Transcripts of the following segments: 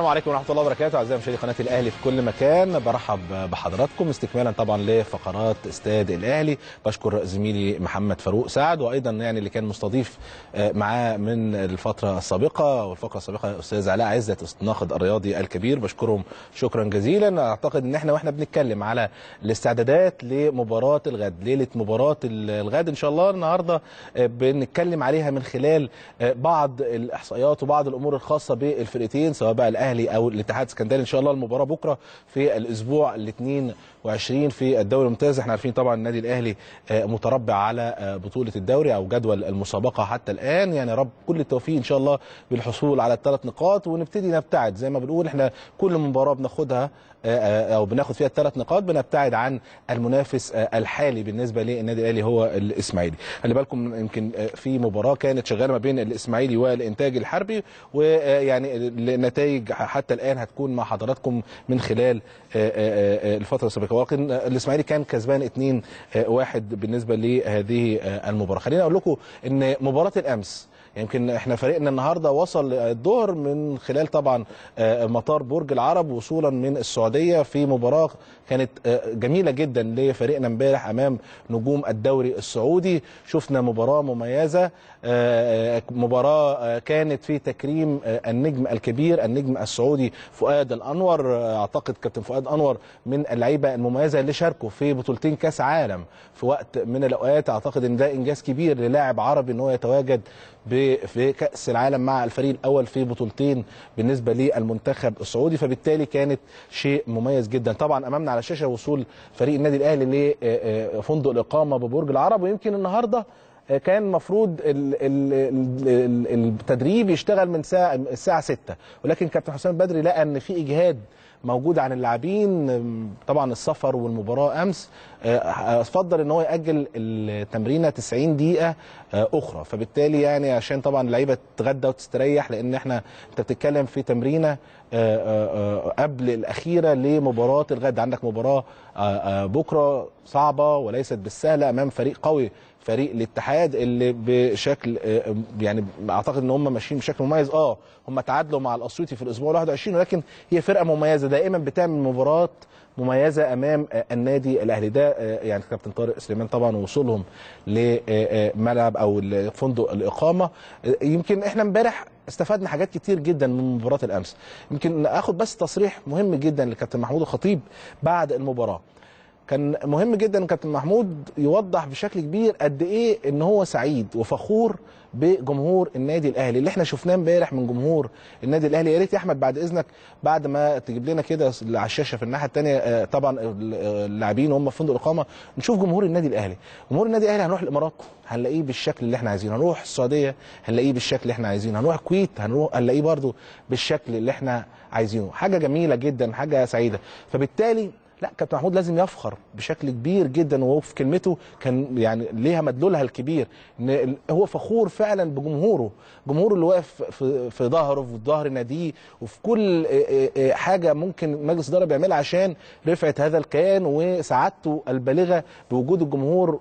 السلام عليكم ورحمه الله وبركاته اعزائي مشاهدي قناه الاهلي في كل مكان برحب بحضراتكم استكمالا طبعا لفقرات استاد الاهلي بشكر زميلي محمد فاروق سعد وايضا يعني اللي كان مستضيف معاه من الفتره السابقه والفقره السابقه استاذ علاء عزت الناقد الرياضي الكبير بشكرهم شكرا جزيلا اعتقد ان احنا واحنا بنتكلم على الاستعدادات لمباراه الغد ليله مباراه الغد ان شاء الله النهارده بنتكلم عليها من خلال بعض الاحصائيات وبعض الامور الخاصه بالفرقتين سواء بقى الاهلي او الاتحاد السكندري ان شاء الله المباراه بكره في الاسبوع ال 22 في الدوري الممتاز احنا عارفين طبعا النادي الاهلي متربع على بطوله الدوري او جدول المسابقه حتى الان يعني رب كل التوفيق ان شاء الله بالحصول على الثلاث نقاط ونبتدي نبتعد زي ما بنقول احنا كل مباراه بناخدها او بناخد فيها الثلاث نقاط بنبتعد عن المنافس الحالي بالنسبه للنادي الاهلي هو الاسماعيلي خلي بالكم يمكن في مباراه كانت شغاله ما بين الاسماعيلي والانتاج الحربي ويعني النتائج حتى الان هتكون مع حضراتكم من خلال الفتره السابقه ولكن الاسماعيلي كان كسبان 2 1 بالنسبه لهذه المباراه خليني اقول لكم ان مباراه الامس يمكن احنا فريقنا النهارده وصل الظهر من خلال طبعا مطار برج العرب وصولا من السعوديه في مباراه كانت جميله جدا لفريقنا امبارح امام نجوم الدوري السعودي شفنا مباراه مميزه مباراه كانت في تكريم النجم الكبير النجم السعودي فؤاد الانور اعتقد كابتن فؤاد انور من اللعيبه المميزه اللي شاركوا في بطولتين كاس عالم في وقت من الاوقات اعتقد ان ده انجاز كبير للاعب عربي ان هو يتواجد في كاس العالم مع الفريق الاول في بطولتين بالنسبه للمنتخب السعودي فبالتالي كانت شيء مميز جدا طبعا امامنا على الشاشه وصول فريق النادي الاهلي لفندق الاقامه ببرج العرب ويمكن النهارده كان المفروض التدريب يشتغل من ساعه الساعه 6 ولكن كابتن حسام بدري لقى ان في اجهاد موجود عن اللاعبين طبعا السفر والمباراه امس فضل ان هو ياجل التمرينه 90 دقيقه اخرى فبالتالي يعني عشان طبعا اللعيبه تتغدى وتستريح لان احنا انت بتتكلم في تمرينه قبل الاخيره لمباراه الغد عندك مباراه بكره صعبه وليست بالسهله امام فريق قوي فريق الاتحاد اللي بشكل يعني اعتقد ان هم ماشيين بشكل مميز اه هم تعادلوا مع الاسيوطي في الاسبوع ال 21 ولكن هي فرقه مميزه دائما بتعمل مباراه مميزه امام النادي الاهلي ده يعني كابتن طارق سليمان طبعا وصولهم لملعب او فندق الاقامه يمكن احنا امبارح استفدنا حاجات كتير جدا من مباراه الامس يمكن اخد بس تصريح مهم جدا لكابتن محمود الخطيب بعد المباراه كان مهم جدا كابتن محمود يوضح بشكل كبير قد ايه ان هو سعيد وفخور بجمهور النادي الاهلي اللي احنا شفناه امبارح من جمهور النادي الاهلي يا ريت يا احمد بعد اذنك بعد ما تجيب لنا كده على الشاشه في الناحيه الثانيه طبعا اللاعبين هم في فندق الاقامه نشوف جمهور النادي الاهلي جمهور النادي الاهلي هنروح الامارات هنلاقيه بالشكل اللي احنا عايزينه هنروح السعوديه هنلاقيه بالشكل اللي احنا عايزينه هنروح الكويت هنروح هنلاقيه برده بالشكل اللي احنا عايزينه حاجه جميله جدا حاجه سعيده فبالتالي لا كابتن محمود لازم يفخر بشكل كبير جدا وهو في كلمته كان يعني ليها مدلولها الكبير ان هو فخور فعلا بجمهوره جمهوره اللي واقف في في ظهره في ظهر ناديه وفي كل حاجه ممكن مجلس الاداره بيعملها عشان رفعه هذا الكيان وسعادته البالغه بوجود الجمهور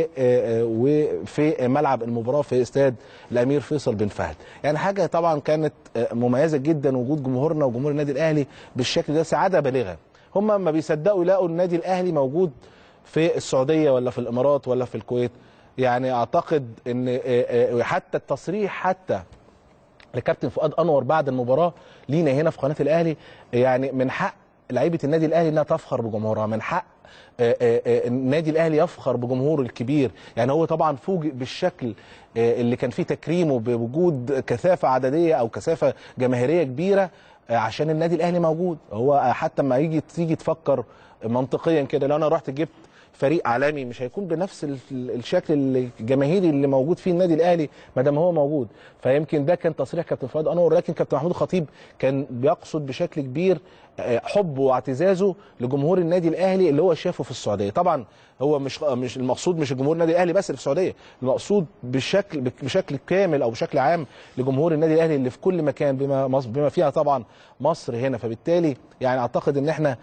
وفي ملعب المباراه في استاد الامير فيصل بن فهد يعني حاجه طبعا كانت مميزه جدا وجود جمهورنا وجمهور النادي الاهلي بالشكل ده سعاده بالغه هم ما بيصدقوا يلاقوا النادي الاهلي موجود في السعوديه ولا في الامارات ولا في الكويت يعني اعتقد ان حتى التصريح حتى لكابتن فؤاد انور بعد المباراه لينا هنا في قناه الاهلي يعني من حق لعيبه النادي الاهلي انها تفخر بجمهورها من حق النادي الاهلي يفخر بجمهوره الكبير يعني هو طبعا فوجئ بالشكل اللي كان فيه تكريمه بوجود كثافه عدديه او كثافه جماهيريه كبيره عشان النادي الاهلي موجود هو حتى ما يجي تيجي تفكر منطقيا كده لو انا رحت جبت فريق عالمي مش هيكون بنفس الشكل الجماهيري اللي موجود فيه النادي الاهلي ما دام هو موجود فيمكن ده كان تصريح كابتن فؤاد انور لكن كابتن محمود الخطيب كان بيقصد بشكل كبير حبه واعتزازه لجمهور النادي الاهلي اللي هو شافه في السعوديه طبعا هو مش مش المقصود مش جمهور النادي الاهلي بس اللي في السعوديه المقصود بشكل بشكل كامل او بشكل عام لجمهور النادي الاهلي اللي في كل مكان بما بما فيها طبعا مصر هنا فبالتالي يعني اعتقد ان احنا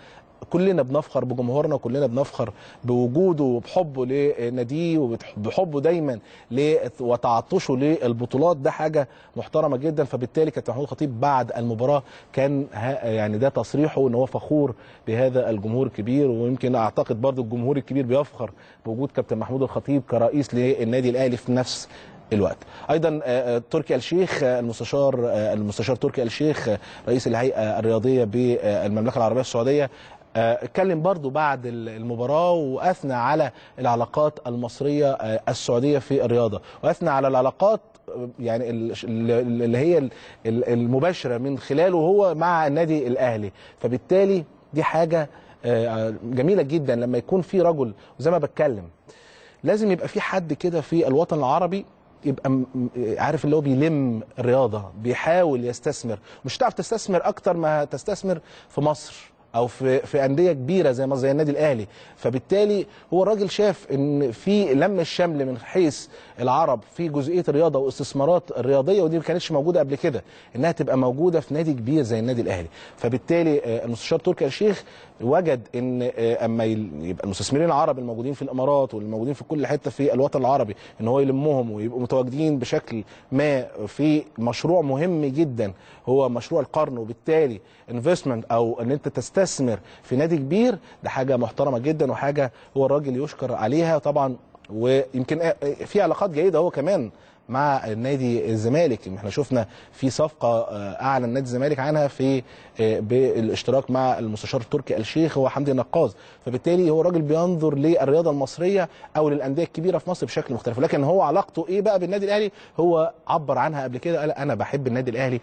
كلنا بنفخر بجمهورنا وكلنا بنفخر بوجوده وبحبه لناديه وبحبه دايما ل- وتعطشه للبطولات ده حاجه محترمه جدا فبالتالي كابتن محمود الخطيب بعد المباراه كان ها- يعني ده تصريحه ان هو فخور بهذا الجمهور الكبير ويمكن اعتقد برضو الجمهور الكبير بيفخر بوجود كابتن محمود الخطيب كرئيس للنادي الاهلي في نفس الوقت ايضا آه، آه، تركي الشيخ آه، المستشار آه، المستشار تركي الشيخ آه، رئيس الهيئه الرياضيه بالمملكه العربيه السعوديه آه، اتكلم برضو بعد ال- المباراة وأثنى على العلاقات المصرية آه، السعودية في الرياضة وأثنى على العلاقات آه، يعني ال- ال- اللي هي ال- ال- المباشرة من خلاله هو مع النادي الأهلي فبالتالي دي حاجة آه، جميلة جدا لما يكون في رجل زي ما بتكلم لازم يبقى في حد كده في الوطن العربي يبقى م- م- عارف اللي هو بيلم الرياضه بيحاول يستثمر مش هتعرف تستثمر اكتر ما تستثمر في مصر او في في انديه كبيره زي ما زي النادي الاهلي فبالتالي هو الراجل شاف ان في لم الشمل من حيث العرب في جزئيه الرياضه واستثمارات الرياضيه ودي ما كانتش موجوده قبل كده انها تبقى موجوده في نادي كبير زي النادي الاهلي فبالتالي آه، المستشار تركي آل الشيخ وجد ان آه، اما يل- يبقى المستثمرين العرب الموجودين في الامارات والموجودين في كل حته في الوطن العربي ان هو يلمهم ويبقوا متواجدين بشكل ما في مشروع مهم جدا هو مشروع القرن وبالتالي انفستمنت او ان انت تستثمر في نادي كبير ده حاجه محترمه جدا وحاجه هو الراجل يشكر عليها طبعا ويمكن آه، آه، في علاقات جيده هو كمان مع نادي الزمالك احنا شفنا في صفقه آه، اعلن نادي الزمالك عنها في آه، بالاشتراك مع المستشار التركي الشيخ هو حمدي نقاز فبالتالي هو راجل بينظر للرياضه المصريه او للانديه الكبيره في مصر بشكل مختلف لكن هو علاقته ايه بقى بالنادي الاهلي هو عبر عنها قبل كده قال انا بحب النادي الاهلي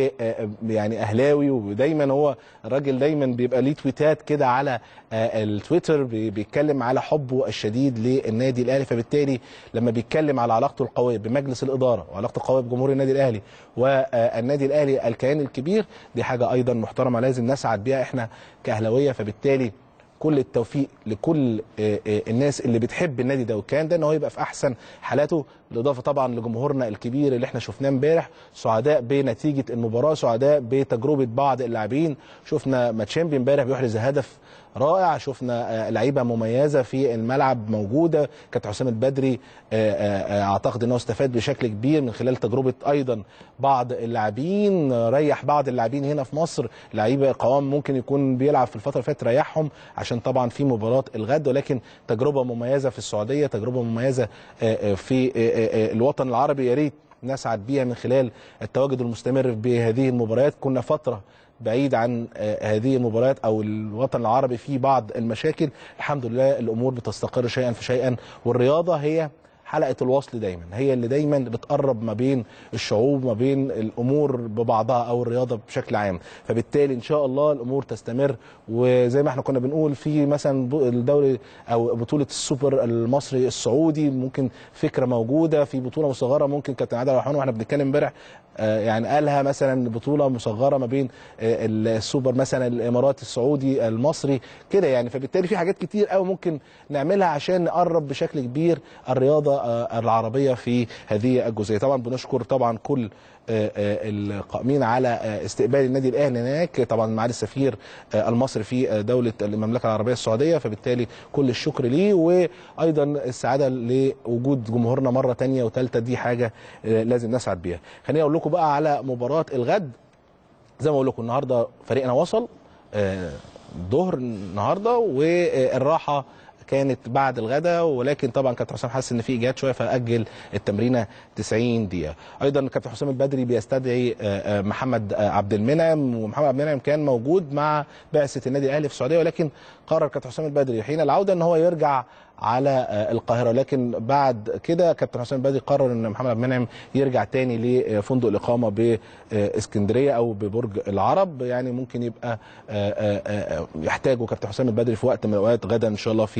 ويعني اهلاوي ودايما هو الراجل دايما بيبقى ليه تويتات كده على آه، التويتر بي- بيتكلم على حبه الشديد للنادي الاهلي فبالتالي لما بيتكلم على علاقته القويه بمجلس الاداره وعلاقته القويه بجمهور النادي الاهلي والنادي الاهلي الكيان الكبير دي حاجه ايضا محترمه لازم نسعد بيها احنا كاهلاويه فبالتالي كل التوفيق لكل آه، آه، الناس اللي بتحب النادي ده والكيان ده ان هو يبقى في احسن حالاته بالاضافه طبعا لجمهورنا الكبير اللي احنا شفناه امبارح سعداء بنتيجه المباراه سعداء بتجربه بعض اللاعبين شفنا ماتشيمبي امبارح بيحرز هدف رائع شفنا آه، لعيبه مميزه في الملعب موجوده كابتن حسام البدري آه، آه، آه، اعتقد انه استفاد بشكل كبير من خلال تجربه ايضا بعض اللاعبين آه، ريح بعض اللاعبين هنا في مصر لعيبه قوام ممكن يكون بيلعب في الفتره اللي فاتت ريحهم عشان طبعا في مباراه الغد ولكن تجربه مميزه في السعوديه تجربه مميزه آه، آه، في آه، آه، آه، الوطن العربي يا ريت نسعد بيها من خلال التواجد المستمر بهذه المباريات كنا فتره بعيد عن آه، هذه المباريات او الوطن العربي فيه بعض المشاكل الحمد لله الامور بتستقر شيئا فشيئا والرياضه هي حلقه الوصل دايما هي اللي دايما بتقرب ما بين الشعوب ما بين الامور ببعضها او الرياضه بشكل عام فبالتالي ان شاء الله الامور تستمر وزي ما احنا كنا بنقول في مثلا ب- الدوري او بطوله السوبر المصري السعودي ممكن فكره موجوده في بطوله مصغره ممكن كابتن عادل رحمن واحنا بنتكلم امبارح آه، يعني قالها مثلا بطوله مصغره ما بين آه، السوبر مثلا الاماراتي السعودي المصري كده يعني فبالتالي في حاجات كتير قوي ممكن نعملها عشان نقرب بشكل كبير الرياضه آه، العربيه في هذه الجزئيه طبعا بنشكر طبعا كل آه، آه، القائمين على آه، استقبال النادي الاهلي هناك طبعا معالي السفير آه، المصري في آه، دوله المملكه العربيه السعوديه فبالتالي كل الشكر ليه وايضا السعاده لوجود جمهورنا مره تانية وثالثه دي حاجه آه، لازم نسعد بيها خليني اقول لكم بقى على مباراه الغد زي ما بقول لكم النهارده فريقنا وصل آه، الظهر النهارده والراحه كانت بعد الغداء ولكن طبعا كابتن حسام حس ان في اجهاد شويه فاجل التمرينه 90 دقيقه ايضا كابتن حسام البدري بيستدعي آه، آه، محمد آه، عبد المنعم ومحمد عبد المنعم كان موجود مع بعثه النادي الاهلي في السعوديه ولكن قرر كابتن حسام البدري حين العوده ان هو يرجع على آه، القاهره لكن بعد كده كابتن حسام البدري قرر ان محمد عبد المنعم يرجع تاني لفندق الاقامه باسكندريه او ببرج العرب يعني ممكن يبقى آه، آه، آه، يحتاجه كابتن حسام البدري في وقت من الاوقات غدا ان شاء الله في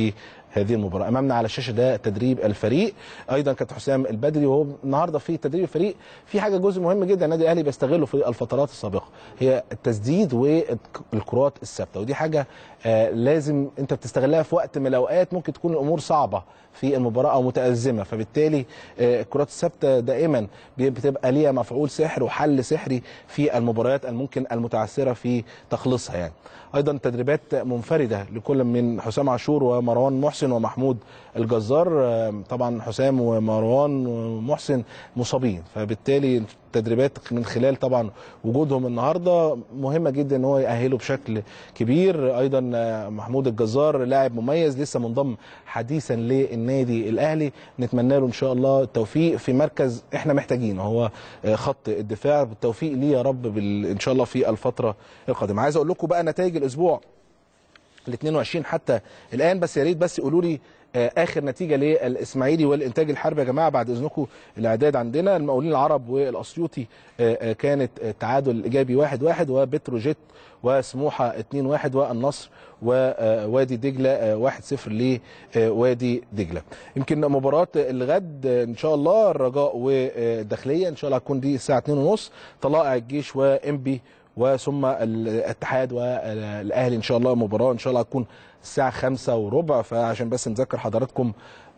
هذه المباراه امامنا على الشاشه ده تدريب الفريق ايضا كابتن حسام البدري وهو النهارده في تدريب الفريق في حاجه جزء مهم جدا النادي الاهلي بيستغله في الفترات السابقه هي التسديد والكرات الثابته ودي حاجه آه لازم انت بتستغلها في وقت من الاوقات ممكن تكون الامور صعبه في المباراه او متازمه فبالتالي آه الكرات الثابته دائما بتبقى ليها مفعول سحر وحل سحري في المباريات الممكن المتعثره في تخليصها يعني ايضا تدريبات منفرده لكل من حسام عاشور ومروان محسن ومحمود الجزار آه طبعا حسام ومروان ومحسن مصابين فبالتالي التدريبات من خلال طبعا وجودهم النهارده مهمه جدا ان هو يأهله بشكل كبير ايضا محمود الجزار لاعب مميز لسه منضم حديثا للنادي الاهلي نتمنى له ان شاء الله التوفيق في مركز احنا محتاجينه هو خط الدفاع بالتوفيق ليه يا رب بال... ان شاء الله في الفتره القادمه عايز اقول لكم بقى نتائج الاسبوع ال 22 حتى الان بس يا ريت بس يقولوا لي اخر نتيجه للاسماعيلي والانتاج الحربي يا جماعه بعد اذنكم الاعداد عندنا المقاولين العرب والاسيوطي كانت تعادل ايجابي 1 1 وبتروجيت وسموحه 2 1 والنصر ووادي دجله 1 0 لوادي دجله يمكن مباراه الغد ان شاء الله الرجاء والداخليه ان شاء الله هتكون دي الساعه 2 ونص طلائع الجيش وانبي وثم الاتحاد والاهلي ان شاء الله مباراه ان شاء الله هتكون الساعه خمسة وربع فعشان بس نذكر حضراتكم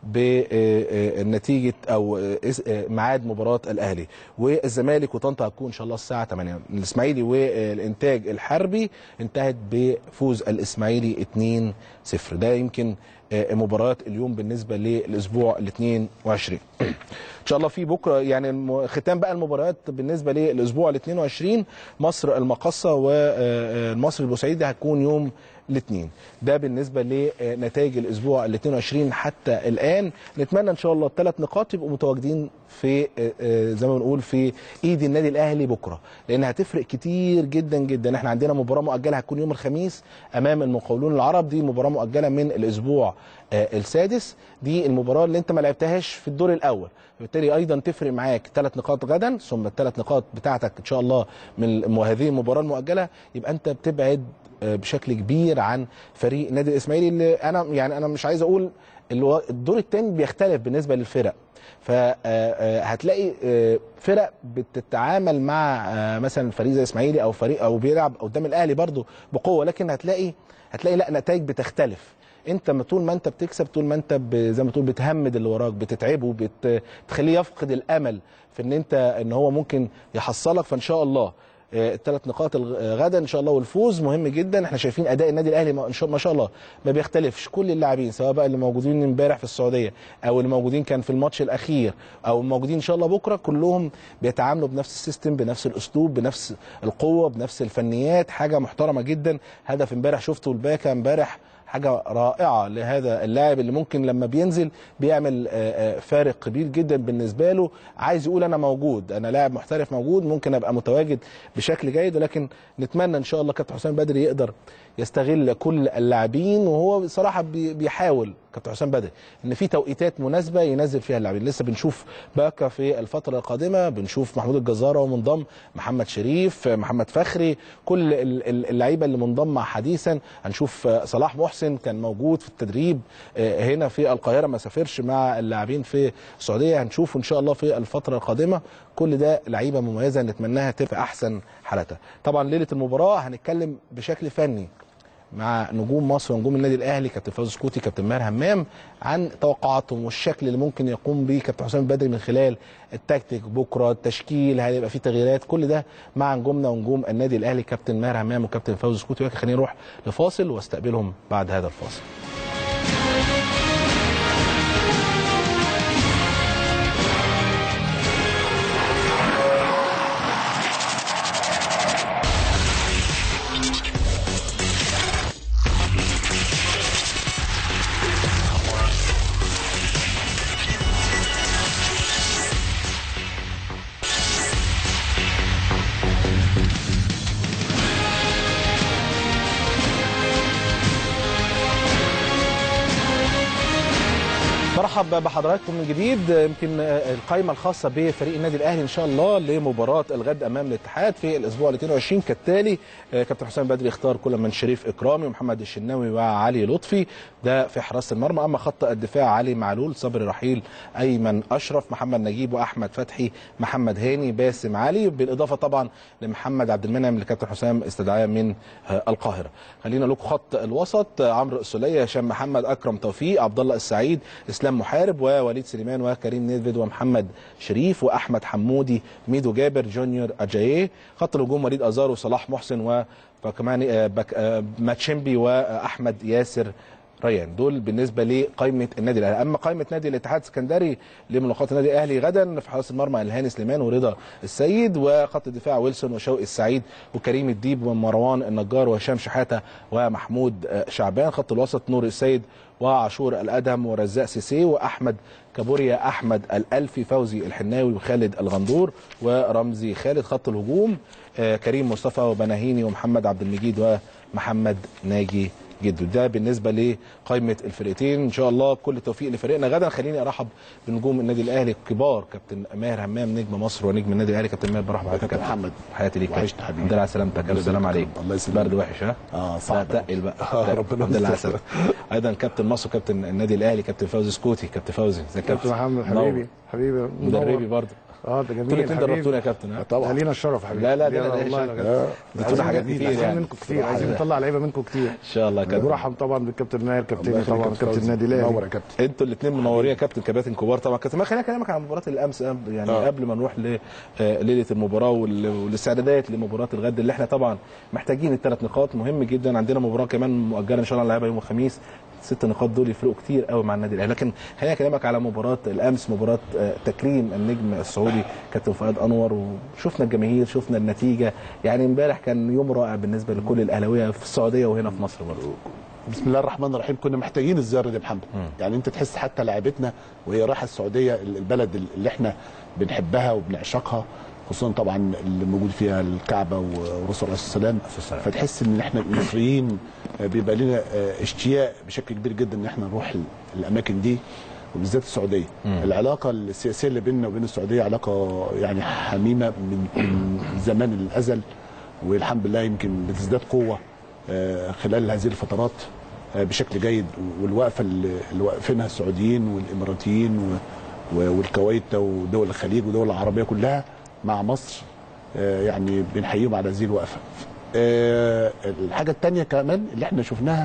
بنتيجه او ميعاد مباراه الاهلي والزمالك وطنطا هتكون ان شاء الله الساعه 8 الاسماعيلي والانتاج الحربي انتهت بفوز الاسماعيلي 2-0 ده يمكن مباريات اليوم بالنسبه للاسبوع ال 22 ان شاء الله في بكره يعني ختام بقى المباريات بالنسبه للاسبوع ال 22 مصر المقصه والمصري البورسعيدي هتكون يوم الاثنين ده بالنسبه لنتائج الاسبوع ال 22 حتى الان نتمنى ان شاء الله الثلاث نقاط يبقوا متواجدين في زي ما بنقول في ايد النادي الاهلي بكره لان هتفرق كتير جدا جدا احنا عندنا مباراه مؤجله هتكون يوم الخميس امام المقاولون العرب دي مباراه مؤجله من الاسبوع السادس دي المباراه اللي انت ما لعبتهاش في الدور الاول فبالتالي ايضا تفرق معاك ثلاث نقاط غدا ثم الثلاث نقاط بتاعتك ان شاء الله من هذه المباراه المؤجله يبقى انت بتبعد بشكل كبير عن فريق النادي الاسماعيلي اللي انا يعني انا مش عايز اقول اللي الدور الثاني بيختلف بالنسبه للفرق فهتلاقي فرق بتتعامل مع مثلا فريق زي اسماعيلي او فريق او بيلعب قدام الاهلي برضو بقوه لكن هتلاقي هتلاقي لا نتائج بتختلف انت طول ما انت بتكسب طول ما انت زي ما تقول بتهمد اللي وراك بتتعبه بتخليه يفقد الامل في ان انت ان هو ممكن يحصلك فان شاء الله الثلاث نقاط غدا ان شاء الله والفوز مهم جدا احنا شايفين اداء النادي الاهلي ما شاء, ما شاء الله ما بيختلفش كل اللاعبين سواء بقى اللي موجودين امبارح في السعوديه او اللي موجودين كان في الماتش الاخير او الموجودين ان شاء الله بكره كلهم بيتعاملوا بنفس السيستم بنفس الاسلوب بنفس القوه بنفس الفنيات حاجه محترمه جدا هدف امبارح شفته الباكا امبارح حاجه رائعه لهذا اللاعب اللي ممكن لما بينزل بيعمل فارق كبير جدا بالنسبه له عايز يقول انا موجود انا لاعب محترف موجود ممكن ابقى متواجد بشكل جيد ولكن نتمنى ان شاء الله كابتن حسام بدري يقدر يستغل كل اللاعبين وهو بصراحه بيحاول كابتن حسام بدري ان في توقيتات مناسبه ينزل فيها اللاعبين لسه بنشوف باكا في الفتره القادمه بنشوف محمود الجزاره ومنضم محمد شريف محمد فخري كل اللعيبه اللي منضمه حديثا هنشوف صلاح محسن كان موجود في التدريب هنا في القاهره ما سافرش مع اللاعبين في السعوديه هنشوفه ان شاء الله في الفتره القادمه كل ده لعيبه مميزه نتمناها تبقى احسن حالتها طبعا ليله المباراه هنتكلم بشكل فني مع نجوم مصر ونجوم النادي الاهلي كابتن فوزي سكوتي كابتن ماهر همام عن توقعاتهم والشكل اللي ممكن يقوم به كابتن حسام البدري من خلال التكتيك بكره التشكيل هيبقى فيه تغييرات كل ده مع نجومنا ونجوم النادي الاهلي كابتن ماهر همام وكابتن فوزي سكوتي ولكن خلينا نروح لفاصل واستقبلهم بعد هذا الفاصل برحب بحضراتكم من جديد يمكن القائمه الخاصه بفريق النادي الاهلي ان شاء الله لمباراه الغد امام الاتحاد في الاسبوع ال 22 كالتالي كابتن حسام بدري اختار كل من شريف اكرامي ومحمد الشناوي وعلي لطفي ده في حراسه المرمى اما خط الدفاع علي معلول صبري رحيل ايمن اشرف محمد نجيب واحمد فتحي محمد هاني باسم علي بالاضافه طبعا لمحمد عبد المنعم اللي كابتن حسام استدعاه من القاهره خلينا لكم خط الوسط عمرو السوليه هشام محمد اكرم توفيق عبد الله السعيد اسلام محارب ووليد سليمان وكريم نيدفيد ومحمد شريف واحمد حمودي ميدو جابر جونيور اجاييه خط الهجوم وليد ازار وصلاح محسن وكمان ماتشمبي واحمد ياسر ريان دول بالنسبه لقائمه النادي الاهلي اما قائمه نادي الاتحاد السكندري لملاقات النادي الاهلي غدا في حراسه المرمى الهاني سليمان ورضا السيد وخط الدفاع ويلسون وشوقي السعيد وكريم الديب ومروان النجار وهشام شحاته ومحمود شعبان خط الوسط نور السيد وعاشور الادهم ورزاق سيسي واحمد كابوريا احمد الالفي فوزي الحناوي وخالد الغندور ورمزي خالد خط الهجوم كريم مصطفى وبناهيني ومحمد عبد المجيد ومحمد ناجي جدا ده بالنسبه لقائمه الفرقتين ان شاء الله كل التوفيق لفريقنا غدا خليني ارحب بنجوم النادي الاهلي الكبار كابتن ماهر همام نجم مصر ونجم النادي الاهلي كابتن ماهر برحب بحضرتك كابتن محمد حياتي ليك وحشت حبيبي الحمد لله على سلامتك الف سلام عليك الله يسلمك برد وحش ها اه صعب تقل بقى آه ربنا الحمد لله على سلامتك ايضا كابتن مصر كابتن النادي الاهلي كابتن فوزي سكوتي كابتن فوزي ازيك كابتن محمد حبيبي حبيبي مدربي برضه اه ده جميل انتوا الاثنين دربتونا يا كابتن ها طبعا لينا الشرف حبيبي لا لا لينا لا والله لا اديتونا حاجات كتير عايزين يعني منكم كتير عايزين نطلع لعيبه منكم كتير ان شاء الله يا كابتن برحب طبعا بالكابتن ماهر كابتن الله طبعا يخليك يا كابتن فوزي. النادي منور الاهلي يا كابتن انتوا الاثنين منورين يا كابتن كباتن كبار طبعا كابتن ما خليني اكلمك عن مباراه الامس يعني آه. قبل ما نروح لليله المباراه وال- والاستعدادات لمباراه الغد اللي احنا طبعا محتاجين الثلاث نقاط مهم جدا عندنا مباراه كمان مؤجله ان شاء الله نلعبها يوم الخميس ست نقاط دول يفرقوا كتير قوي مع النادي الاهلي لكن خليني اكلمك على مباراه الامس مباراه آه، تكريم النجم السعودي كابتن فؤاد انور وشفنا الجماهير شفنا النتيجه يعني امبارح كان يوم رائع بالنسبه لكل الاهلاويه في السعوديه وهنا في مصر برضه بسم الله الرحمن الرحيم كنا محتاجين الزياره دي يا محمد يعني انت تحس حتى لاعبتنا وهي رايحه السعوديه البلد اللي احنا بنحبها وبنعشقها خصوصا طبعا اللي موجود فيها الكعبه ورسول الله صلى الله عليه وسلم فتحس ان احنا المصريين بيبقى لنا اشتياق بشكل كبير جدا ان احنا نروح الاماكن دي وبالذات السعوديه العلاقه السياسيه اللي بيننا وبين السعوديه علاقه يعني حميمه من, من زمان الازل والحمد لله يمكن بتزداد قوه آه، خلال هذه الفترات آه، بشكل جيد والوقفه اللي اللي واقفينها السعوديين والاماراتيين و- و- والكويت ودول الخليج ودول العربيه كلها مع مصر آه، يعني بنحييهم على هذه الوقفه. آه، الحاجه الثانيه كمان اللي احنا شفناها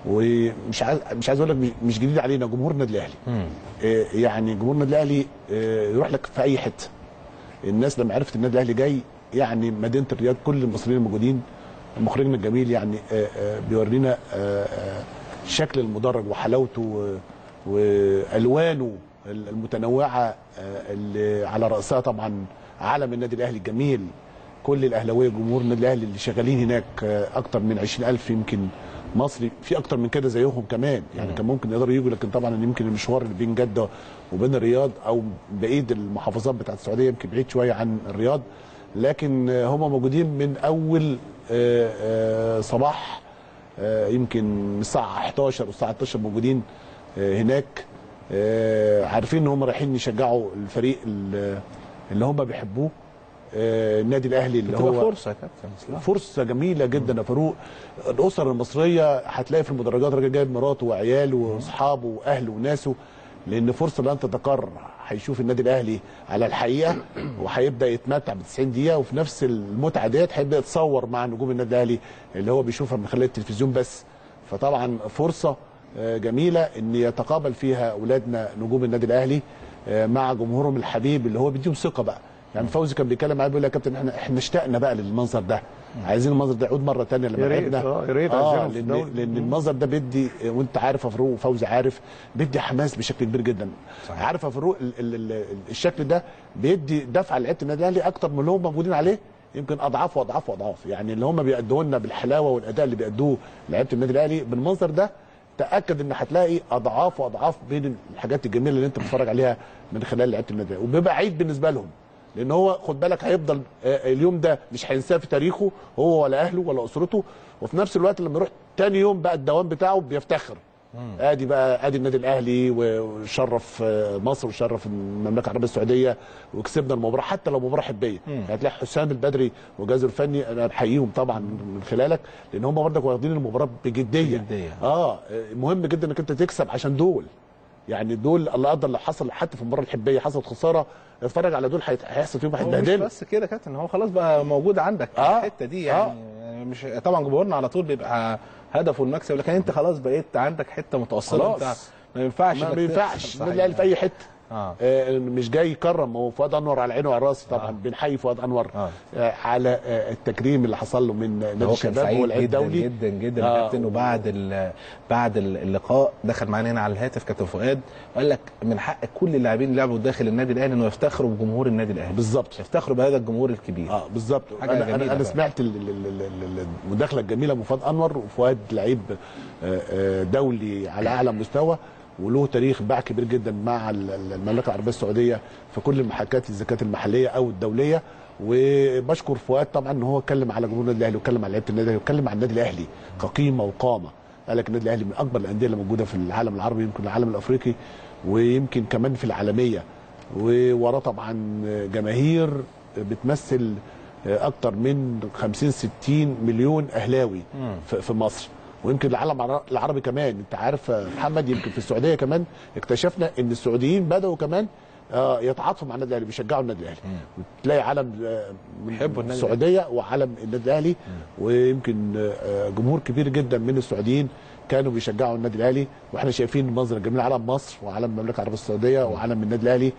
ومش عايز مش عايز اقول لك مش- مش جديد علينا جمهور النادي الاهلي. آه، يعني جمهور النادي الاهلي آه، يروح لك في اي حته. الناس لما عرفت النادي الاهلي جاي يعني مدينه الرياض كل المصريين الموجودين مخرجنا الجميل يعني آه، آه، بيورينا آه، آه، شكل المدرج وحلاوته و- والوانه المتنوعه آه، اللي على راسها طبعا علم النادي الاهلي الجميل كل الاهلاويه جمهور النادي الاهلي اللي شغالين هناك آه، اكتر من 20000 يمكن مصري في اكتر من كده زيهم كمان يعني كان ممكن يقدروا يجوا لكن طبعا يمكن المشوار اللي بين جده وبين الرياض او بعيد المحافظات بتاعت السعوديه يمكن بعيد شويه عن الرياض لكن آه، هم موجودين من اول آه، آه، صباح آه، يمكن من الساعه 11 والساعه 12 موجودين آه، هناك آه، عارفين ان هم رايحين يشجعوا الفريق ال- اللي هم بيحبوه آه، النادي الاهلي اللي بتبقى هو فرصه يا كابتن مصلحة. فرصه جميله جدا يا فاروق الاسر المصريه هتلاقي في المدرجات راجل جايب مراته وعياله واصحابه واهله وناسه لان فرصه لن تتكرر هيشوف النادي الاهلي على الحقيقه وهيبدا يتمتع ب 90 دقيقه وفي نفس المتعه ديت هيبدا يتصور مع نجوم النادي الاهلي اللي هو بيشوفها من خلال التلفزيون بس فطبعا فرصه آه، جميله ان يتقابل فيها اولادنا نجوم النادي الاهلي آه، مع جمهورهم الحبيب اللي هو بيديهم ثقه بقى يعني فوزي كان بيتكلم معايا بيقول لي يا كابتن احنا احنا اشتقنا بقى للمنظر ده عايزين المنظر ده يعود مره ثانيه لما يا ريت، لعبنا آه، يا ريت اه عايزينهم في لان الدوري. لان المنظر ده بيدي وانت عارف يا فاروق وفوزي عارف بيدي حماس بشكل كبير جدا صحيح. عارف يا فاروق ال- ال- ال- الشكل ده بيدي دفعه لعيبه النادي الاهلي اكتر من اللي هم موجودين عليه يمكن اضعاف واضعاف واضعاف يعني اللي هم بيأدوه لنا بالحلاوه والاداء اللي بيأدوه لعيبه النادي الاهلي بالمنظر ده تاكد ان هتلاقي اضعاف واضعاف بين الحاجات الجميله اللي انت بتتفرج عليها من خلال لعيبه النادي الأهلي. وبيبقى عيد بالنسبه لهم لان هو خد بالك هيفضل آه، اليوم ده مش هينساه في تاريخه هو ولا اهله ولا اسرته وفي نفس الوقت لما يروح تاني يوم بقى الدوام بتاعه بيفتخر ادي بقى ادي النادي الاهلي وشرف آه، مصر وشرف المملكه العربيه السعوديه وكسبنا المباراه حتى لو مباراه حبيه هتلاقي حسام البدري وجهازه الفني انا بحييهم طبعا من خلالك لان هم برضك واخدين المباراه بجديه بجدية. اه مهم جدا انك انت تكسب عشان دول يعني دول الله قدر لو حصل حتى في المباراه الحبيه حصلت خساره اتفرج على دول هيت- هيحصل فيهم هو مش هيتبهدلوا بس كده يا كابتن هو خلاص بقى موجود عندك آه. الحته دي يعني مش طبعا جمهورنا على طول بيبقى هدفه المكسب لكن انت خلاص بقيت عندك حته متوسطه خلاص. انت ما ينفعش ما إنك بينفعش تخسر. النادي الاهلي في اي حته اه آه، مش جاي يكرم هو فؤاد انور على عينه وعلى راسه طبعا آه. بنحيي فؤاد انور آه. آه، على آه، التكريم اللي حصل له من نادي هو كان الشباب سعيد والعيد جدا الدولي جدا جدا آه. يا كابتن وبعد ال- بعد اللقاء دخل معانا هنا على الهاتف كابتن فؤاد وقال لك من حق كل اللاعبين اللي لعبوا داخل النادي الاهلي انه يفتخروا بجمهور النادي الاهلي بالظبط يفتخروا بهذا الجمهور الكبير اه بالظبط حاجة انا جميلة انا, أنا فعلا. سمعت ال- ال- ال- ال- المداخله الجميله من فؤاد انور وفؤاد لعيب آه، آه، دولي على اعلى مستوى وله تاريخ باع كبير جدا مع ال- ال- المملكه العربيه السعوديه في كل المحاكات الزكاه المحليه او الدوليه وبشكر فؤاد طبعا ان هو اتكلم على جمهور النادي الاهلي واتكلم على لعيبه النادي الاهلي واتكلم على النادي الاهلي كقيمه وقامه قال لك النادي الاهلي من اكبر الانديه اللي موجوده في العالم العربي يمكن العالم الافريقي ويمكن كمان في العالميه ووراه طبعا جماهير بتمثل اكتر من 50 60 مليون اهلاوي في في مصر ويمكن العالم الع- العربي كمان انت عارف يا محمد يمكن في السعوديه كمان اكتشفنا ان السعوديين بداوا كمان آه، يتعاطفوا مع النادي الاهلي بيشجعوا النادي الاهلي وتلاقي علم آه، من بيحبوا النادي السعوديه وعلم النادي الاهلي ويمكن آه، جمهور كبير جدا من السعوديين كانوا بيشجعوا النادي الاهلي واحنا شايفين المنظر الجميل علم مصر وعلم المملكه العربيه السعوديه وعلم النادي الاهلي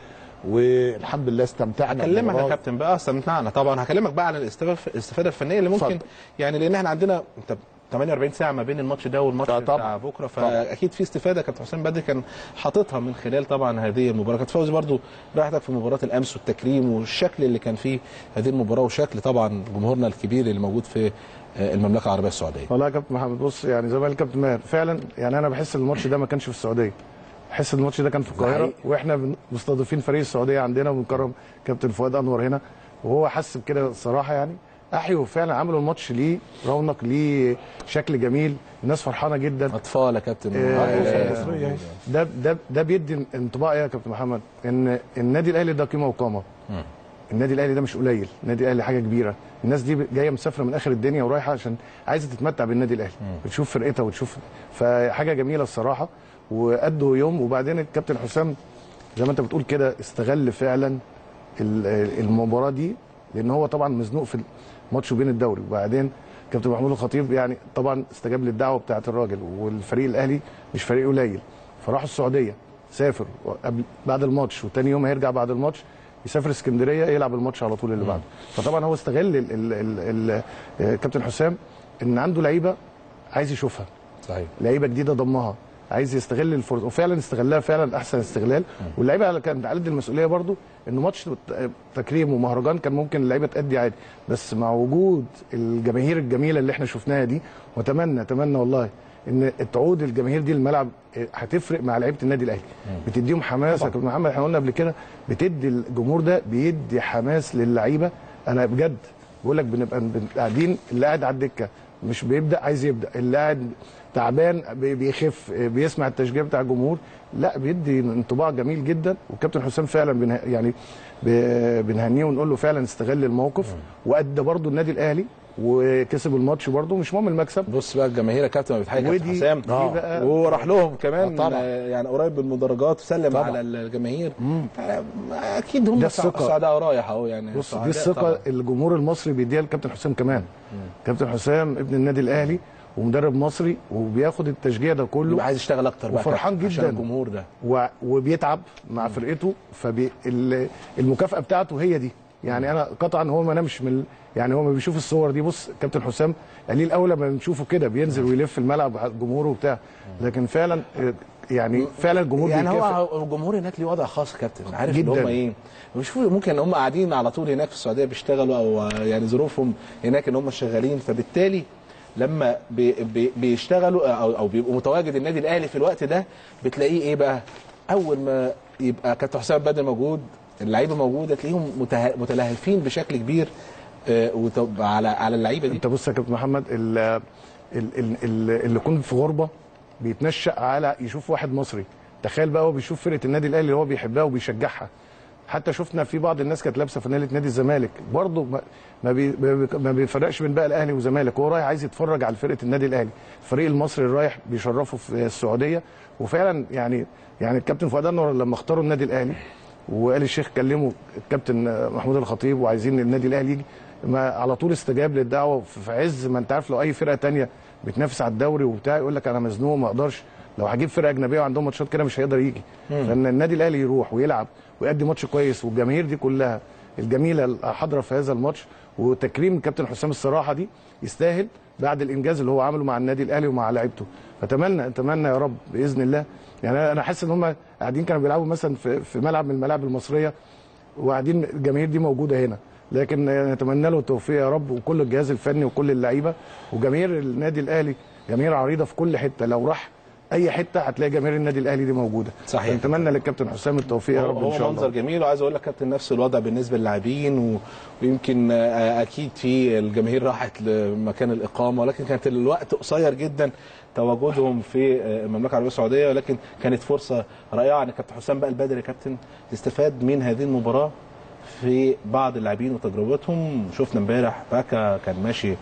والحمد لله استمتعنا هكلمك يا بالمباراة. كابتن بقى استمتعنا طبعا هكلمك بقى على الاستفاده الاستفاده الفنيه اللي ممكن اتفضل. يعني لان احنا عندنا انت 48 ساعه ما بين الماتش ده والماتش آه بتاع طبعا. بكره طبعا. فاكيد في استفاده كابتن حسام بدري كان حاططها من خلال طبعا هذه المباراه كابتن فوزي برضو راحتك في مباراه الامس والتكريم والشكل اللي كان فيه هذه المباراه وشكل طبعا جمهورنا الكبير اللي موجود في آه، المملكه العربيه السعوديه والله يا كابتن محمد بص يعني زي ما قال الكابتن ماهر فعلا يعني انا بحس ان الماتش ده ما كانش في السعوديه بحس ان الماتش ده كان في القاهره حقيقي. واحنا بن- مستضيفين فريق السعوديه عندنا وبنكرم كابتن فؤاد انور هنا وهو حس بكده الصراحه يعني احيوا فعلا عملوا الماتش ليه رونق ليه شكل جميل الناس فرحانه جدا اطفال يا كابتن آه، وعائلات. مصرية أهي. ده ده ده بيدي انطباع ايه يا كابتن محمد ان النادي الاهلي ده قيمه وقامه النادي الاهلي ده مش قليل النادي الاهلي حاجه كبيره الناس دي جايه مسافره من اخر الدنيا ورايحه عشان عايزه تتمتع بالنادي الاهلي بتشوف فرقتها وتشوف فحاجه جميله الصراحه وادوا يوم وبعدين الكابتن حسام زي ما انت بتقول كده استغل فعلا ال- المباراه دي لان هو طبعا مزنوق في ماتش بين الدوري وبعدين كابتن محمود الخطيب يعني طبعا استجاب للدعوه بتاعه الراجل والفريق الاهلي مش فريق قليل فراحوا السعوديه سافر قبل بعد الماتش وتاني يوم هيرجع بعد الماتش يسافر اسكندريه يلعب الماتش على طول اللي بعده فطبعا هو استغل ال ال ال ال كابتن حسام ان عنده لعيبه عايز يشوفها صحيح لعيبه جديده ضمها عايز يستغل الفرصه وفعلا استغلها فعلا احسن استغلال واللعيبه على- كانت على قد المسؤوليه برضو انه ماتش تكريم ومهرجان كان ممكن اللعيبه تأدي عادي بس مع وجود الجماهير الجميله اللي احنا شفناها دي واتمنى اتمنى والله ان تعود الجماهير دي الملعب هتفرق مع لعيبه النادي الاهلي بتديهم حماس يا كابتن محمد احنا قلنا قبل كده بتدي الجمهور ده بيدي حماس للعيبه انا بجد بقول لك بنبقى بن- قاعدين اللي قاعد على الدكه مش بيبدا عايز يبدا اللي قاعد تعبان بي- بيخف بيسمع التشجيع بتاع الجمهور لا بيدي انطباع جميل جدا والكابتن حسام فعلا بنه يعني ب- بنهنيه ونقول له فعلا استغل الموقف وادى برضو النادي الاهلي وكسب الماتش برضو مش مهم المكسب بص بقى الجماهير يا كابتن ما بتحيي كابتن ودي- حسام دي بقى- وراح لهم كمان آه طبعا. آه، يعني قريب من المدرجات وسلم طبعا. على الجماهير آه، اكيد هم ده سع- الثقة. سعداء رايح اهو يعني بص سعداء دي الثقه طبعاً. الجمهور المصري بيديها لكابتن حسام كمان كابتن حسام ابن النادي الاهلي ومدرب مصري وبياخد التشجيع ده كله يبقى عايز يشتغل اكتر بقى وفرحان كابتن عشان جداً. الجمهور ده و- وبيتعب مع فرقته فالمكافاه بتاعته هي دي يعني انا قطعا هو ما نامش من يعني هو ما بيشوف الصور دي بص كابتن حسام قليل اول لما بنشوفه كده بينزل ويلف الملعب على الجمهور وبتاع لكن فعلا آه، يعني فعلا الجمهور يعني بيكافئ هو الجمهور هناك ليه وضع خاص يا كابتن عارف ان جداً. هم ايه بيشوفوا ممكن هم قاعدين على طول هناك في السعوديه بيشتغلوا او يعني ظروفهم هناك ان هم شغالين فبالتالي لما بي بي بيشتغلوا او او بيبقوا متواجد النادي الاهلي في الوقت ده بتلاقيه ايه بقى اول ما يبقى كابتن حسام بدر موجود اللعيبه موجوده تلاقيهم مته- متلهفين بشكل كبير آه، وطب على على اللعيبه دي انت بص يا كابتن محمد ال- ال- ال- ال- اللي يكون في غربه بيتنشأ على يشوف واحد مصري تخيل بقى هو بيشوف فرقه النادي الاهلي اللي هو بيحبها وبيشجعها حتى شفنا في بعض الناس كانت لابسه فانيله نادي الزمالك برضه ما- ما, بي ما بي- ما بيفرقش بين بقى الاهلي والزمالك هو رايح عايز يتفرج على فرقه النادي الاهلي الفريق المصري اللي رايح بيشرفه في السعوديه وفعلا يعني يعني الكابتن فؤاد انور لما اختاروا النادي الاهلي وقال الشيخ كلموا الكابتن محمود الخطيب وعايزين النادي الاهلي يجي ما على طول استجاب للدعوه في عز ما انت عارف لو اي فرقه تانية بتنافس على الدوري وبتاع يقول لك انا مزنوق ما اقدرش لو هجيب فرقه اجنبيه وعندهم ماتشات كده مش هيقدر يجي فان النادي الاهلي يروح ويلعب ويأدي ماتش كويس والجماهير دي كلها الجميله الحاضره في هذا الماتش وتكريم كابتن حسام الصراحه دي يستاهل بعد الانجاز اللي هو عمله مع النادي الاهلي ومع لعيبته فتمنى اتمنى يا رب باذن الله يعني أنا- انا حاسس ان هم قاعدين كانوا بيلعبوا مثلا في في ملعب من الملاعب المصريه وقاعدين الجماهير دي موجوده هنا لكن نتمنى له التوفيق يا رب وكل الجهاز الفني وكل اللعيبه وجماهير النادي الاهلي جماهير عريضه في كل حته لو راح اي حته هتلاقي جماهير النادي الاهلي دي موجوده صحيح. نتمنى للكابتن حسام التوفيق يا هو رب ان شاء هو منظر الله جميل وعايز اقول لك كابتن نفس الوضع بالنسبه للاعبين و... ويمكن آه، اكيد في الجماهير راحت لمكان الاقامه ولكن كانت الوقت قصير جدا تواجدهم في آه، المملكه العربيه السعوديه ولكن كانت فرصه رائعه ان كابتن حسام بقى البدري يا كابتن تستفاد من هذه المباراه في بعض اللاعبين وتجربتهم شفنا امبارح باكا كان ماشي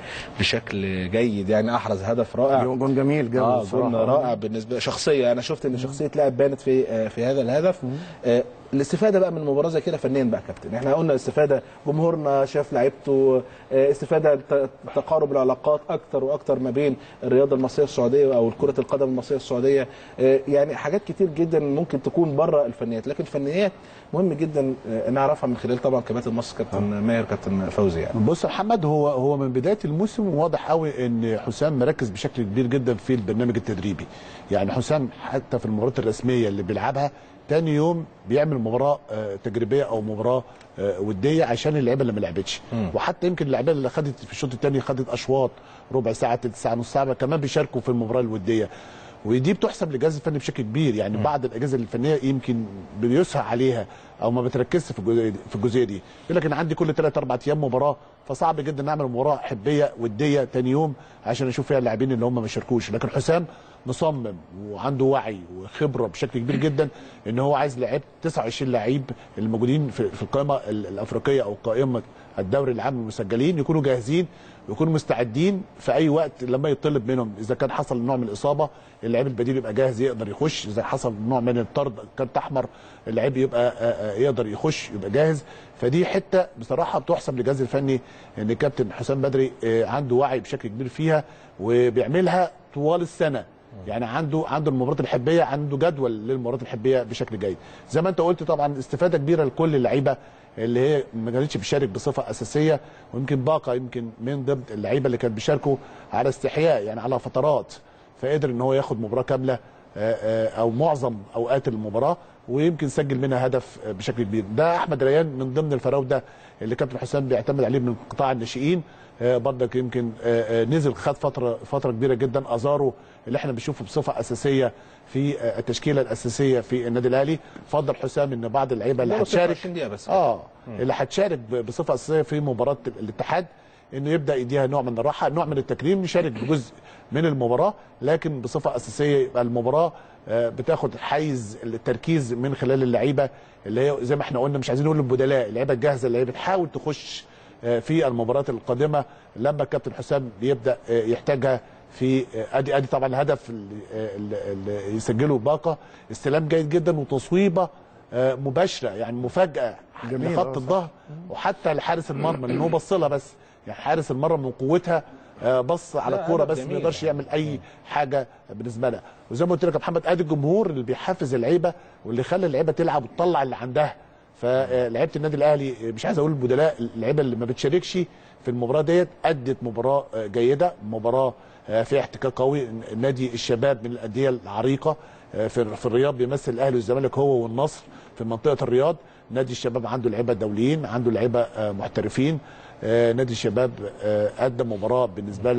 بشكل جيد يعني احرز هدف رائع جون جميل جاب اه الصراحة. جون رائع بالنسبه شخصيه انا شفت ان شخصيه لاعب بانت في آه، في هذا الهدف آه، الاستفاده بقى من مباراه زي كده فنيا بقى يا كابتن احنا قلنا استفاده جمهورنا شاف لعيبته آه، استفاده ت- تقارب العلاقات اكتر واكتر ما بين الرياضه المصريه السعوديه او كره القدم المصريه السعوديه آه، يعني حاجات كتير جدا ممكن تكون بره الفنيات لكن الفنيات مهم جدا آه، نعرفها من خلال طبعا كباتن مصر كابتن ماهر كابتن فوزي يعني بص يا محمد هو هو من بدايه الموسم واضح قوي ان حسام مركز بشكل كبير جدا في البرنامج التدريبي يعني حسام حتى في المباريات الرسميه اللي بيلعبها تاني يوم بيعمل مباراه آه، تجريبيه او مباراه آه، وديه عشان اللعيبه اللي ما لعبتش وحتى يمكن اللعيبه اللي خدت في الشوط الثاني خدت اشواط ربع ساعه تلت ساعه نص ساعه كمان بيشاركوا في المباراه الوديه ودي بتحسب للجهاز الفني بشكل كبير يعني بعض الاجهزه الفنيه يمكن بيسهى عليها او ما بتركزش في الجزئيه دي في الجزئيه دي يقول لك انا عندي كل 3 4 ايام مباراه فصعب جدا نعمل مباراه حبيه وديه تاني يوم عشان اشوف فيها اللاعبين اللي هم ما شاركوش لكن حسام مصمم وعنده وعي وخبره بشكل كبير جدا ان هو عايز لعيب 29 لعيب الموجودين في في القائمه ال- الافريقيه او قائمه الدوري العام المسجلين يكونوا جاهزين ويكونوا مستعدين في اي وقت لما يطلب منهم اذا كان حصل نوع من الاصابه اللعيب البديل يبقى جاهز يقدر يخش اذا حصل نوع من الطرد كارت احمر اللعيب يبقى آه، آه، يقدر يخش يبقى جاهز فدي حته بصراحه بتحسب للجهاز الفني ان كابتن حسام بدري آه، عنده وعي بشكل كبير فيها وبيعملها طوال السنه يعني عنده عنده المباريات الحبيه عنده جدول للمباريات الحبيه بشكل جيد زي ما انت قلت طبعا استفاده كبيره لكل اللعيبه اللي هي ما كانتش بتشارك بصفه اساسيه ويمكن باقه يمكن من ضمن اللعيبه اللي كانت بيشاركوا على استحياء يعني على فترات فقدر ان هو ياخد مباراه كامله آه، آه، او معظم اوقات المباراه ويمكن سجل منها هدف آه، بشكل كبير ده احمد ريان من ضمن الفراوده اللي كابتن حسام بيعتمد عليه من قطاع الناشئين آه، برضك يمكن آه، آه، نزل خد فتره فتره كبيره جدا ازارو اللي احنا بنشوفه بصفه اساسيه في آه، التشكيله الاساسيه في النادي الاهلي فضل حسام ان بعض اللعيبه اللي بقى هتشارك 26 دقيقة بس. اه اللي هتشارك ب- بصفه اساسيه في مباراه الاتحاد انه يبدا يديها نوع من الراحه نوع من التكريم يشارك بجزء من المباراه لكن بصفه اساسيه يبقى المباراه آه، بتاخد حيز التركيز من خلال اللعيبه اللي هي زي ما احنا قلنا مش عايزين نقول البدلاء اللعيبه الجاهزه اللي هي بتحاول تخش آه، في المباريات القادمه لما الكابتن حسام بيبدا آه، يحتاجها في آه، ادي ادي طبعا الهدف اللي, آه، اللي اللي يسجله باقه استلام جيد جدا وتصويبه آه، مباشره يعني مفاجاه جميل، لخط آه، صح. الظهر وحتى لحارس المرمى لان هو بص لها بس يعني حارس المرمى من قوتها آه، بص على لا، الكوره هدف بس ما جميل يقدرش يعني. يعمل اي حاجه بالنسبه لها وزي ما قلت لك يا محمد ادي الجمهور اللي بيحفز اللعيبه واللي خلى اللعيبه تلعب وتطلع اللي عندها فلعيبه النادي الاهلي مش عايز اقول البدلاء اللعيبه اللي ما بتشاركش في المباراه ديت ادت مباراه آه، جيده مباراه آه، فيها احتكاك قوي نادي الشباب من الانديه العريقه آه، في في الرياض بيمثل الاهلي والزمالك هو والنصر في منطقه الرياض نادي الشباب عنده لعيبه دوليين عنده لعيبه آه، محترفين آه، نادي الشباب آه، قدم مباراه بالنسبه له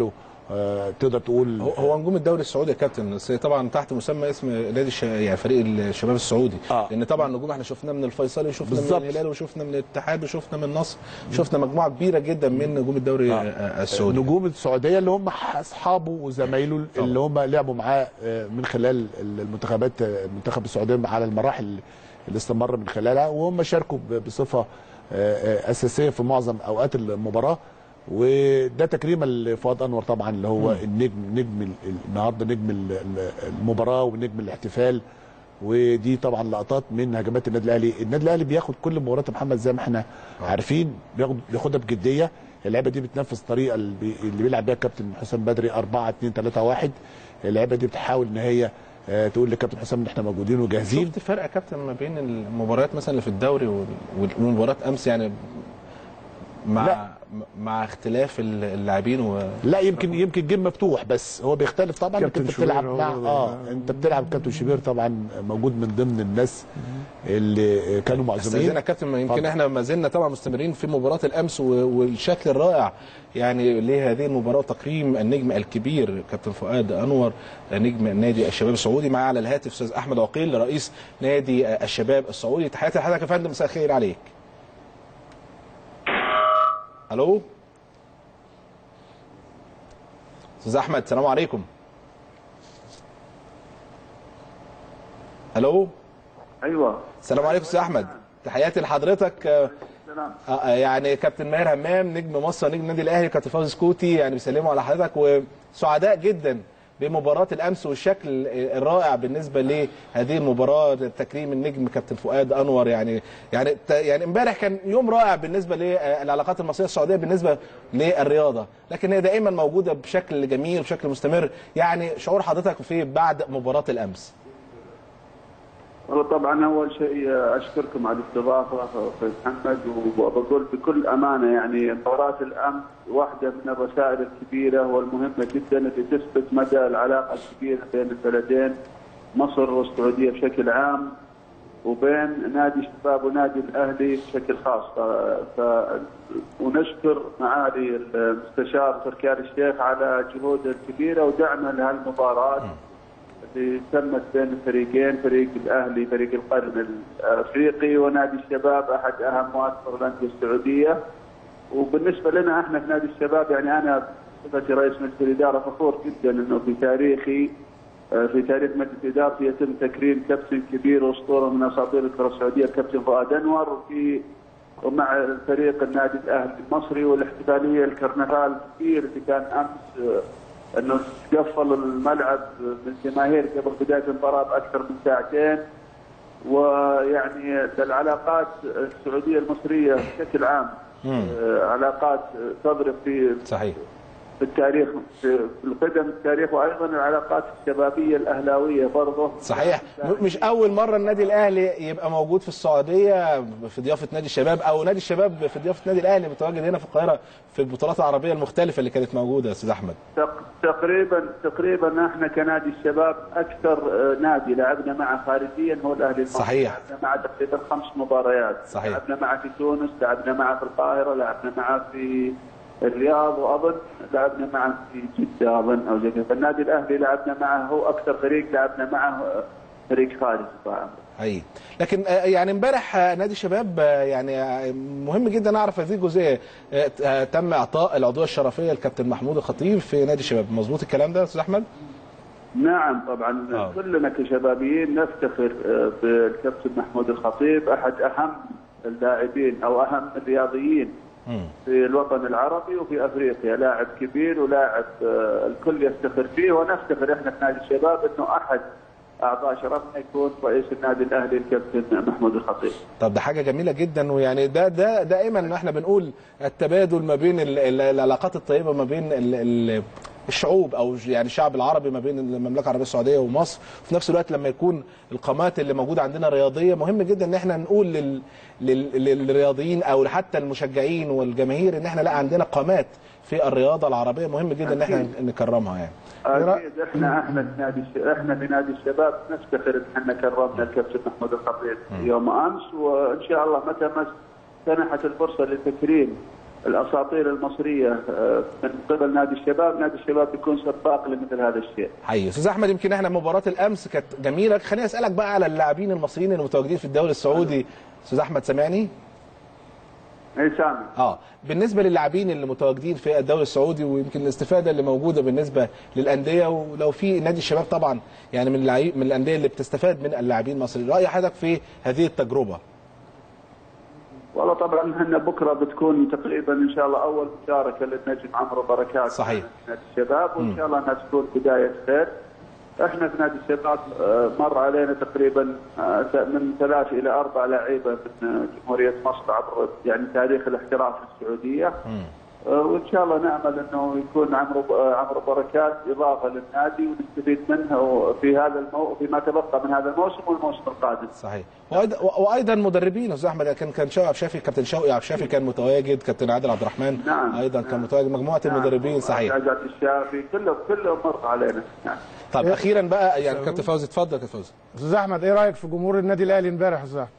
آه، تقدر تقول هو- هو نجوم الدوري السعودي يا كابتن بس طبعا تحت مسمى اسم نادي الش... يعني فريق الشباب السعودي آه. لان طبعا نجوم احنا شفناه من الفيصلي وشفنا بالظبط. من الهلال وشفنا من الاتحاد وشفنا من النصر شفنا مجموعه كبيره جدا من نجوم الدوري آه. السعودي نجوم السعوديه اللي هم اصحابه وزمايله اللي هم لعبوا معاه آه، من خلال المنتخبات آه، المنتخب السعودي على المراحل اللي استمر من خلالها وهم شاركوا ب- بصفه آه، آه، اساسيه في معظم اوقات المباراه وده تكريما لفؤاد انور طبعا اللي هو النجم نجم ال- ال- النهارده نجم ال- ال- المباراه ونجم الاحتفال ودي طبعا لقطات من هجمات النادي الاهلي النادي الاهلي بياخد كل مباراه يا محمد زي ما احنا عارفين بياخد بياخدها بجديه اللعبه دي بتنفذ الطريقه اللي, بي... اللي بيلعب بيها الكابتن حسام بدري 4 2 3 1 اللعبه دي بتحاول ان هي آه، تقول لكابتن حسام ان احنا موجودين وجاهزين شفت فرق يا كابتن ما بين المباريات مثلا اللي في الدوري وال- وال- ومباراه امس يعني مع لا. مع اختلاف اللاعبين و... لا يمكن يمكن جيم مفتوح بس هو بيختلف طبعا انك كابتن انت شوبير بتلعب هو مع اللي- اه انت بتلعب كابتن شوبير طبعا موجود من ضمن الناس اللي كانوا معزومين استاذنا يا كابتن ما يمكن اتفضل. احنا ما زلنا طبعا مستمرين في مباراه الامس و- والشكل الرائع يعني لهذه المباراه تقييم النجم الكبير كابتن فؤاد انور نجم نادي الشباب السعودي معاه على الهاتف استاذ احمد عقيل رئيس نادي الشباب السعودي تحياتي لحضرتك يا فندم مساء الخير عليك الو استاذ احمد السلام عليكم الو ايوه السلام عليكم استاذ احمد تحياتي لحضرتك آه، سلام آه، آه، يعني كابتن ماهر همام نجم مصر نجم النادي الاهلي كابتن فوزي سكوتي يعني بيسلموا على حضرتك وسعداء جدا بمباراه الامس والشكل الرائع بالنسبه لهذه المباراه تكريم النجم كابتن فؤاد انور يعني يعني ت- يعني امبارح كان يوم رائع بالنسبه للعلاقات المصريه السعوديه بالنسبه للرياضه لكن هي دائما موجوده بشكل جميل بشكل مستمر يعني شعور حضرتك في بعد مباراه الامس والله طبعا اول شيء اشكركم على الاستضافه اخوي محمد وبقول بكل امانه يعني مباراه الامس واحده من الرسائل الكبيره والمهمه جدا اللي تثبت مدى العلاقه الكبيره بين البلدين مصر والسعوديه بشكل عام وبين نادي الشباب ونادي الاهلي بشكل خاص ف... ف... ونشكر معالي المستشار تركي آل الشيخ على جهوده الكبيره ودعمه لهالمباراه اللي تمت بين الفريقين فريق الاهلي فريق القرن الافريقي ونادي الشباب احد اهم مؤثر الانديه السعوديه وبالنسبه لنا احنا في نادي الشباب يعني انا بصفتي رئيس مجلس الاداره فخور جدا انه في تاريخي آه، في تاريخ مجلس ادارتي يتم تكريم كابتن كبير واسطوره من اساطير الكره السعوديه الكابتن فؤاد انور وفي ومع فريق النادي الاهلي المصري والاحتفاليه الكرنفال الكبير اللي كان امس آه، انه تقفل الملعب من جماهير قبل بدايه المباراه باكثر من ساعتين ويعني العلاقات السعوديه المصريه بشكل عام آه، علاقات تضرب في صحيح في التاريخ في في القدم التاريخ وايضا العلاقات الشبابيه الاهلاويه برضه صحيح م- مش اول مره النادي الاهلي يبقى موجود في السعوديه في ضيافه نادي الشباب او نادي الشباب في ضيافه نادي الاهلي متواجد هنا في القاهره في البطولات العربيه المختلفه اللي كانت موجوده يا استاذ احمد تق- تقريبا تقريبا احنا كنادي الشباب اكثر آه، نادي لعبنا معه خارجيا هو الاهلي المصري صحيح. لعبنا معه تقريبا خمس مباريات صحيح. لعبنا معه في تونس لعبنا معه في القاهره لعبنا معه في الرياض واظن لعبنا معه في جده اظن او زي كذا فالنادي الاهلي لعبنا معه هو اكثر فريق لعبنا معه آه، فريق خارجي طبعا اي لكن آه، يعني امبارح آه، نادي الشباب آه، يعني آه، مهم جدا اعرف هذه الجزئيه آه، آه، تم اعطاء العضويه الشرفيه للكابتن محمود الخطيب في نادي الشباب مظبوط الكلام ده يا استاذ احمد نعم طبعا آه. كلنا كشبابيين نفتخر آه، بالكابتن محمود الخطيب احد اهم اللاعبين او اهم الرياضيين مم. في الوطن العربي وفي افريقيا لاعب كبير ولاعب آه، الكل يفتخر فيه ونفتخر احنا في نادي الشباب انه احد اعضاء شرفنا يكون رئيس النادي الاهلي الكابتن محمود الخطيب. طب ده حاجه جميله جدا ويعني ده ده دائما احنا بنقول التبادل ما بين ال- ال- العلاقات الطيبه ما بين ال- ال- الشعوب او يعني الشعب العربي ما بين المملكه العربيه السعوديه ومصر وفي نفس الوقت لما يكون القامات اللي موجوده عندنا رياضيه مهم جدا ان احنا نقول لل لل للرياضيين او حتى المشجعين والجماهير ان احنا لا عندنا قامات في الرياضه العربيه مهم جدا ان احنا نكرمها يعني اكيد احنا احنا في نادي الش- احنا في نادي الشباب نفتخر ان احنا كرمنا الكابتن محمود الخطيب يوم امس وان شاء الله متى ما سنحت الفرصه لتكريم الاساطير المصريه آه، من قبل نادي الشباب، نادي الشباب بيكون سباق لمثل هذا الشيء. حقيقي استاذ احمد يمكن احنا مباراه الامس كانت جميله خليني اسالك بقى على اللاعبين المصريين المتواجدين في الدوري السعودي استاذ احمد سامعني اي سامي. اه بالنسبه للاعبين اللي متواجدين في الدوري السعودي ويمكن الاستفاده اللي موجوده بالنسبه للانديه ولو في نادي الشباب طبعا يعني من اللعيب من الانديه اللي بتستفاد من اللاعبين المصريين راي حضرتك في هذه التجربه والله طبعا احنا بكره بتكون تقريبا ان شاء الله اول مشاركه للنجم عمرو بركات صحيح. في نادي الشباب وان شاء الله انها تكون بدايه خير. احنا في نادي الشباب آه، مر علينا تقريبا آه، من ثلاث الى اربع لعيبه من جمهوريه مصر عبر يعني تاريخ الاحتراف في السعوديه. آه، وان شاء الله نامل انه يكون عمرو آه، عمرو بركات اضافه للنادي ونستفيد منه في هذا المو... فيما تبقى من هذا الموسم والموسم القادم. صحيح وايضا وايضا مدربين استاذ احمد كان كان شوقي عبد الشافي كابتن شوقي عبد الشافي كان متواجد كابتن عادل عبد الرحمن نعم. ايضا كان متواجد مجموعه المدربين صحيح عزت الشافي كله كله مر علينا نعم. طب اخيرا بقى يعني كابتن فوزي اتفضل يا كابتن فوزي استاذ احمد ايه رايك في جمهور النادي الاهلي امبارح يا استاذ أحمد؟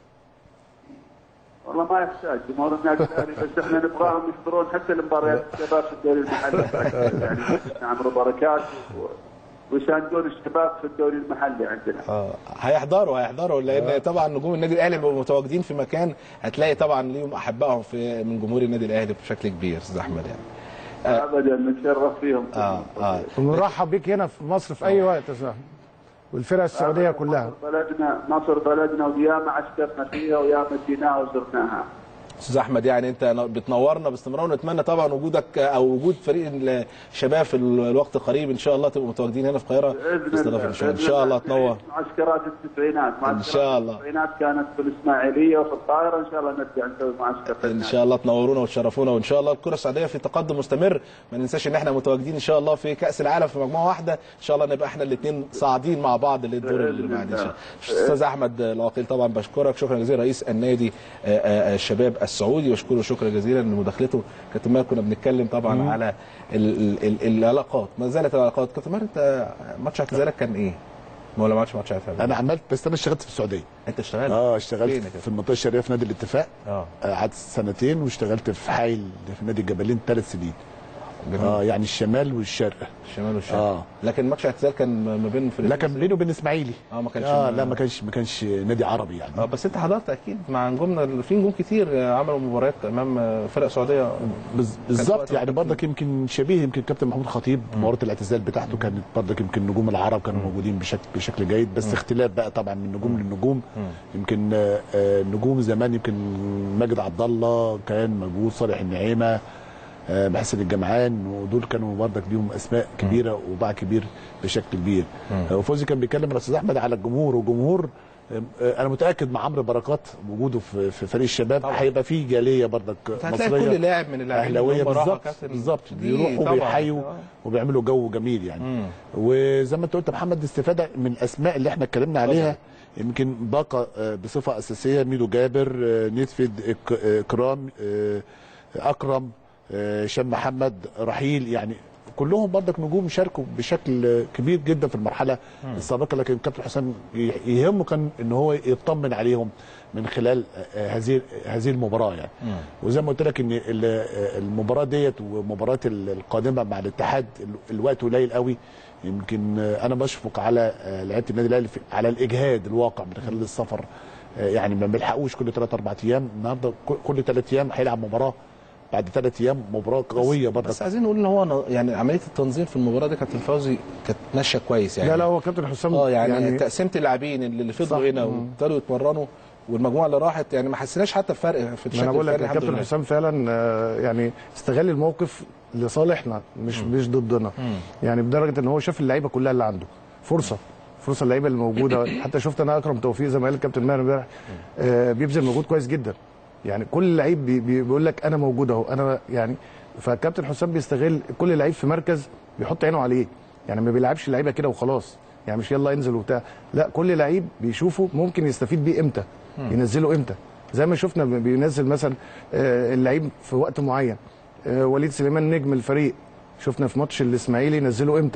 والله ما يحتاج جمهور النادي الاهلي بس احنا نبغاهم يحضرون حتى المباريات الشباب في الدوري المحلي يعني عمرو بركات و- ويساندون الشباب في الدوري المحلي عندنا. اه هيحضروا هيحضروا لان طبعا نجوم النادي الاهلي بيبقوا متواجدين في مكان هتلاقي طبعا ليهم احبائهم في من جمهور النادي الاهلي بشكل كبير استاذ احمد يعني ابدا نتشرف فيهم. اه اه ونرحب بيك هنا في مصر في اي وقت يا استاذ أحمد. والفرق السعوديه كلها مصر بلدنا مصر بلدنا وياما عشقنا فيها وياما جيناها وزرناها. استاذ احمد يعني انت بتنورنا باستمرار ونتمنى طبعا وجودك او وجود فريق الشباب في الوقت القريب ان شاء الله تبقوا متواجدين هنا في القاهره باذن باستضافه الله ان شاء الله ان بإذن شاء الله الله. تنور معسكرات التسعينات معسكرات شاء الله. التسعينات كانت في الاسماعيليه وفي القاهره ان شاء الله نرجع نسوي معسكر في ان النادي. شاء الله تنورونا وتشرفونا وان شاء الله الكره السعوديه في تقدم مستمر ما ننساش ان احنا متواجدين ان شاء الله في كاس العالم في مجموعه واحده ان شاء الله نبقى احنا الاثنين صاعدين مع بعض للدور اللي بإذن بعدين ان شاء الله. الله استاذ احمد العقيل طبعا بشكرك شكرا جزيلا رئيس النادي آه، آه، الشباب السعودي واشكره شكرا جزيلا لمداخلته كابتن ماهر كنا بنتكلم طبعا على ال ال ال العلاقات ما زالت العلاقات كابتن ماهر انت ماتش اعتزالك كان ايه؟ ولا ماتش ماتش اعتزالك؟ انا عملت بس انا اشتغلت في السعوديه انت اشتغلت اه اشتغلت فين كده؟ في المنطقه الشرقيه في نادي الاتفاق اه آه، قعدت سنتين واشتغلت في حايل في نادي الجبلين ثلاث سنين جميل. اه يعني الشمال والشرق الشمال والشرق آه. لكن ماتش اعتزال كان ما بين فريقين لا كان بينه وبين اسماعيلي اه ما كانش اه لا ما كانش ما كانش نادي عربي يعني اه بس انت حضرت اكيد مع نجومنا في نجوم كتير آه، عملوا مباريات امام آه، فرق سعوديه بز- وقت بالظبط يعني وقت برضك يمكن شبيه يمكن كابتن محمود خطيب مباراه الاعتزال بتاعته كانت برضك يمكن نجوم العرب كانوا موجودين بشكل بشكل جيد بس اختلاف بقى طبعا من نجوم للنجوم يمكن آه، آه، نجوم زمان يمكن ماجد عبد الله كان موجود صالح النعيمه آه، محسن الجمعان ودول كانوا برضك ليهم اسماء كبيره وباع كبير بشكل كبير آه، وفوزي كان بيتكلم الاستاذ احمد على الجمهور والجمهور آه، آه، انا متاكد مع عمرو بركات وجوده في في فريق الشباب طبعا. هيبقى في جاليه برضك هتلاقي مصريه كل لاعب من اللاعبين اهلاويه اللي هم راحوا بالظبط كابتن بالظبط دي بيروحوا طبعاً. بيحيوا آه. وبيعملوا جو جميل يعني مم. وزي ما انت قلت يا محمد استفاده من الاسماء اللي احنا اتكلمنا عليها يمكن باقه آه، بصفه اساسيه ميدو جابر آه، نيتفيد إك- آه، اكرام آه، اكرم آه، هشام محمد رحيل يعني كلهم برضك نجوم شاركوا بشكل آه، كبير جدا في المرحله السابقه لكن كابتن حسام ي- يهمه كان ان هو يطمن عليهم من خلال آه، هذه هذه المباراه يعني وزي ما قلت لك ان ال- آه، المباراه ديت ومباراه ال- القادمه مع الاتحاد ال- الوقت قليل قوي يمكن آه، انا بشفق على آه، لعيبه النادي الاهلي في- على الاجهاد الواقع من خلال السفر آه، يعني ما بيلحقوش كل ثلاث اربع ايام النهارده كل- كل ثلاث ايام هيلعب مباراه بعد ثلاث ايام مباراه قويه برضك بس عايزين نقول ان هو ن- يعني عمليه التنظيم في المباراه دي كابتن فوزي كانت ماشيه كويس يعني لا لا هو كابتن حسام اه يعني, يعني تقسيمه اللاعبين اللي اللي صح. فضلوا هنا مم. وابتدوا يتمرنوا والمجموعه اللي راحت يعني ما حسيناش حتى بفرق في ما الشكل انا بقول لك الفني الحمد كابتن لله. حسام فعلا آه، يعني استغل الموقف لصالحنا مش مش ضدنا يعني بدرجه ان هو شاف اللعيبه كلها اللي عنده فرصه فرصه اللعيبه اللي موجوده حتى شفت انا اكرم توفيق زي ما قال الكابتن ماهر امبارح آه، بيبذل مجهود كويس جدا يعني كل لعيب بي- بي- بيقول لك انا موجود اهو انا يعني فالكابتن حسام بيستغل كل لعيب في مركز بيحط عينه عليه يعني ما بيلعبش اللعيبه كده وخلاص يعني مش يلا انزل وبتاع لا كل لعيب بيشوفه ممكن يستفيد بيه امتى ينزله امتى زي ما شفنا بينزل مثلا آه، اللعيب في وقت معين آه، وليد سليمان نجم الفريق شفنا في ماتش الاسماعيلي نزله امتى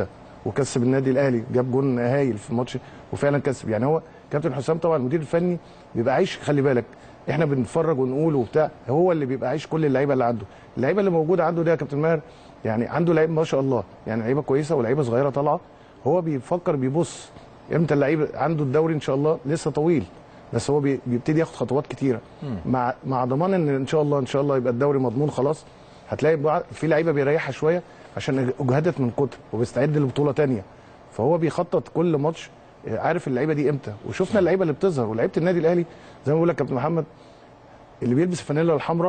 وكسب النادي الاهلي جاب جون هايل في الماتش وفعلا كسب يعني هو كابتن حسام طبعا المدير الفني بيبقى عايش خلي بالك احنا بنتفرج ونقول وبتاع هو اللي بيبقى عايش كل اللعيبه اللي عنده اللعيبه اللي موجوده عنده دي يا كابتن ماهر يعني عنده لعيبه ما شاء الله يعني لعيبه كويسه ولعيبه صغيره طالعه هو بيفكر بيبص امتى اللعيب عنده الدوري ان شاء الله لسه طويل بس هو بي- بيبتدي ياخد خطوات كتيره مع مع ضمان ان ان شاء الله ان شاء الله يبقى الدوري مضمون خلاص هتلاقي بعض- في لعيبه بيريحها شويه عشان اجهدت من كتر وبيستعد لبطوله تانية فهو بيخطط كل ماتش آه، عارف اللعيبه دي امتى وشفنا اللعيبه اللي بتظهر ولعيبه النادي الاهلي زي ما بقول لك كابتن محمد اللي بيلبس الفانيلا الحمراء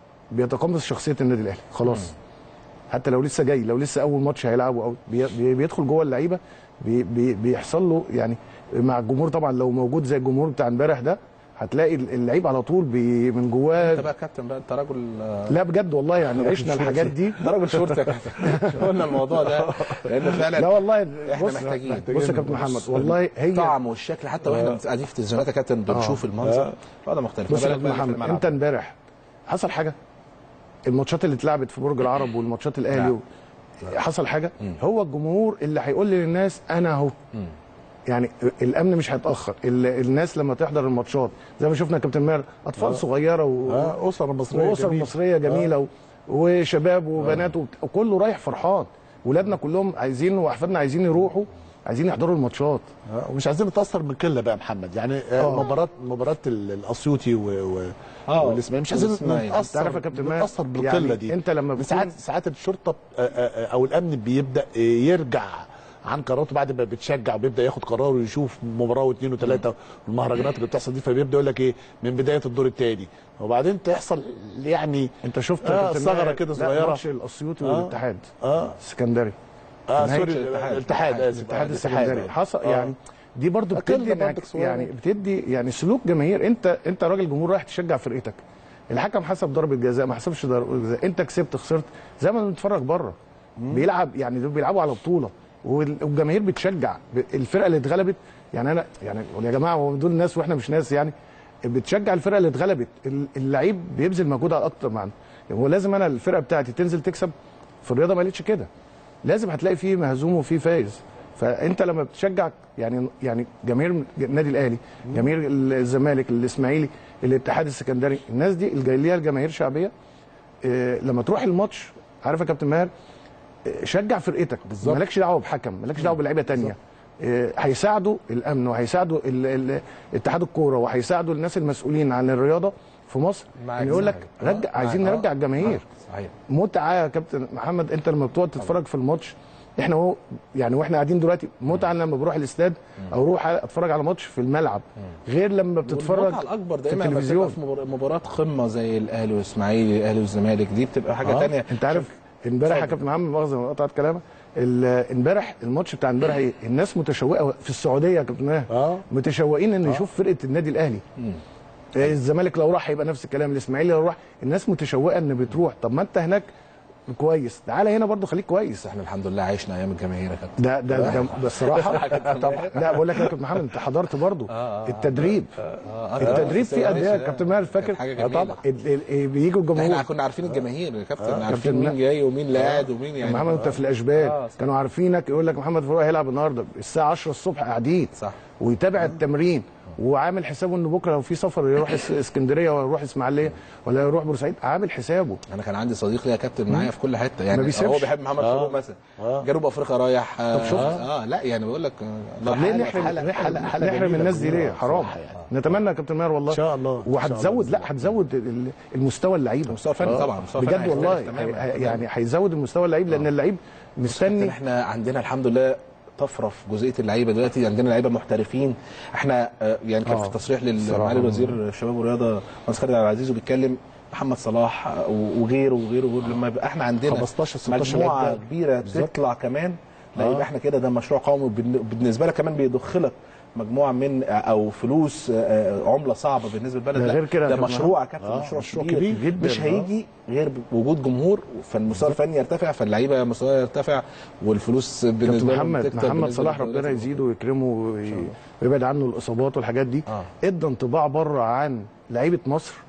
بيتقمص شخصيه النادي الاهلي خلاص حتى لو لسه جاي لو لسه اول ماتش هيلعبه او بي بي بيدخل جوه اللعيبه بي بي بيحصل له يعني مع الجمهور طبعا لو موجود زي الجمهور بتاع امبارح ده هتلاقي اللعيب على طول بي من انت جواه بقى كابتن بقى انت راجل آه، لا بجد والله يعني عشنا الحاجات دي ده راجل شرطه يا كابتن قلنا الموضوع ده لان فعلا لا والله احنا بص محتاجين. بص يا كابتن محمد والله هي الطعم والشكل حتى واحنا قاعدين في التلفزيونات يا كابتن بنشوف المنظر هذا مختلف بص ما يا بالك كابتن بقى في محمد الملعب. انت امبارح حصل حاجه الماتشات اللي اتلعبت في برج العرب والماتشات الاهلي نعم. و... حصل حاجه هو الجمهور اللي هيقول للناس انا اهو يعني الامن مش هيتاخر ال- الناس لما تحضر الماتشات زي ما شفنا كابتن ماهر اطفال صغيره و... آه، اسره مصريه واسر جميلة. مصريه جميله و... وشباب وبنات وبت- وكله رايح فرحان ولادنا كلهم عايزين واحفادنا عايزين يروحوا عايزين يحضروا الماتشات آه، ومش عايزين نتاثر من قله بقى يا محمد يعني آه، آه. مباراه مباراه ال- الاسيوطي و... و... آه. والاسماعيلي مش عايزين والإسماعيلي. نتاثر تعرف يا كابتن ماهر، نتاثر بالقله يعني دي أنت لما بتكون- ساعات ساعات الشرطه آه، آه، آه، او الامن بيبدا آه، يرجع عن قراراته بعد ما بتشجع وبيبدا ياخد قرار ويشوف مباراه واثنين وثلاثه والمهرجانات اللي بتحصل دي فبيبدا يقول لك ايه من بدايه الدور الثاني وبعدين تحصل يعني انت شفت آه، يا كابتن ثغرة ماهر؟ كده لا، صغيرة. ماتش الاسيوطي آه. والاتحاد اه السكندري اه نهاية سوري الاتحاد. الاتحاد اسف الاتحاد آه، السكندري حصل آه. يعني دي برضو أكلنا بتدي برضك انك- صغيرة. يعني بتدي يعني سلوك جماهير انت انت راجل جمهور رايح تشجع فرقتك الحكم حسب ضربه جزاء ما حسبش ضربه جزاء انت كسبت خسرت زي ما بنتفرج بره بيلعب يعني دول بيلعبوا على بطوله وال- والجماهير بتشجع ب- الفرقه اللي اتغلبت يعني انا يعني يا جماعه هو دول ناس واحنا مش ناس يعني بتشجع الفرقه اللي اتغلبت ال- اللعيب بيبذل مجهود على اكتر معنا هو لازم انا الفرقه بتاعتي تنزل تكسب في الرياضه ما قالتش كده لازم هتلاقي فيه مهزوم وفيه فايز فانت لما بتشجع يعني يعني جماهير النادي الاهلي جماهير الزمالك الاسماعيلي الاتحاد السكندري الناس دي اللي جاي ليها الجماهير شعبيه آه، لما تروح الماتش عارف يا كابتن ماهر آه، شجع فرقتك بالظبط. مالكش دعوه بحكم مالكش دعوه بلعيبه تانية آه، هيساعدوا الامن وهيساعدوا ال- ال- اتحاد الكوره وهيساعدوا الناس المسؤولين عن الرياضه في مصر معاك ان يقول لك صحيح. رجع آه، عايزين آه، نرجع الجماهير صحيح متعه يا كابتن محمد انت لما بتقعد تتفرج في الماتش احنا هو يعني واحنا قاعدين دلوقتي متعه لما بروح الاستاد او اروح اتفرج على ماتش في الملعب غير لما بتتفرج والمتعة الاكبر في دايما لما التلفزيون بتبقى في مبار- مباراه قمه زي الاهلي والاسماعيلي الاهلي والزمالك دي بتبقى حاجه آه. تانية انت عارف امبارح يا كابتن محمد مؤاخذه ما قطعت كلامك ال- امبارح الماتش بتاع امبارح ايه؟ الناس متشوقه في السعوديه يا كابتن ماهر اه متشوقين ان يشوف فرقه النادي الاهلي آه، الزمالك لو راح هيبقى نفس الكلام الاسماعيلي لو راح الناس متشوقه ان بتروح طب ما انت هناك كويس تعالى هنا برضو خليك كويس احنا الحمد لله عشنا ايام الجماهير يا كابتن ده ده ده, ده الصراحه طبعا لا بقول لك يا كابتن محمد انت حضرت برضو التدريب التدريب فيه قد ايه يا كابتن ماهر فاكر حاجة آه جميلة. طبعا ال- ال- بيجوا احنا الجمهور كنا عارفين الجماهير يا كابتن كابتن عارفين ما- مين جاي ومين اللي قاعد ومين يعني محمد انت في الاشبال آه، صح. كانوا عارفينك يقول لك محمد فاروق هيلعب النهارده الساعه 10 الصبح قاعدين صح ويتابع التمرين وعامل حسابه ان بكره لو في سفر يروح اس- اسكندريه ولا يروح اسماعيليه ولا يروح بورسعيد عامل حسابه انا كان عندي صديق ليا كابتن معايا في كل حته يعني ما بيسيبش. هو بيحب محمد فاروق مثلا جنوب افريقيا رايح آه, شفت؟ اه لا يعني بقول لك آه، طب ليه حالة- نحرم حالة- نحرم, حالة- حالة نحرم جميلة الناس دي ليه كلها حرام بصراحة يعني. نتمنى يا كابتن ماهر والله ان شاء الله إن شاء وهتزود الله لا هتزود ال- المستوى اللعيبه المستوى الفني طبعا المستوى الفني بجد والله هيختلف تماماً. هي- يعني هيزود المستوى اللعيب لان اللعيب لكن مستني احنا عندنا الحمد لله طفره في جزئيه اللعيبه دلوقتي عندنا لعيبه محترفين احنا آه، يعني كان آه، في تصريح الصراحة. للمعالي الوزير الشباب والرياضه مهندس خالد عبد العزيز وبيتكلم محمد صلاح آه، وغيره وغيره وغيره لما يبقى احنا عندنا 15 16 مجموعه لعيب ده. كبيره بالظبط. تطلع كمان لا آه. يبقى احنا كده ده مشروع قومي وبالن- بالنسبه لك كمان بيدخلك مجموعه من او فلوس آه، آه، عمله صعبه بالنسبه للبلد ده لا، غير كده ده يا كابتن مشروع يا كابتن آه، مشروع, مشروع كبير, كبير جداً، مش آه. هيجي غير بوجود جمهور فالمستوى الفني يرتفع فاللعيبه مستواها يرتفع والفلوس كابتن بالنسبه لهم محمد تكتر محمد بالنسبة صلاح للدوريات ربنا الموجودة. يزيده ويكرمه وي- ويبعد عنه الاصابات والحاجات دي آه. ادى انطباع بره عن لعيبه مصر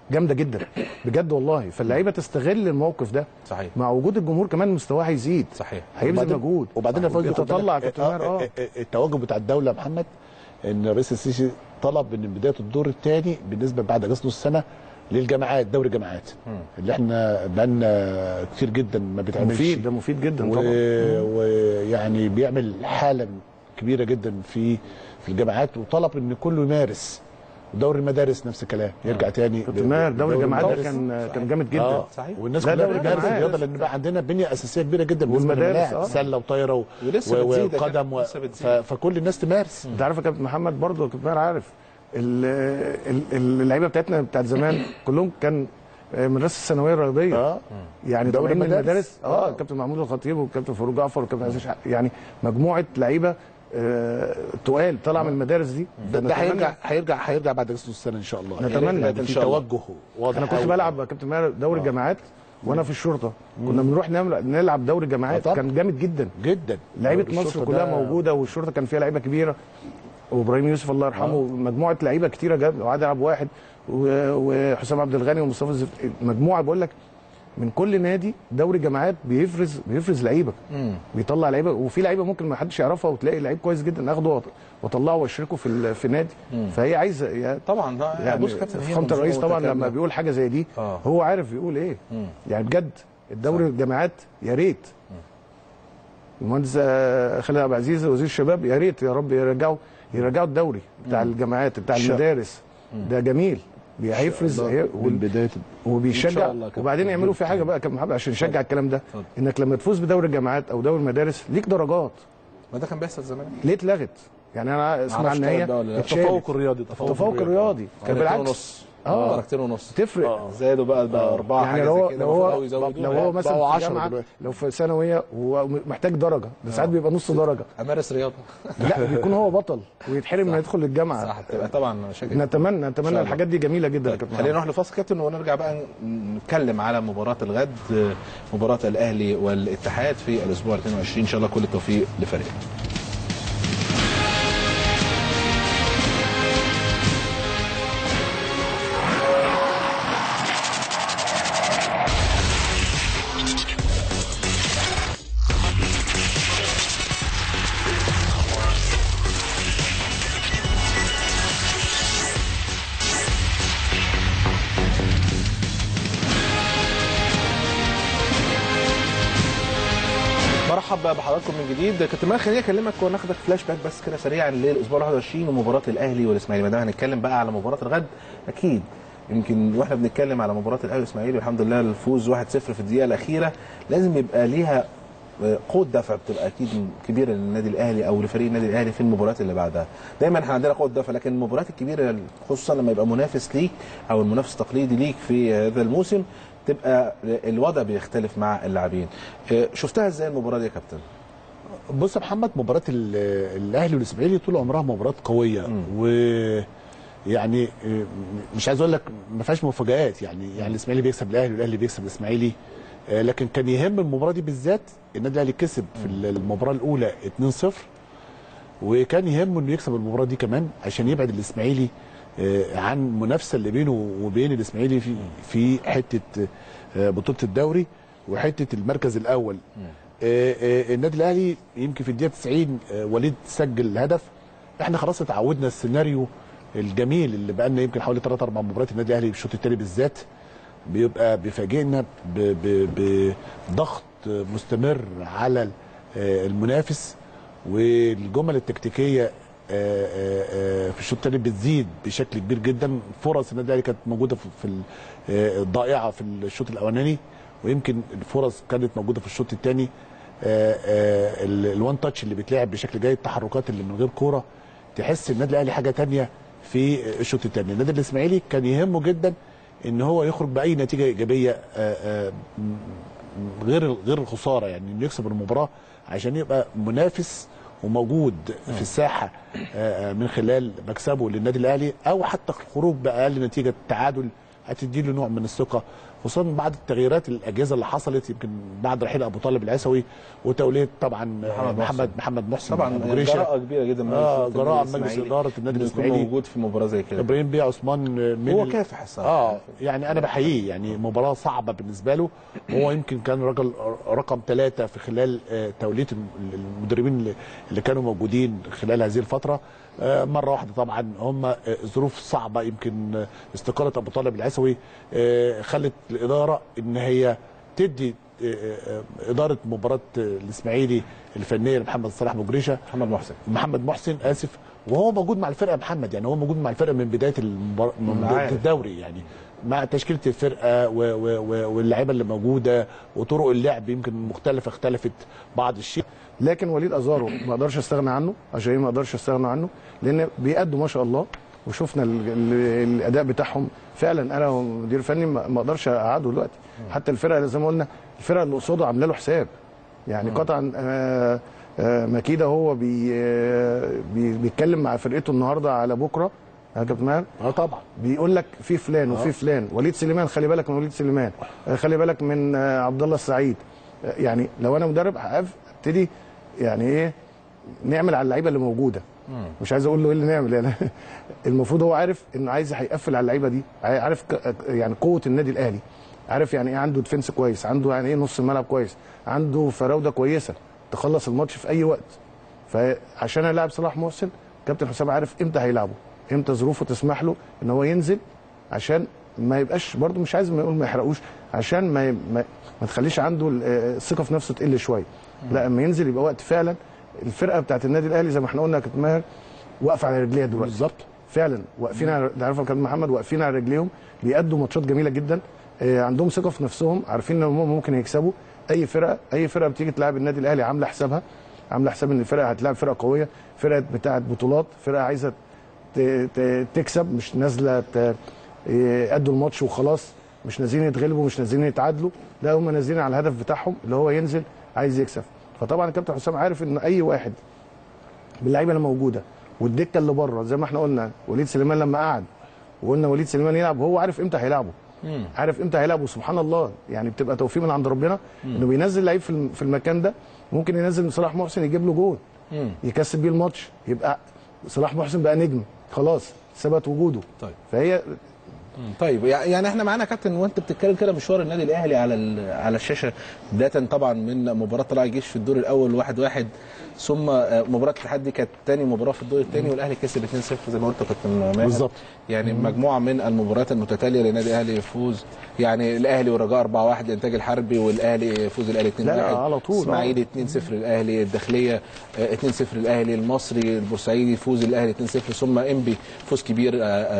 جامده جدا بجد والله فاللعيبه تستغل الموقف ده صحيح مع وجود الجمهور كمان مستواه هيزيد صحيح هيبذل وبعدين- مجهود وبعدين يا فوزي خد يتطلع بالك، كابتن ماهر اه التوجه بتاع الدوله يا محمد ان الرئيس السيسي طلب من بدايه الدور الثاني بالنسبه بعد اجازه نص سنه للجامعات دوري الجامعات اللي احنا بقالنا كتير جدا ما بيتعملش مفيد ده مفيد جدا و- طبعا ويعني بيعمل حاله كبيره جدا في في الجامعات وطلب ان كله يمارس ودوري المدارس نفس الكلام يرجع تاني كابتن ماهر دوري الجامعات ده المدارس. كان كان جامد جدا اه صحيح. والناس ده كلها دوري بتمارس الجامعات. الرياضه لان بقى عندنا بنيه اساسيه كبيره جدا بالنسبه والمدارس، للملاعب آه. سله وطايره و- ولسه و- بتزيد يا وقدم كابتن، و... لسه ف... بتزيد. فكل الناس تمارس انت عارف يا كابتن محمد برضه كابتن ماهر عارف ال- ال- اللعيبه بتاعتنا بتاعت زمان كلهم كان مدرسه الثانويه الرياضيه اه يعني دوري طالعين من المدارس. المدارس اه آه. الكابتن محمود الخطيب والكابتن فاروق جعفر والكابتن عزيز شحات يعني مجموعه لعيبه آه، تقال طالعه من المدارس دي ده, ده فنتمنى- هيرجع هيرجع هيرجع بعد اجازه السنه ان شاء الله نتمنى. يعني إن في شاء الله. توجه واضح انا كنت أوي. بلعب يا كابتن ماهر دوري الجامعات وانا في الشرطه كنا بنروح نعمل- نلعب دوري آه الجامعات طبعا. كان جامد جدا جدا لعيبه الشرطة مصر ده- كلها موجوده والشرطه كان فيها لعيبه كبيره وابراهيم يوسف الله يرحمه مجموعه لعيبه كتيره جاب وعادل عبد واحد و- وحسام عبد الغني ومصطفى الزف... مجموعه بقول لك من كل نادي دوري جامعات بيفرز بيفرز لعيبه بيطلع لعيبه وفي لعيبه ممكن ما حدش يعرفها وتلاقي لعيب كويس جدا اخده وأط- واطلعه واشركه في ال- في نادي فهي عايزه يعني طبعا ده يعني بص كابتن هي فخامه منظومة الرئيس طبعا متكاملة. لما بيقول حاجه زي دي آه. هو عارف بيقول ايه يعني بجد الدوري الجامعات يا ريت المهندس آه، خالد عبد العزيز وزير الشباب يا ريت يا رب يرجعوا يرجعوا الدوري بتاع الجامعات بتاع شاء- المدارس ده جميل بي- هيفرز هي- من وال- بدايه إن وبيشجع شاء الله كابتن. وبعدين يعملوا في حاجه بقى يا كابتن محمد عشان نشجع الكلام ده اتفضل. انك لما تفوز بدوري الجامعات او دوري المدارس ليك درجات ما ده كان بيحصل زمان ليه اتلغت؟ يعني انا اسمع معرفش ان طيب هي بقى ولا لا. اتشالت. التفوق الرياضي التفوق الرياضي كان درجتين بالعكس ونص آه. درجتين ونص تفرق زادوا بقى بقى اربعه يعني حاجه لو زي هو كده لو المفروض هو يزودوا لو بقى. هو مثلا بقوا في 10 جامعه دلوقتي. لو في ثانويه هو محتاج درجه ده ساعات بيبقى نص درجه امارس رياضه لا بيكون هو بطل ويتحرم انه يدخل الجامعه صح تبقى طبعا مشاكل نتمنى نتمنى الله. الحاجات دي جميله جدا يا كابتن خلينا محمد. نروح لفاصل كابتن ونرجع بقى نتكلم على مباراة الغد مباراة الأهلي والاتحاد في الأسبوع 22 إن شاء الله كل التوفيق لفريقنا مرحب بحضراتكم من جديد كابتن مالك خليني اكلمك وناخدك فلاش باك بس كده سريعا للاسبوع 21 ومباراه الاهلي والاسماعيلي ما دام هنتكلم بقى على مباراه الغد اكيد يمكن واحنا بنتكلم على مباراه الاهلي والاسماعيلي والحمد لله الفوز 1-0 في الدقيقه الاخيره لازم يبقى ليها قوه دفع بتبقى اكيد كبيره للنادي الاهلي او لفريق النادي الاهلي في المباريات اللي بعدها دايما احنا عندنا قوه دفع لكن المباريات الكبيره خصوصا لما يبقى منافس ليك او المنافس التقليدي ليك في هذا الموسم تبقى الوضع بيختلف مع اللاعبين اه، شفتها ازاي المباراه دي يا كابتن بص يا محمد مباراه ال- الاهلي والاسماعيلي طول عمرها مباراه قويه و يعني آه، مش عايز اقول لك ما فيهاش مفاجآت يعني يعني الاسماعيلي بيكسب الاهلي والاهلي بيكسب الاسماعيلي آه، لكن كان يهم المباراه دي بالذات النادي الاهلي كسب في المباراه الاولى 2-0 وكان يهمه انه يكسب المباراه دي كمان عشان يبعد الاسماعيلي آه، عن المنافسه اللي بينه وبين الاسماعيلي في في حته آه، بطوله الدوري وحته المركز الاول آه، آه، النادي الاهلي يمكن في الدقيقه 90 آه، وليد سجل هدف احنا خلاص اتعودنا السيناريو الجميل اللي بقى لنا يمكن حوالي 3 4 مباريات النادي الاهلي في الشوط الثاني بالذات بيبقى بيفاجئنا ب- ب- بضغط مستمر على آه، المنافس والجمل التكتيكيه آه، آه، آه، في الشوط الثاني بتزيد بشكل كبير جدا فرص النادي الاهلي كانت موجوده في في ال- آه، الضائعه في الشوط الاولاني ويمكن الفرص كانت موجوده في الشوط الثاني الوان تاتش اللي بيتلعب بشكل جيد التحركات اللي من غير كوره تحس النادي الاهلي حاجه تانية في الشوط الثاني النادي الاسماعيلي كان يهمه جدا ان هو يخرج باي نتيجه ايجابيه آه، آه، م- غير غير الخساره يعني انه يكسب المباراه عشان يبقى منافس وموجود في الساحه آه، آه، من خلال مكسبه للنادي الاهلي او حتى الخروج باقل نتيجه تعادل هتدي له نوع من الثقه خصوصا بعد التغييرات الاجهزه اللي حصلت يمكن بعد رحيل ابو طالب العسوي وتوليه طبعا محمد محمد محسن. محمد محسن طبعا أبو جريشة. جراءه كبيره جدا من آه، مجلس جراءة النادي مجلس الإسماعيلي إدارة النادي إنه يكون الإسماعيلي. موجود في مباراه زي كده ابراهيم بيه عثمان من هو ال- كافح الصراحه اه يعني انا بحييه يعني مباراه صعبه بالنسبه له هو يمكن كان رجل رقم ثلاثه في خلال آه، توليه الم- المدربين اللي- اللي كانوا موجودين خلال هذه الفتره آه، مره واحده طبعا هم آه، ظروف صعبه يمكن آه، استقاله ابو طالب العسوي آه، خلت الاداره ان هي تدي آه، آه، اداره مباراه آه، الاسماعيلي الفنيه لمحمد صلاح مجريشه محمد محسن محمد محسن اسف وهو موجود مع الفرقه محمد يعني هو موجود مع الفرقه من بدايه المبار... من بدايه عارف. الدوري يعني مع تشكيله الفرقه و... و... و... واللعيبه اللي موجوده وطرق اللعب يمكن مختلفه اختلفت بعض الشيء لكن وليد ازارو ما اقدرش استغنى عنه عشان ما اقدرش استغنى عنه لان بيأدوا ما شاء الله وشفنا ال ال الاداء بتاعهم فعلا انا ومدير فني ما ما اقدرش اقعده دلوقتي حتى الفرقه اللي زي ما قلنا الفرقه اللي قصاده عامله له حساب يعني قطعا آه، آه، مكيده هو بي آه، بي بيتكلم مع فرقته النهارده على بكره يا كابتن ماهر اه طبعا بيقول لك في فلان وفي فلان وليد سليمان خلي بالك من وليد سليمان آه، خلي بالك من آه، عبد الله السعيد آه، يعني لو انا مدرب هقف- ابتدي يعني ايه نعمل على اللعيبه اللي موجوده مش عايز اقول له ايه اللي نعمل يعني المفروض هو عارف انه عايز هيقفل على اللعيبه دي عارف ك- يعني قوه النادي الاهلي عارف يعني ايه عنده ديفنس كويس عنده يعني ايه نص الملعب كويس عنده فراوده كويسه تخلص الماتش في اي وقت فعشان العب صلاح محسن كابتن حسام عارف امتى هيلعبه امتى ظروفه تسمح له ان هو ينزل عشان ما يبقاش برده مش عايز ما يقول ما يحرقوش عشان ما ما, ما تخليش عنده ال- آه، الثقه في نفسه تقل شويه لا اما ينزل يبقى وقت فعلا الفرقه بتاعت النادي الاهلي زي ما احنا قلنا يا كابتن ماهر واقفه على رجليها دلوقتي بالظبط فعلا واقفين على ده عارف يا كابتن محمد واقفين على رجليهم بيأدوا ماتشات جميله جدا آه، عندهم ثقه في نفسهم عارفين ان هم ممكن يكسبوا اي فرقه اي فرقه بتيجي تلعب النادي الاهلي عامله حسابها عامله حساب ان الفرقه هتلعب فرقه قويه فرقه بتاعه بطولات فرقه عايزه ت- ت- تكسب مش نازله ت- يأدوا الماتش وخلاص مش نازلين يتغلبوا مش نازلين يتعادلوا لا هم نازلين على الهدف بتاعهم اللي هو ينزل عايز يكسب فطبعا الكابتن حسام عارف ان اي واحد باللعيبه اللي موجوده والدكه اللي بره زي ما احنا قلنا وليد سليمان لما قعد وقلنا وليد سليمان يلعب هو عارف امتى هيلعبه عارف امتى هيلعبه سبحان الله يعني بتبقى توفيق من عند ربنا انه بينزل لعيب في الم- في المكان ده ممكن ينزل صلاح محسن يجيب له جول يكسب بيه الماتش يبقى صلاح محسن بقى نجم خلاص ثبت وجوده طيب. فهي طيب يعني احنا معانا كابتن وانت بتتكلم كده مشوار النادي الاهلي على ال- على الشاشه بدايه طبعا من مباراه طلائع الجيش في الدور الاول 1 1 ثم آه، مباراه الاتحاد دي كانت ثاني مباراه في الدور الثاني والاهلي كسب 2-0 زي ما قلت كابتن ماهر بالظبط. يعني مجموعه من المباريات المتتاليه للنادي الاهلي يفوز يعني الاهلي والرجاء 4 1 الانتاج الحربي والاهلي يفوز الاهلي 2 1 لا، على طول، آه. اسماعيلي 2 0 الاهلي الداخليه آه، 2 0 الاهلي المصري البورسعيدي يفوز الاهلي 2 0 ثم انبي فوز كبير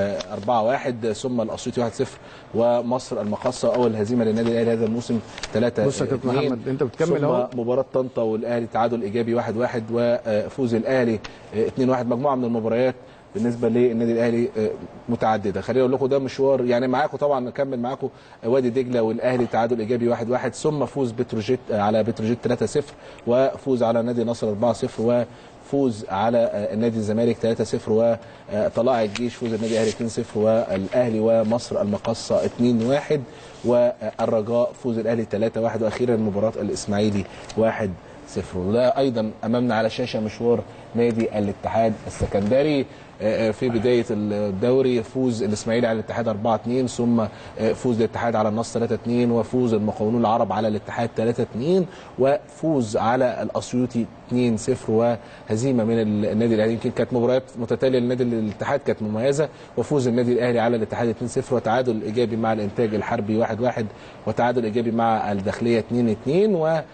4 1 ثم الاسيوطي 1 0 ومصر المقاصه اول هزيمه للنادي الاهلي هذا الموسم 3 بص يا كابتن محمد، أنت بتكمل ثم أهو. مباراه طنطا والاهلي تعادل ايجابي 1 1 وفوز الاهلي 2 1 مجموعه من المباريات بالنسبه للنادي الاهلي آه، متعدده خليني اقول لكم ده مشوار يعني معاكم طبعا نكمل معاكم وادي دجله والاهلي تعادل ايجابي 1 1 ثم فوز بتروجيت آه، على بتروجيت 3 0 وفوز على نادي النصر 4 0 وفوز على آه، النادي الزمالك 3 0 وطلائع الجيش فوز النادي الاهلي 2 0 والاهلي ومصر المقاصه 2 1 والرجاء فوز الاهلي 3 1 واخيرا مباراه الاسماعيلي 1 صفر وده ايضا امامنا على الشاشه مشوار نادي الاتحاد السكندري آه، آه، في بدايه الدوري فوز الاسماعيلي على الاتحاد 4 2 ثم آه، فوز الاتحاد على النصر 3 2 وفوز المقاولون العرب على الاتحاد 3 2 وفوز على الاسيوطي 2 0 وهزيمه من النادي الاهلي يمكن كانت مباريات متتاليه للنادي الاتحاد كانت مميزه وفوز النادي الاهلي على الاتحاد 2 0 وتعادل ايجابي مع الانتاج الحربي 1 1 وتعادل ايجابي مع الداخليه 2 2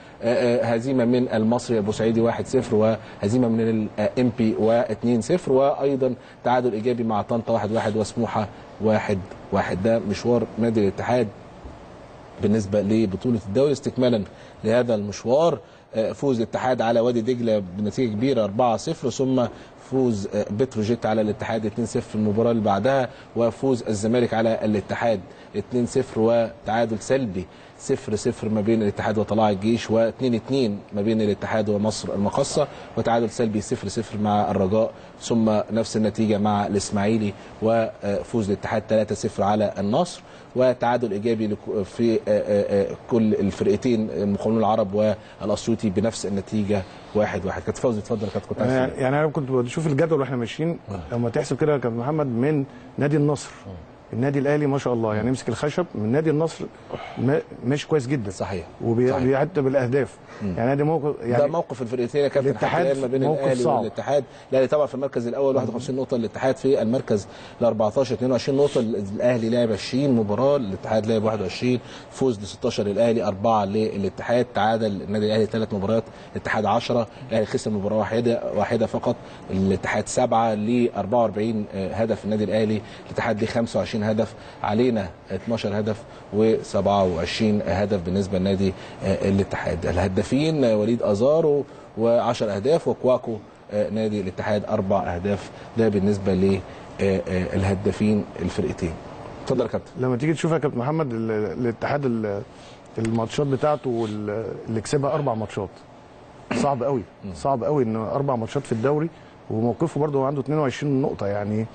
وهزيمه من المصري البورسعيدي 1 0 وهزيمه من الام بي 2 0 وايضا تعادل ايجابي مع طنطا 1 1 وسموحه 1 1 ده مشوار نادي الاتحاد بالنسبه لبطوله الدوري استكمالا لهذا المشوار آه، فوز الاتحاد على وادي دجله بنتيجه كبيره 4-0 ثم وفوز آه، بتروجيت على الاتحاد 2-0 في المباراه اللي بعدها وفوز الزمالك على الاتحاد 2-0 وتعادل سلبي 0-0 ما بين الاتحاد وطلائع الجيش و2-2 ما بين الاتحاد ومصر المقصه وتعادل سلبي 0-0 مع الرجاء ثم نفس النتيجه مع الاسماعيلي وفوز الاتحاد 3-0 على النصر وتعادل ايجابي لك- في آه، آه، آه، كل الفرقتين المقاولون العرب والاسيوطي بنفس النتيجه 1 1 كانت فوزي اتفضل كانت كنت عايز يعني تقول. يعني انا كنت بشوف الجدول واحنا ماشيين لما تحسب كده يا كابتن محمد من نادي النصر النادي الاهلي ما شاء الله يعني يمسك الخشب من نادي النصر ما- ماشي كويس جدا صحيح وبيحتى بالاهداف يعني نادي موقف ده يعني موقف الفرقتين يا كابتن الاتحاد حتى الآن ما بين موقف الاهلي صعب. والاتحاد الاهلي طبعا في المركز الاول 51 نقطه الاتحاد في المركز ال 14 22 نقطه الاهلي لعب 20 مباراه الاتحاد لعب 21 فوز ل 16 للاهلي اربعه للاتحاد تعادل النادي الاهلي ثلاث مباريات الاتحاد 10 الاهلي خسر مباراه واحده واحده فقط الاتحاد 7 ل 44 هدف النادي الاهلي الاتحاد ليه 25 هدف علينا 12 هدف و27 هدف بالنسبه لنادي آه، الاتحاد الهدافين آه، وليد ازارو و10 اهداف وكواكو آه، نادي الاتحاد اربع اهداف ده بالنسبه للهدافين الفرقتين اتفضل يا كابتن لما تيجي تشوف يا كابتن محمد ال- الاتحاد ال- الماتشات بتاعته وال- اللي كسبها اربع ماتشات صعب قوي صعب قوي ان اربع ماتشات في الدوري وموقفه برضه هو عنده 22 نقطه يعني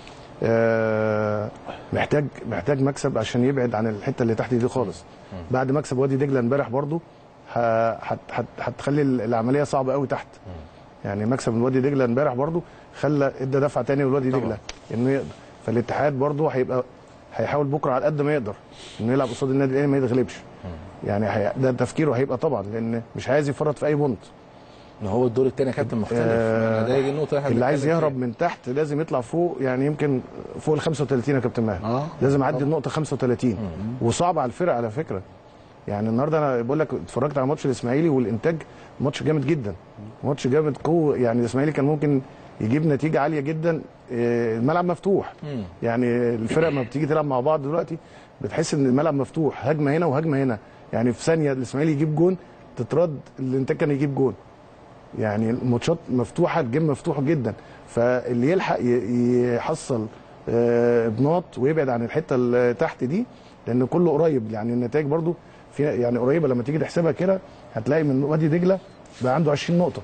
آه، محتاج محتاج مكسب عشان يبعد عن الحته اللي تحت دي خالص بعد مكسب وادي دجله امبارح برضه ه- هت- هت- هتخلي العمليه صعبه قوي تحت يعني مكسب من وادي دجله امبارح برضه خلى ادى دفعه تاني لوادي دجله انه يقدر فالاتحاد برضه هيبقى هيحاول بكره على قد ما يقدر انه يلعب قصاد النادي الاهلي ما يتغلبش يعني هي ده تفكيره هيبقى طبعا لان مش عايز يفرط في اي بونت ان هو الدور الثاني يا كابتن مختلف آه، ده دي النقطه احنا اللي عايز بنتكلم يهرب فيها. من تحت لازم يطلع فوق يعني يمكن فوق ال 35 يا كابتن ماهر آه. لازم اعدي النقطه 35 وصعب على الفرق على فكره يعني النهارده انا بقول لك اتفرجت على ماتش الاسماعيلي والانتاج ماتش جامد جدا ماتش جامد قوه يعني الاسماعيلي كان ممكن يجيب نتيجه عاليه جدا آه، الملعب مفتوح مم. يعني الفرق ما بتيجي تلعب مع بعض دلوقتي بتحس ان الملعب مفتوح هجمه هنا وهجمه هنا يعني في ثانيه الاسماعيلي يجيب جون تترد الانتاج كان يجيب جون يعني الماتشات مفتوحه الجيم مفتوح جدا فاللي يلحق ي- يحصل آه، بناط ويبعد عن الحته اللي تحت دي لان كله قريب يعني النتائج برضو في يعني قريبه لما تيجي تحسبها كده هتلاقي من وادي دجله بقى عنده 20 نقطه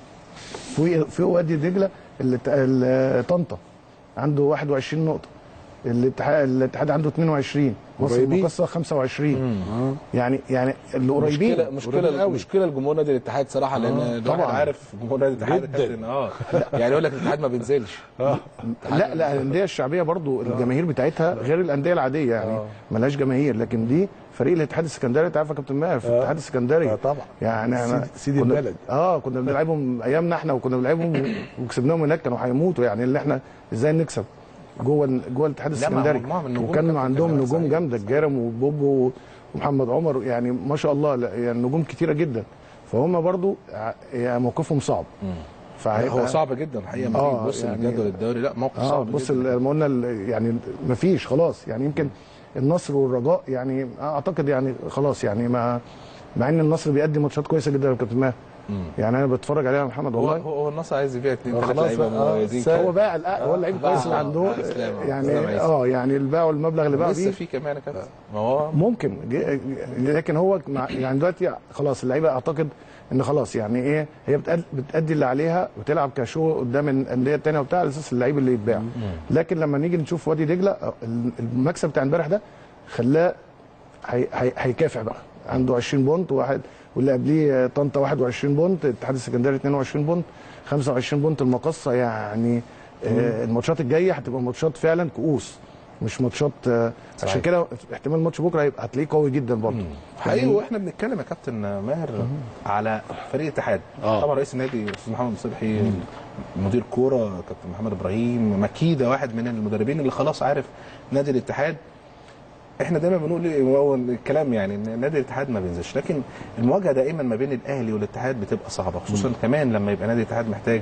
فوق فوق وادي دجله اللي ت- ال- طنطا عنده 21 نقطه الاتحاد الاتحاد عنده 22 مصر قريبين. المقصه 25 يعني يعني اللي قريبين مشكله مشكله قريبين قوي. مشكله لجمهور نادي الاتحاد صراحه لان الواحد طبعاً. عارف جمهور نادي الاتحاد يا جداً. كابتن اه يعني يقول لك الاتحاد ما بينزلش لا لا الانديه الشعبيه برضو الجماهير بتاعتها غير الانديه العاديه يعني ملهاش جماهير لكن دي فريق الاتحاد السكندري انت عارف يا كابتن ماهر في الاتحاد السكندري آه طبعا. يعني احنا سيد- سيد كنا- البلد. اه كنا بنلعبهم ايامنا احنا وكنا بنلعبهم وكسبناهم هناك كانوا هيموتوا يعني اللي احنا ازاي نكسب جوه جوه الاتحاد لا، ما السكندري مجموعة من النجوم وكان كابتن عندهم كمان نجوم صحيح. جامده الجارم وبوبو ومحمد عمر يعني ما شاء الله لا، يعني نجوم كتيره جدا فهم برضو ع- يعني موقفهم صعب فهيبقى- هو صعب جدا الحقيقه ما آه، تيجي تبص يعني- لجدول الدوري لا موقف اه صعب بص جدا لما قلنا ال- يعني ما فيش خلاص يعني يمكن النصر والرجاء يعني اعتقد يعني خلاص يعني ما مع ان النصر بيقدم ماتشات كويسه جدا يا كابتن ماهر يعني انا بتفرج عليها يا محمد هو والله هو هو النصر عايز يبيع اثنين ثلاث خلاص لعيبه بقى، آه، مميزين سهل. كده. هو باع الأ- هو اللعيب كويس اللي آه، عنده آه، إسلام، آه، يعني إسلام عيسى. اه يعني الباع والمبلغ اللي باع لسه بيه في كمان يا كابتن ما هو ممكن ج- لكن هو مع يعني دلوقتي خلاص اللعيبه اعتقد ان خلاص يعني ايه هي بتأد- بتأدي اللي عليها وتلعب كشو قدام الانديه الثانيه وبتاع على اساس اللعيب اللي يتباع لكن لما نيجي نشوف وادي دجله المكسب بتاع امبارح ده خلاه هي- هي- هيكافح بقى عنده 20 بونت واحد واللي قبليه طنطا 21 بونت الاتحاد السكندري 22 بونت 25 بونت المقصه يعني آه، الماتشات الجايه هتبقى ماتشات فعلا كؤوس مش ماتشات آه، عشان كده احتمال ماتش بكره هيبقى هتلاقيه قوي جدا برضه حقيقي واحنا بنتكلم يا كابتن ماهر على فريق الاتحاد آه. طبعا رئيس النادي استاذ محمد صبحي مدير كوره كابتن محمد ابراهيم مكيده واحد من المدربين اللي خلاص عارف نادي الاتحاد احنا دايما بنقول إيه، وهو الكلام يعني ان نادي الاتحاد ما بينزلش لكن المواجهه دائما ما بين الاهلي والاتحاد بتبقى صعبه خصوصا كمان لما يبقى نادي الاتحاد محتاج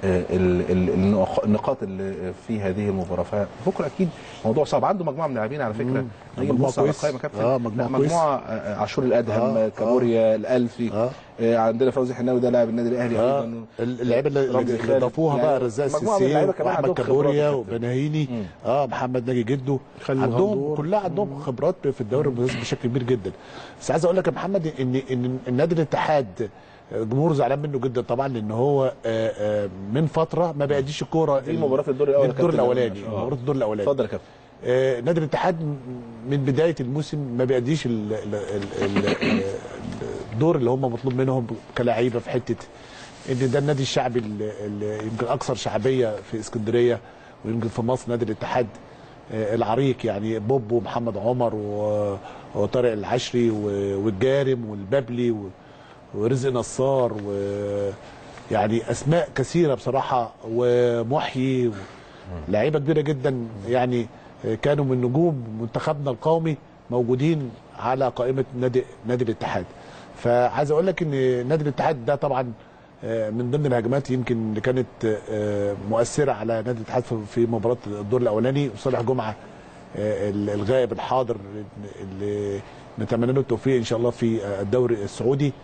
آه، ال- ال- النق- النقاط اللي في هذه المباراه فبكره اكيد موضوع صعب عنده مجموعه من اللاعبين على فكره نيجي مجموعة نبص على كويس. القائمه يا كابتن آه، مجموعة لا، كويس. مجموعه آه، عاشور الادهم آه، آه، كابوريا الالفي آه. آه، عندنا فوزي حناوي ده لاعب النادي الاهلي اه ايضا اللعيبه اللي رمزي اللي خالد. ضافوها يعني بقى رزاق مجموعة من اللعيبة السيسي كمان واحمد عندهم كابوريا خبرات يا كابتن. وبناهيني مم. اه محمد ناجي جده خالد عندهم غندور. كلها عندهم خبرات في الدوري الممتاز بشكل كبير جدا بس عايز اقول لك يا محمد ان ان النادي الاتحاد جمهوره زعلان منه جدا طبعا لان هو آه، آه، من فتره ما بيأديش الكوره في مباراة في الدور الأول يا الدور كابتن. الاولاني آه. مباراه الدور الاولاني اتفضل يا كابتن آه، نادي الاتحاد م- من بدايه الموسم ما بيأديش ال- ال- ال- ال- الدور اللي هم مطلوب منهم كلاعيبه في حته ان ده النادي الشعبي اللي اللي يمكن اكثر شعبيه في اسكندريه ويمكن في مصر نادي الاتحاد آه، العريق يعني بوب ومحمد عمر و- وطارق العشري و- والجارم والبابلي و- ورزق نصار و يعني اسماء كثيره بصراحه ومحيي و- لعيبه كبيره جدا يعني كانوا من نجوم منتخبنا القومي موجودين على قائمه نادي نادي الاتحاد فعايز اقول لك ان نادي الاتحاد ده طبعا آه، من ضمن الهجمات يمكن اللي كانت آه، مؤثره على نادي الاتحاد في- في مباراه الدور الاولاني وصالح جمعه آه، الغائب الحاضر اللي نتمنى له التوفيق ان شاء الله في آه، الدوري السعودي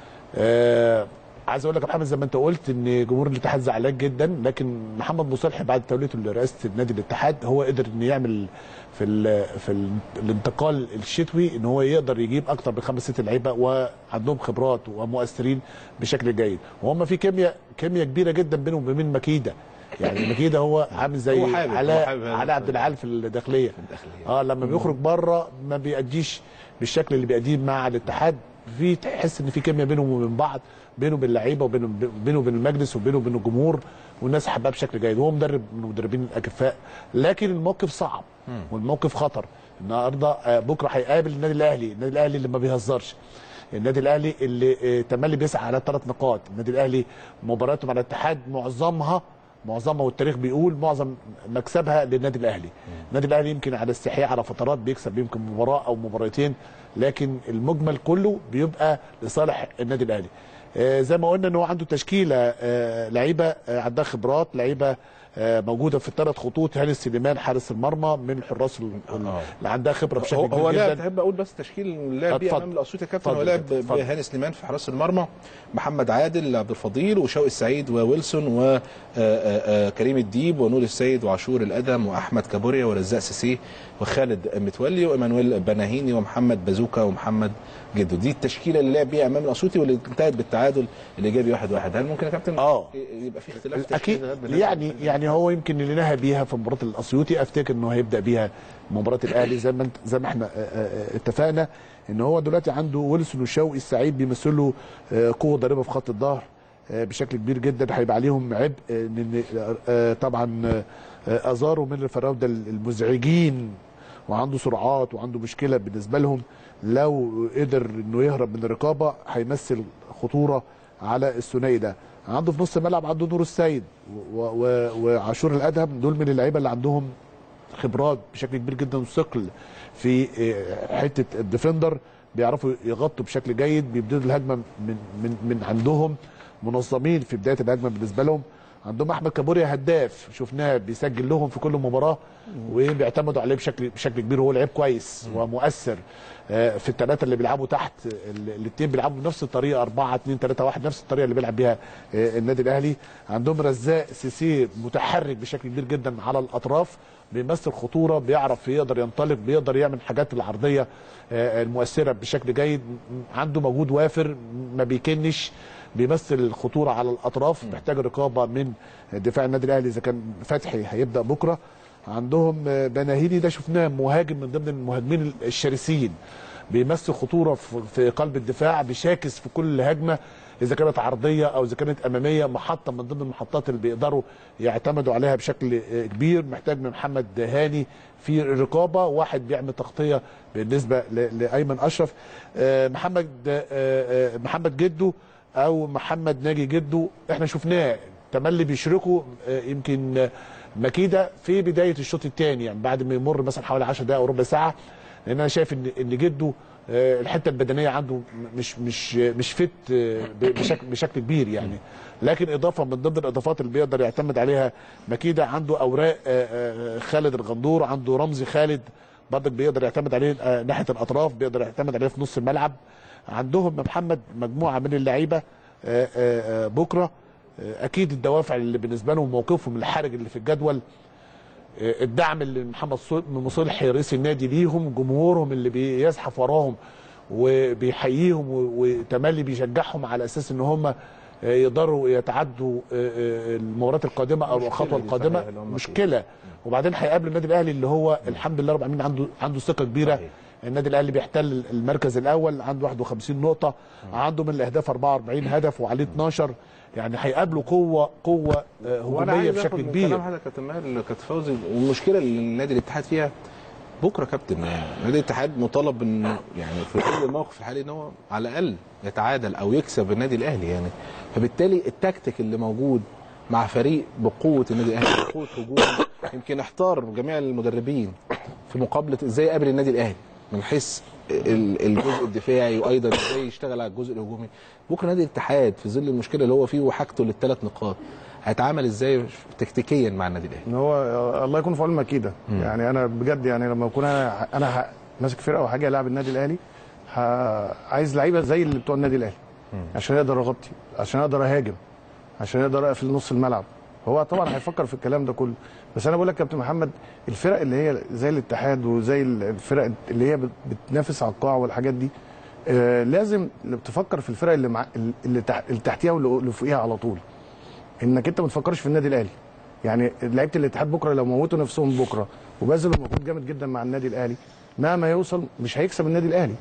آه عايز اقول لك يا محمد زي ما انت قلت ان جمهور الاتحاد زعلان جدا لكن محمد مصالح بعد توليته لرئاسه النادي الاتحاد هو قدر انه يعمل في ال في ال الانتقال الشتوي ان هو يقدر يجيب اكتر من خمس ست لعيبه وعندهم خبرات ومؤثرين بشكل جيد وهم في كيمياء كيمياء كبيره جدا بينهم وبين مكيده يعني مكيده هو عامل زي هو حابب- هو علاء حابب هذا علاء عبد العال في الداخليه الداخلية. اه لما بيخرج بره ما بيأديش بالشكل اللي بيأديه مع الاتحاد في تحس ان في كيمياء بينهم وبين بعض بينه وبين اللعيبه وبينه بينه وبين المجلس وبينه وبين الجمهور والناس حباه بشكل جيد وهو مدرب من المدربين الاكفاء لكن الموقف صعب والموقف خطر النهارده آه، بكره هيقابل النادي الاهلي النادي الاهلي اللي ما بيهزرش النادي الاهلي اللي آه، تملي بيسعى على ثلاث نقاط النادي الاهلي مباراته مع الاتحاد معظمها معظمها والتاريخ بيقول معظم مكسبها للنادي الاهلي النادي الاهلي يمكن على استحياء على فترات بيكسب يمكن مباراه او مباراتين لكن المجمل كله بيبقى لصالح النادي الاهلي آه، زي ما قلنا ان هو عنده تشكيله آه، لعيبه آه، عندها خبرات لعيبه آه، موجوده في الثلاث خطوط هاني سليمان حارس المرمى من الحراس ال- آه. اللي عندها خبره بشكل هو, كبير هو جدا لعب تحب اقول بس تشكيل اللعب بيه اتفضل. امام الاسيوطي يا كابتن هو اتفضل لعب كابتن، اتفضل. بهاني سليمان في حراس المرمى محمد عادل عبد الفضيل وشوقي السعيد وويلسون وكريم الديب ونور السيد وعاشور الادم واحمد كابوريا ورزاق سيسي وخالد متولي وايمانويل بناهيني ومحمد بازوكا ومحمد جدو دي التشكيله اللي لعب بيها امام الاسيوطي واللي انتهت بالتعادل الايجابي 1-1 هل ممكن يا كابتن آه. يبقى في اختلاف اكيد تشكيل بالنسبة يعني يعني هو يمكن اللي نهى بيها في مباراه الاسيوطي افتكر انه هيبدا بيها مباراه الاهلي زي ما انت زي ما احنا آه، آه، اتفقنا ان هو دلوقتي عنده ويلسون وشوقي السعيد بيمثلوا آه، قوه ضاربه في خط الظهر آه، بشكل كبير جدا هيبقى عليهم عبء آه، لان آه، طبعا آه، آه، ازارو من الفراوده المزعجين وعنده سرعات وعنده مشكله بالنسبه لهم لو قدر انه يهرب من الرقابه هيمثل خطوره على الثنائي ده عنده في نص الملعب عنده نور السيد و- و- وعاشور الادهم دول من اللعيبه اللي عندهم خبرات بشكل كبير جدا وثقل في آه، حته الديفندر بيعرفوا يغطوا بشكل جيد بيبتدوا الهجمه من من من عندهم منظمين في بدايه الهجمه بالنسبه لهم عندهم احمد كابوريا هداف شفناه بيسجل لهم في كل مباراه وبيعتمدوا عليه بشكل بشكل كبير وهو لعيب كويس ومؤثر آه، في الثلاثه اللي بيلعبوا تحت الاثنين بيلعبوا بنفس الطريقه 4 2 3 1 نفس الطريقه اللي بيلعب بيها آه، النادي الاهلي عندهم رزاق سيسي متحرك بشكل كبير جدا على الاطراف بيمثل خطوره بيعرف يقدر ينطلق بيقدر يعمل حاجات العرضيه آه، المؤثره بشكل جيد م- عنده مجهود وافر ما بيكنش بيمثل الخطوره على الاطراف محتاج رقابه من دفاع النادي الاهلي اذا كان فتحي هيبدا بكره عندهم آه، بناهيني ده شفناه مهاجم من ضمن المهاجمين الشرسين بيمثل خطوره في- في قلب الدفاع بيشاكس في كل هجمه اذا كانت عرضيه او اذا كانت اماميه محطه من ضمن المحطات اللي بيقدروا يعتمدوا عليها بشكل آه، كبير محتاج من محمد هاني في الرقابه واحد بيعمل تغطيه بالنسبه ل- لايمن اشرف آه، محمد آه، آه، محمد جدو او محمد ناجي جدو احنا شفناه تملي بيشركوا آه، يمكن مكيده في بدايه الشوط الثاني يعني بعد ما يمر مثلا حوالي 10 دقائق او ربع ساعه لان انا شايف ان ان جده آه، الحته البدنيه عنده م- مش مش مش فت آه، ب- بشكل بشكل كبير يعني لكن اضافه من ضمن الاضافات اللي بيقدر يعتمد عليها مكيده عنده اوراق آه، آه، خالد الغندور عنده رمزي خالد برضك بيقدر يعتمد عليه آه، ناحيه الاطراف بيقدر يعتمد عليه في نص الملعب عندهم يا محمد مجموعه من اللعيبه آه، آه، آه، بكره آه، اكيد الدوافع اللي بالنسبه لهم موقفهم الحرج اللي في الجدول آه، الدعم اللي محمد صل- مصلحي رئيس النادي ليهم جمهورهم اللي بيزحف وراهم وبيحييهم و- وتملي بيشجعهم على اساس ان هم آه، يقدروا يتعدوا آه، آه، المباريات القادمه او مشكلة الخطوه دي القادمه صحيح اللي هم فيها. مشكله وبعدين هيقابل النادي الاهلي اللي هو الحمد لله رب العالمين عنده عنده ثقه كبيره صحيح. النادي الاهلي بيحتل المركز الاول عنده 51 نقطه عنده من الاهداف 44 هدف وعليه 12 يعني هيقابلوا قوه قوه آه، وانا هجوميه عايز بشكل اخد من كبير كلام حضرتك يا كابتن ماهر كابتن فوزي والمشكله اللي النادي الاتحاد فيها بكره كابتن يعني نادي الاتحاد مطالب ان يعني في كل الموقف الحالي ان هو على الاقل يتعادل او يكسب النادي الاهلي يعني فبالتالي التكتيك اللي موجود مع فريق بقوه النادي الاهلي بقوه هجوم يمكن احتار جميع المدربين في مقابله ازاي يقابل النادي الاهلي من حيث ال- الجزء الدفاعي وايضا ازاي يشتغل على الجزء الهجومي بكره نادي الاتحاد في ظل المشكله اللي هو فيه وحاجته للثلاث نقاط هيتعامل ازاي تكتيكيا مع النادي الاهلي ان هو الله يكون في عون مكيده يعني انا بجد يعني لما اكون انا انا ه- ماسك فرقه وحاجه العب النادي الاهلي ه- عايز لعيبه زي اللي بتوع النادي الاهلي عشان اقدر اغطي عشان اقدر اهاجم عشان اقدر اقفل نص الملعب هو طبعا هيفكر في الكلام ده كله بس انا بقول لك يا كابتن محمد الفرق اللي هي زي الاتحاد وزي الفرق اللي هي بت- بتنافس على القاع والحاجات دي آه لازم تفكر في الفرق اللي مع اللي تح- اللي تحتيها واللي اللي فوقيها على طول انك انت ما تفكرش في النادي الاهلي يعني لعيبه الاتحاد بكره لو موتوا نفسهم بكره وبذلوا مجهود جامد جدا مع النادي الاهلي مهما يوصل مش هيكسب النادي الاهلي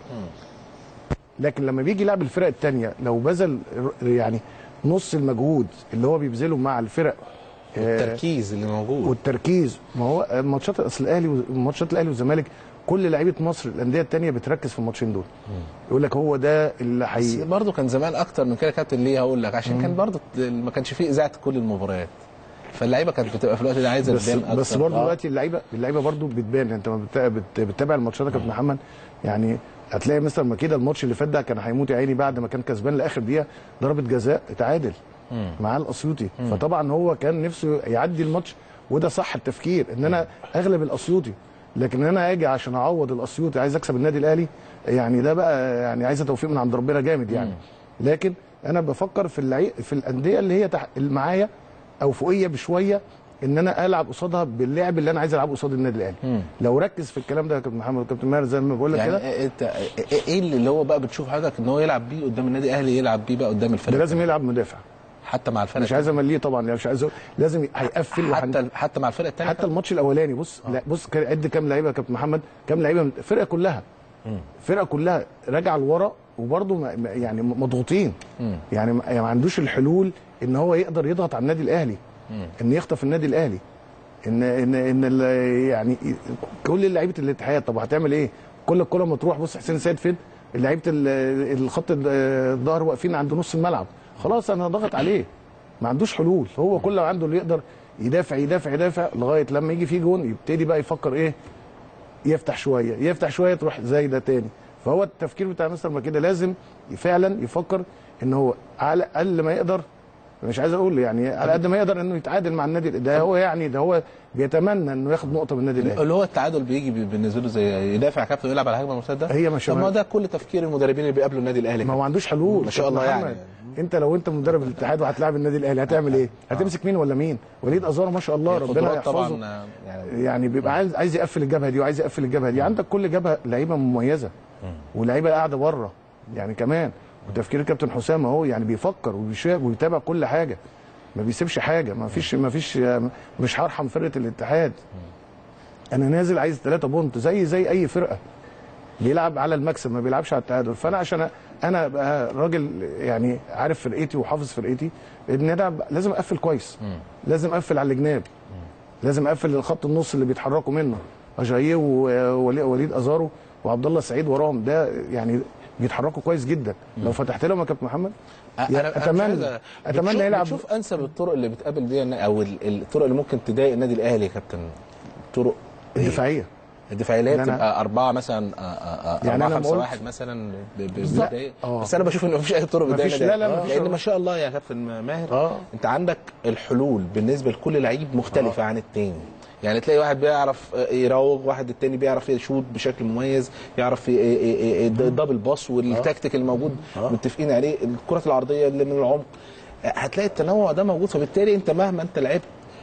لكن لما بيجي يلعب الفرق الثانيه لو بذل ر- يعني نص المجهود اللي هو بيبذله مع الفرق آه، التركيز اللي موجود والتركيز ما هو ماتشات اصل الاهلي وماتشات الاهلي والزمالك كل لعيبه مصر الانديه الثانيه بتركز في الماتشين دول يقول لك هو ده اللي بس حي برضه كان زمان اكتر من كده يا كابتن ليه هقول لك عشان كان برضه ما كانش فيه اذاعه كل المباريات فاللعيبه كانت بتبقى في الوقت ده عايزه بس تبان اكتر بس برضه آه. دلوقتي اللعيبه اللعيبه برضه بتبان انت لما بت- بت- بتتابع الماتشات يا كابتن محمد يعني هتلاقي مثلا ما كده الماتش اللي فات ده كان هيموت يا عيني بعد ما كان كسبان لاخر دقيقه ضربه جزاء اتعادل معاه الاسيوطي فطبعا هو كان نفسه يعدي الماتش وده صح التفكير ان انا اغلب الاسيوطي لكن انا اجي عشان اعوض الاسيوطي عايز اكسب النادي الاهلي يعني ده بقى يعني عايزه توفيق من عند ربنا جامد يعني لكن انا بفكر في اللعي... في الانديه اللي هي تح... اللي معايا او فوقيه بشويه ان انا العب قصادها باللعب اللي انا عايز العبه قصاد النادي الاهلي لو ركز في الكلام ده يا كابتن محمد وكابتن ماهر زي ما بقول لك يعني كده إيه- انت إيه- ايه اللي هو بقى بتشوف حضرتك ان هو يلعب بيه قدام النادي الاهلي يلعب بيه بقى قدام الفريق ده لازم يلعب مدافع حتى مع الفرق مش عايز امليه طبعا يعني مش عايز أقول- لازم ي- هيقفل وهن... حتى حتى مع الفرق الثانيه حتى الماتش الاولاني بص لا بص كان عد كام لعيبه يا كابتن محمد كام لعيبه من- الفرقه كلها الفرقه كلها راجعه لورا وبرده يعني م- مضغوطين يعني ما يعني ما عندوش الحلول ان هو يقدر يضغط على النادي الاهلي ان يخطف النادي الاهلي ان ان ان ال- يعني كل لعيبه الاتحاد طب هتعمل ايه؟ كل الكره ما تروح بص حسين سيد فين؟ لعيبه ال- الخط ال- الظهر واقفين عند نص الملعب خلاص انا ضغط عليه ما عندوش حلول هو كل اللي عنده اللي يقدر يدافع يدافع يدافع لغايه لما يجي فيه جون يبتدي بقى يفكر ايه يفتح شويه يفتح شويه تروح زي ده تاني فهو التفكير بتاع مستر ماكيدا لازم فعلا يفكر ان هو على اقل ما يقدر مش عايز اقول يعني على قد ما يقدر انه يتعادل مع النادي ده هو يعني ده هو بيتمنى انه ياخد نقطه من النادي الاهلي اللي هو التعادل بيجي بالنسبه له زي يدافع كابتن ويلعب على الهجمه المرتده هي مش طب ما ده كل تفكير المدربين اللي بيقابلوا النادي الاهلي ما هو ما عندوش حلول ما شاء الله محمد، يعني. انت لو انت مدرب الاتحاد وهتلاعب النادي الاهلي هتعمل ايه؟ هتمسك مين ولا مين؟ وليد ازار ما شاء الله ربنا القدرات يحفظه طبعا يعني يعني بيبقى عايز عايز يقفل الجبهه دي وعايز يقفل الجبهه دي عندك كل جبهه لعيبه مميزه ولعيبه قاعده بره يعني كمان وتفكير الكابتن حسام اهو يعني بيفكر وبيشاف ويتابع كل حاجه ما بيسيبش حاجه ما فيش ما فيش مش هرحم فرقه الاتحاد انا نازل عايز 3 بونت زي زي اي فرقه بيلعب على المكسب ما بيلعبش على التعادل فانا عشان انا ابقى راجل يعني عارف فرقتي وحافظ فرقتي ان انا لازم اقفل كويس لازم اقفل على الجناب لازم اقفل الخط النص اللي بيتحركوا منه اجاييه ووليد ازارو وعبد الله سعيد وراهم ده يعني بيتحركوا كويس جدا لو فتحت لهم يا كابتن محمد أنا- يا- أنا اتمنى مش عايز أ- اتمنى بتشوف- يلعب بتشوف انسب الطرق اللي بتقابل بيها النا- او ال- الطرق اللي ممكن تضايق النادي الاهلي يا كابتن طرق الدفاعيه الدفاعيه اللي هي إن أنا- بتبقى أربعة مثلا آه، آه، آه، يعني أربعة أنا خمسة قلت- واحد مثلا ب- ب- بالظبط. بتضايق. آه. بس أنا بشوف إن مفيش أي طرق بتضايق مفيش- النادي لا، لا، الأهلي. مفيش لأن طرق. ما شاء الله يا كابتن ماهر آه. أنت عندك الحلول بالنسبة لكل لعيب مختلفة عن التاني يعني تلاقي واحد بيعرف آه، يراوغ واحد التاني بيعرف يشوط بشكل مميز يعرف ي- ي- ي- ي- الدبل باص والتكتيك الموجود متفقين عليه الكرة العرضية اللي من العمق آه، هتلاقي التنوع ده موجود فبالتالي انت مهما انت لعبت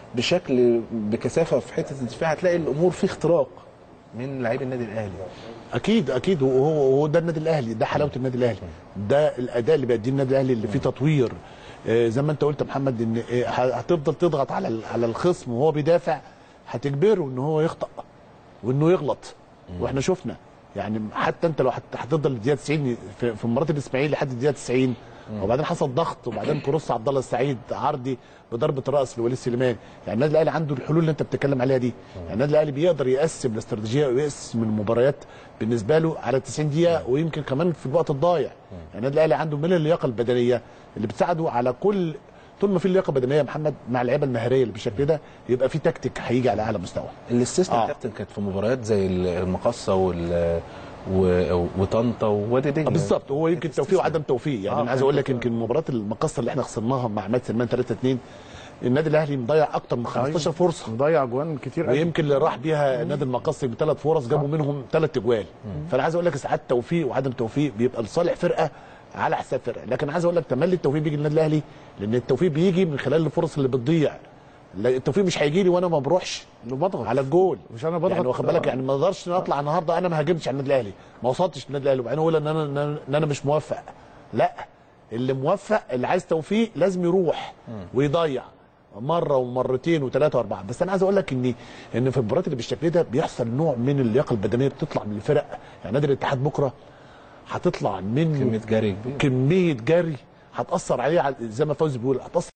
بشكل بكثافه في حته الدفاع هتلاقي الامور في اختراق من لعيب النادي الاهلي اكيد اكيد وهو هو ده النادي الاهلي ده حلاوه النادي الاهلي ده الاداء اللي بيديه النادي الاهلي اللي فيه تطوير آه، زي ما انت قلت يا محمد ان آه، هتفضل تضغط على ال- على الخصم وهو بيدافع هتجبره ان هو يخطأ وانه يغلط واحنا شفنا يعني حتى انت لو هت- هتفضل الدقيقه 90 في, في مباراه الاسماعيلي لحد الدقيقه 90 وبعدين حصل ضغط وبعدين كروس عبد الله السعيد عرضي بضربه راس لوليد سليمان يعني النادي الاهلي عنده الحلول اللي انت بتتكلم عليها دي يعني النادي الاهلي بيقدر يقسم الاستراتيجيه ويقسم المباريات بالنسبه له على 90 دقيقه ويمكن كمان في الوقت الضايع يعني النادي الاهلي عنده من اللياقه البدنيه اللي بتساعده على كل طول ما في لياقه بدنيه يا محمد مع اللعيبه المهاريه اللي بالشكل ده يبقى في تكتيك هيجي على اعلى مستوى الاستثناء آه. آه. كابتن كانت في مباريات زي المقصه وال و- وطنطا ووادي دجله آه بالظبط هو يمكن توفيق وعدم توفيق يعني آه، انا عايز اقول لك يمكن مباراه المقصه اللي احنا خسرناها مع عماد سلمان 3 2 النادي الاهلي مضيع اكتر من 15 فرصه مضيع اجوان كتير قوي ويمكن اللي راح بيها نادي المقصي بثلاث فرص جابوا منهم ثلاث اجوال فانا عايز اقول لك ساعات توفيق وعدم توفيق بيبقى لصالح فرقه على حساب فرقه لكن عايز اقول لك تملي التوفيق بيجي للنادي الاهلي لان التوفيق بيجي من خلال الفرص اللي بتضيع لا، التوفيق مش هيجي لي وانا ما بروحش انه بضغط على الجول مش أنا بضغط. يعني واخد بالك آه. يعني ما اقدرش إن أنا اطلع النهارده انا ما هاجمتش على النادي الاهلي ما وصلتش للنادي الاهلي وبعدين اقول ان انا ان انا, إن أنا مش موفق لا اللي موفق اللي عايز توفيق لازم يروح ويضيع مره ومرتين وثلاثه واربعه بس انا عايز اقول لك ان ان في المباريات اللي بالشكل ده بيحصل نوع من اللياقه البدنيه بتطلع من الفرق يعني نادي الاتحاد بكره هتطلع منه كميه جري كبير كميه جري هتاثر عليه على- زي ما فوزي بيقول هتاثر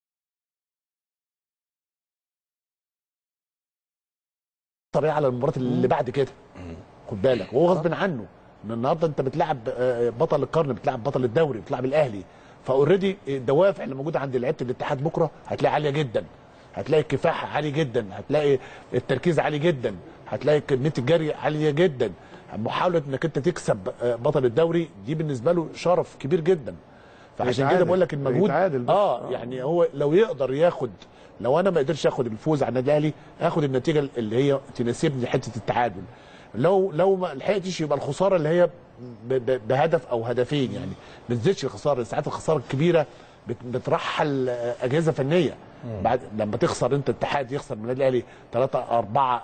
عليه على المباراه اللي بعد كده خد بالك وهو غصب عنه ان النهارده انت بتلعب آه، بطل القرن بتلعب بطل الدوري بتلعب الاهلي فاوريدي الدوافع اللي موجوده عند لعيبه الاتحاد بكره هتلاقي عاليه جدا هتلاقي الكفاح عالي جدا هتلاقي التركيز عالي جدا هتلاقي كميه الجري عاليه جدا محاوله انك انت تكسب آه، بطل الدوري دي بالنسبه له شرف كبير جدا فعشان كده يتعادل. بقول لك المجهود يتعادل بس. اه آه. يعني هو لو يقدر ياخد لو انا ما قدرتش اخد الفوز على النادي الاهلي اخد النتيجه اللي هي تناسبني حته التعادل لو لو ما لحقتش يبقى الخساره اللي هي ب- ب- بهدف او هدفين يعني ما تزيدش الخساره ساعات الخساره الكبيره بت- بترحل آه، اجهزه فنيه بعد لما تخسر انت اتحاد يخسر من النادي الاهلي 3 4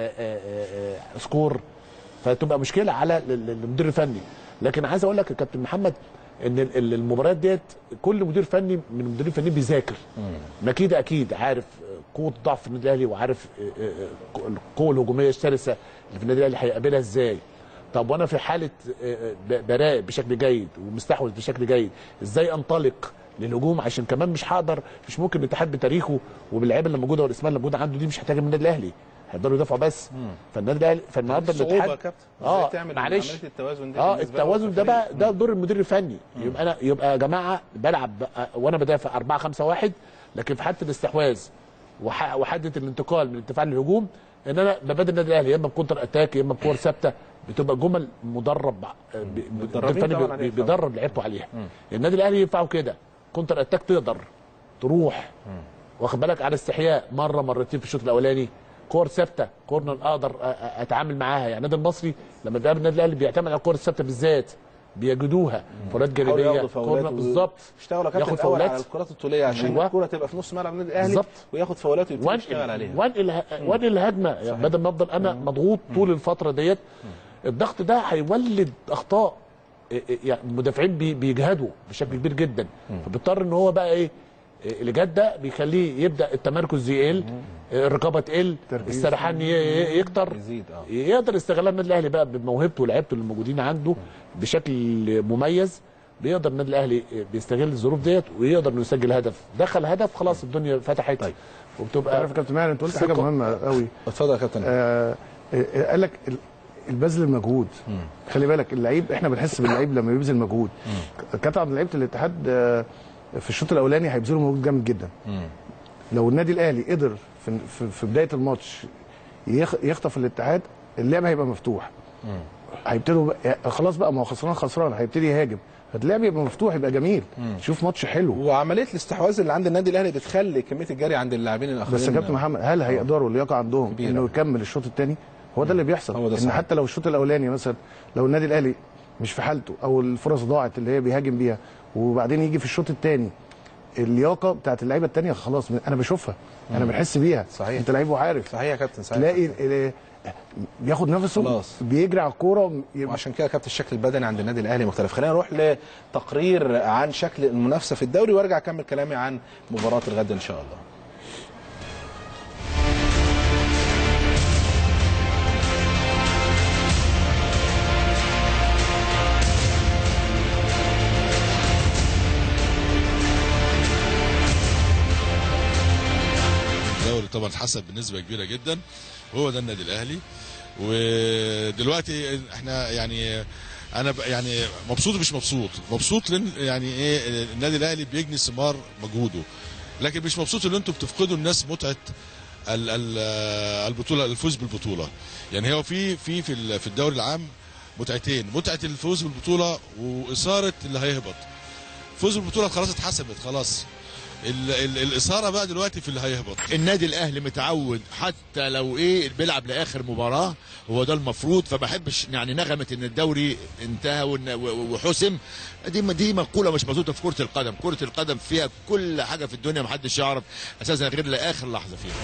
سكور فتبقى مشكله على ال- ال- المدير الفني لكن عايز اقول لك يا كابتن محمد ان ال- ال- المباريات ديت كل مدير فني من المديرين الفنيين بيذاكر ما اكيد اكيد عارف قوه ضعف النادي الاهلي وعارف آه، آه، القوه الهجوميه الشرسه اللي في النادي الاهلي هيقابلها ازاي طب وانا في حاله آه، ب- براقب بشكل جيد ومستحوذ بشكل جيد ازاي انطلق للهجوم عشان كمان مش هقدر مش ممكن الاتحاد بتاريخه وباللعيبه اللي موجوده والاسماء اللي موجوده عنده دي مش هتهاجم من النادي الاهلي هيقدروا يدافعوا بس فالنادي الاهلي فالنهارده صعوبه يا الاتحاد كابتن اه ازاي تعمل معلش عمليه التوازن دي اه بالنسبة له التوازن ده كفريق؟ بقى ده دور المدير الفني يبقى انا يبقى يا جماعه بلعب بقى- وانا بدافع 4 5 1 لكن في حاله الاستحواذ وح- وحده الانتقال من الدفاع للهجوم ان انا مبادئ النادي الاهلي يا اما بكونتر اتاك يا اما بكور ثابته بتبقى جمل مدرب آه، ب- المدير متدربين الفني طبعاً بي- عليها طبعاً. بيدرب لعيبته عليها النادي الاهلي ينفعه كده كونتر اتاك تقدر تروح واخد بالك على استحياء مره مرتين في الشوط الاولاني كور ثابته كورنر اقدر أ- أ- اتعامل معاها يعني النادي المصري لما بيقابل النادي الاهلي بيعتمد على الكور الثابته بالذات بيجدوها كرات يحاولوا جانبيه ياخدوا فاولات كورنر و- بالظبط اشتغلوا يا كابتن ياخد الاول على فاولات الكرات الطوليه عشان أيوة. الكره تبقى في نص ملعب النادي الاهلي بالظبط. وياخد فاولات ويبتدي يشتغل عليها وانقل وانقل وانقل الهجمه يعني بدل ما افضل انا مضغوط طول الفتره ديت الضغط ده هيولد اخطاء إيه إيه يعني المدافعين بي- بيجهدوا بشكل كبير جدا فبيضطر ان هو بقى ايه إيه الجهاد ده بيخليه يبدا التمركز يقل إيه الرقابه تقل تركيز. السرحان ي- ي- يكتر يزيد اه يقدر استغلال النادي الاهلي بقى بموهبته ولعيبته اللي موجودين عنده بشكل مميز بيقدر النادي الاهلي بيستغل الظروف ديت ويقدر انه يسجل هدف دخل هدف خلاص الدنيا فتحت طيب. وبتبقى عارف يا كابتن ماهر انت قلت حاجه ثقة. مهمه قوي اتفضل يا كابتن آه آه، قال لك ال- البذل المجهود خلي بالك اللعيب احنا بنحس باللعيب لما بيبذل مجهود كانت عند لعيبه الاتحاد آه، في الشوط الاولاني هيبذلوا مجهود جامد جدا لو النادي الاهلي قدر في, في, في بدايه الماتش يخ- يخطف الاتحاد اللعب هيبقى مفتوح هيبتدوا بقى- خلاص بقى ما هو خسران خسران هيبتدي يهاجم فاللعب يبقى مفتوح يبقى جميل شوف ماتش حلو وعمليه الاستحواذ اللي عند النادي الاهلي بتخلي كميه الجري عند اللاعبين الاخرين بس يا كابتن محمد هل هيقدروا اللياقه عندهم كبيرة. انه يكمل الشوط الثاني هو ده اللي بيحصل هو ده ان صحيح. حتى لو الشوط الاولاني مثلا لو النادي الاهلي مش في حالته او الفرص ضاعت اللي هي بيهاجم بيها وبعدين يجي في الشوط الثاني اللياقه بتاعت اللعيبه الثانيه خلاص انا بشوفها انا بنحس بيها صحيح. انت لعيب وعارف صحيح يا كابتن صحيح تلاقي ال- بياخد نفسه خلاص. بيجري على الكوره يبقى وعشان كده كابتن الشكل البدني عند النادي الاهلي مختلف خلينا نروح لتقرير عن شكل المنافسه في الدوري وارجع اكمل كلامي عن مباراه الغد ان شاء الله الدوري طبعا اتحسب بنسبه كبيره جدا وهو ده النادي الاهلي ودلوقتي احنا يعني انا ب- يعني مبسوط مش مبسوط مبسوط لان يعني ايه النادي الاهلي بيجني ثمار مجهوده لكن مش مبسوط ان انتوا بتفقدوا الناس متعه ال- ال- البطوله الفوز بالبطوله يعني هو في في في ال- في الدوري العام متعتين متعه الفوز بالبطوله واثاره اللي هيهبط فوز بالبطوله خلاص اتحسبت خلاص ال- ال- الاثاره بقى دلوقتي في اللي هيهبط النادي الاهلي متعود حتى لو ايه بيلعب لاخر مباراه هو ده المفروض فما بحبش يعني نغمه ان الدوري انتهى وإن- و- وحسم دي دي مقوله مش مظبوطه في كره القدم كره القدم فيها كل حاجه في الدنيا محدش يعرف اساسا غير لاخر لحظه فيها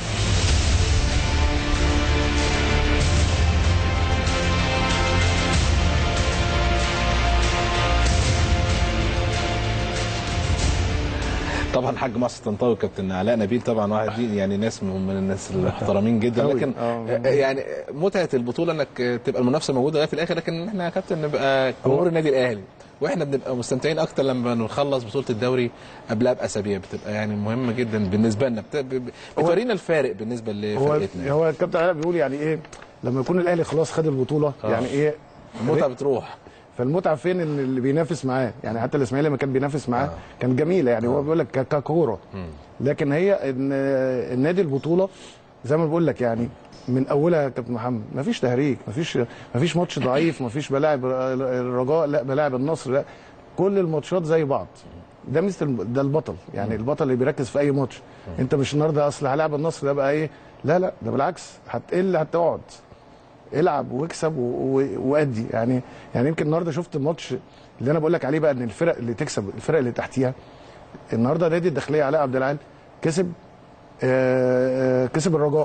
طبعا حاج مصر طنطاوي كابتن علاء نبيل طبعا واحد دي يعني ناس من من الناس المحترمين جدا أوي. لكن آه. آه، يعني متعه البطوله انك تبقى المنافسه موجوده لغايه الاخر لكن احنا يا كابتن نبقى جمهور النادي الاهلي واحنا بنبقى مستمتعين اكتر لما نخلص بطوله الدوري قبلها باسابيع بتبقى يعني مهمه جدا بالنسبه لنا بت- ب- ب- بتورينا الفارق بالنسبه هو لفرقتنا هو الكابتن علاء بيقول يعني ايه لما يكون الاهلي خلاص خد البطوله آه. يعني ايه المتعه بتروح فالمتعه فين ان اللي بينافس معاه يعني حتى الاسماعيلي لما كان بينافس معاه آه. كان جميله يعني هو بيقول لك ك- ككوره لكن هي ان النادي البطوله زي ما بقول لك يعني من اولها يا كابتن محمد مفيش تهريج مفيش مفيش ماتش ضعيف مفيش بلاعب الرجاء لا بلاعب النصر لا كل الماتشات زي بعض ده مثل الم- ده البطل يعني البطل اللي بيركز في اي ماتش انت مش النهارده اصل هلاعب النصر ده بقى ايه لا لا ده بالعكس هتقل هتقعد العب واكسب و- و- وادي يعني يعني يمكن النهارده شفت الماتش اللي انا بقول لك عليه بقى ان الفرق اللي تكسب الفرق اللي تحتيها النهارده نادي الداخليه علاء عبد العال كسب آه، آه، كسب الرجاء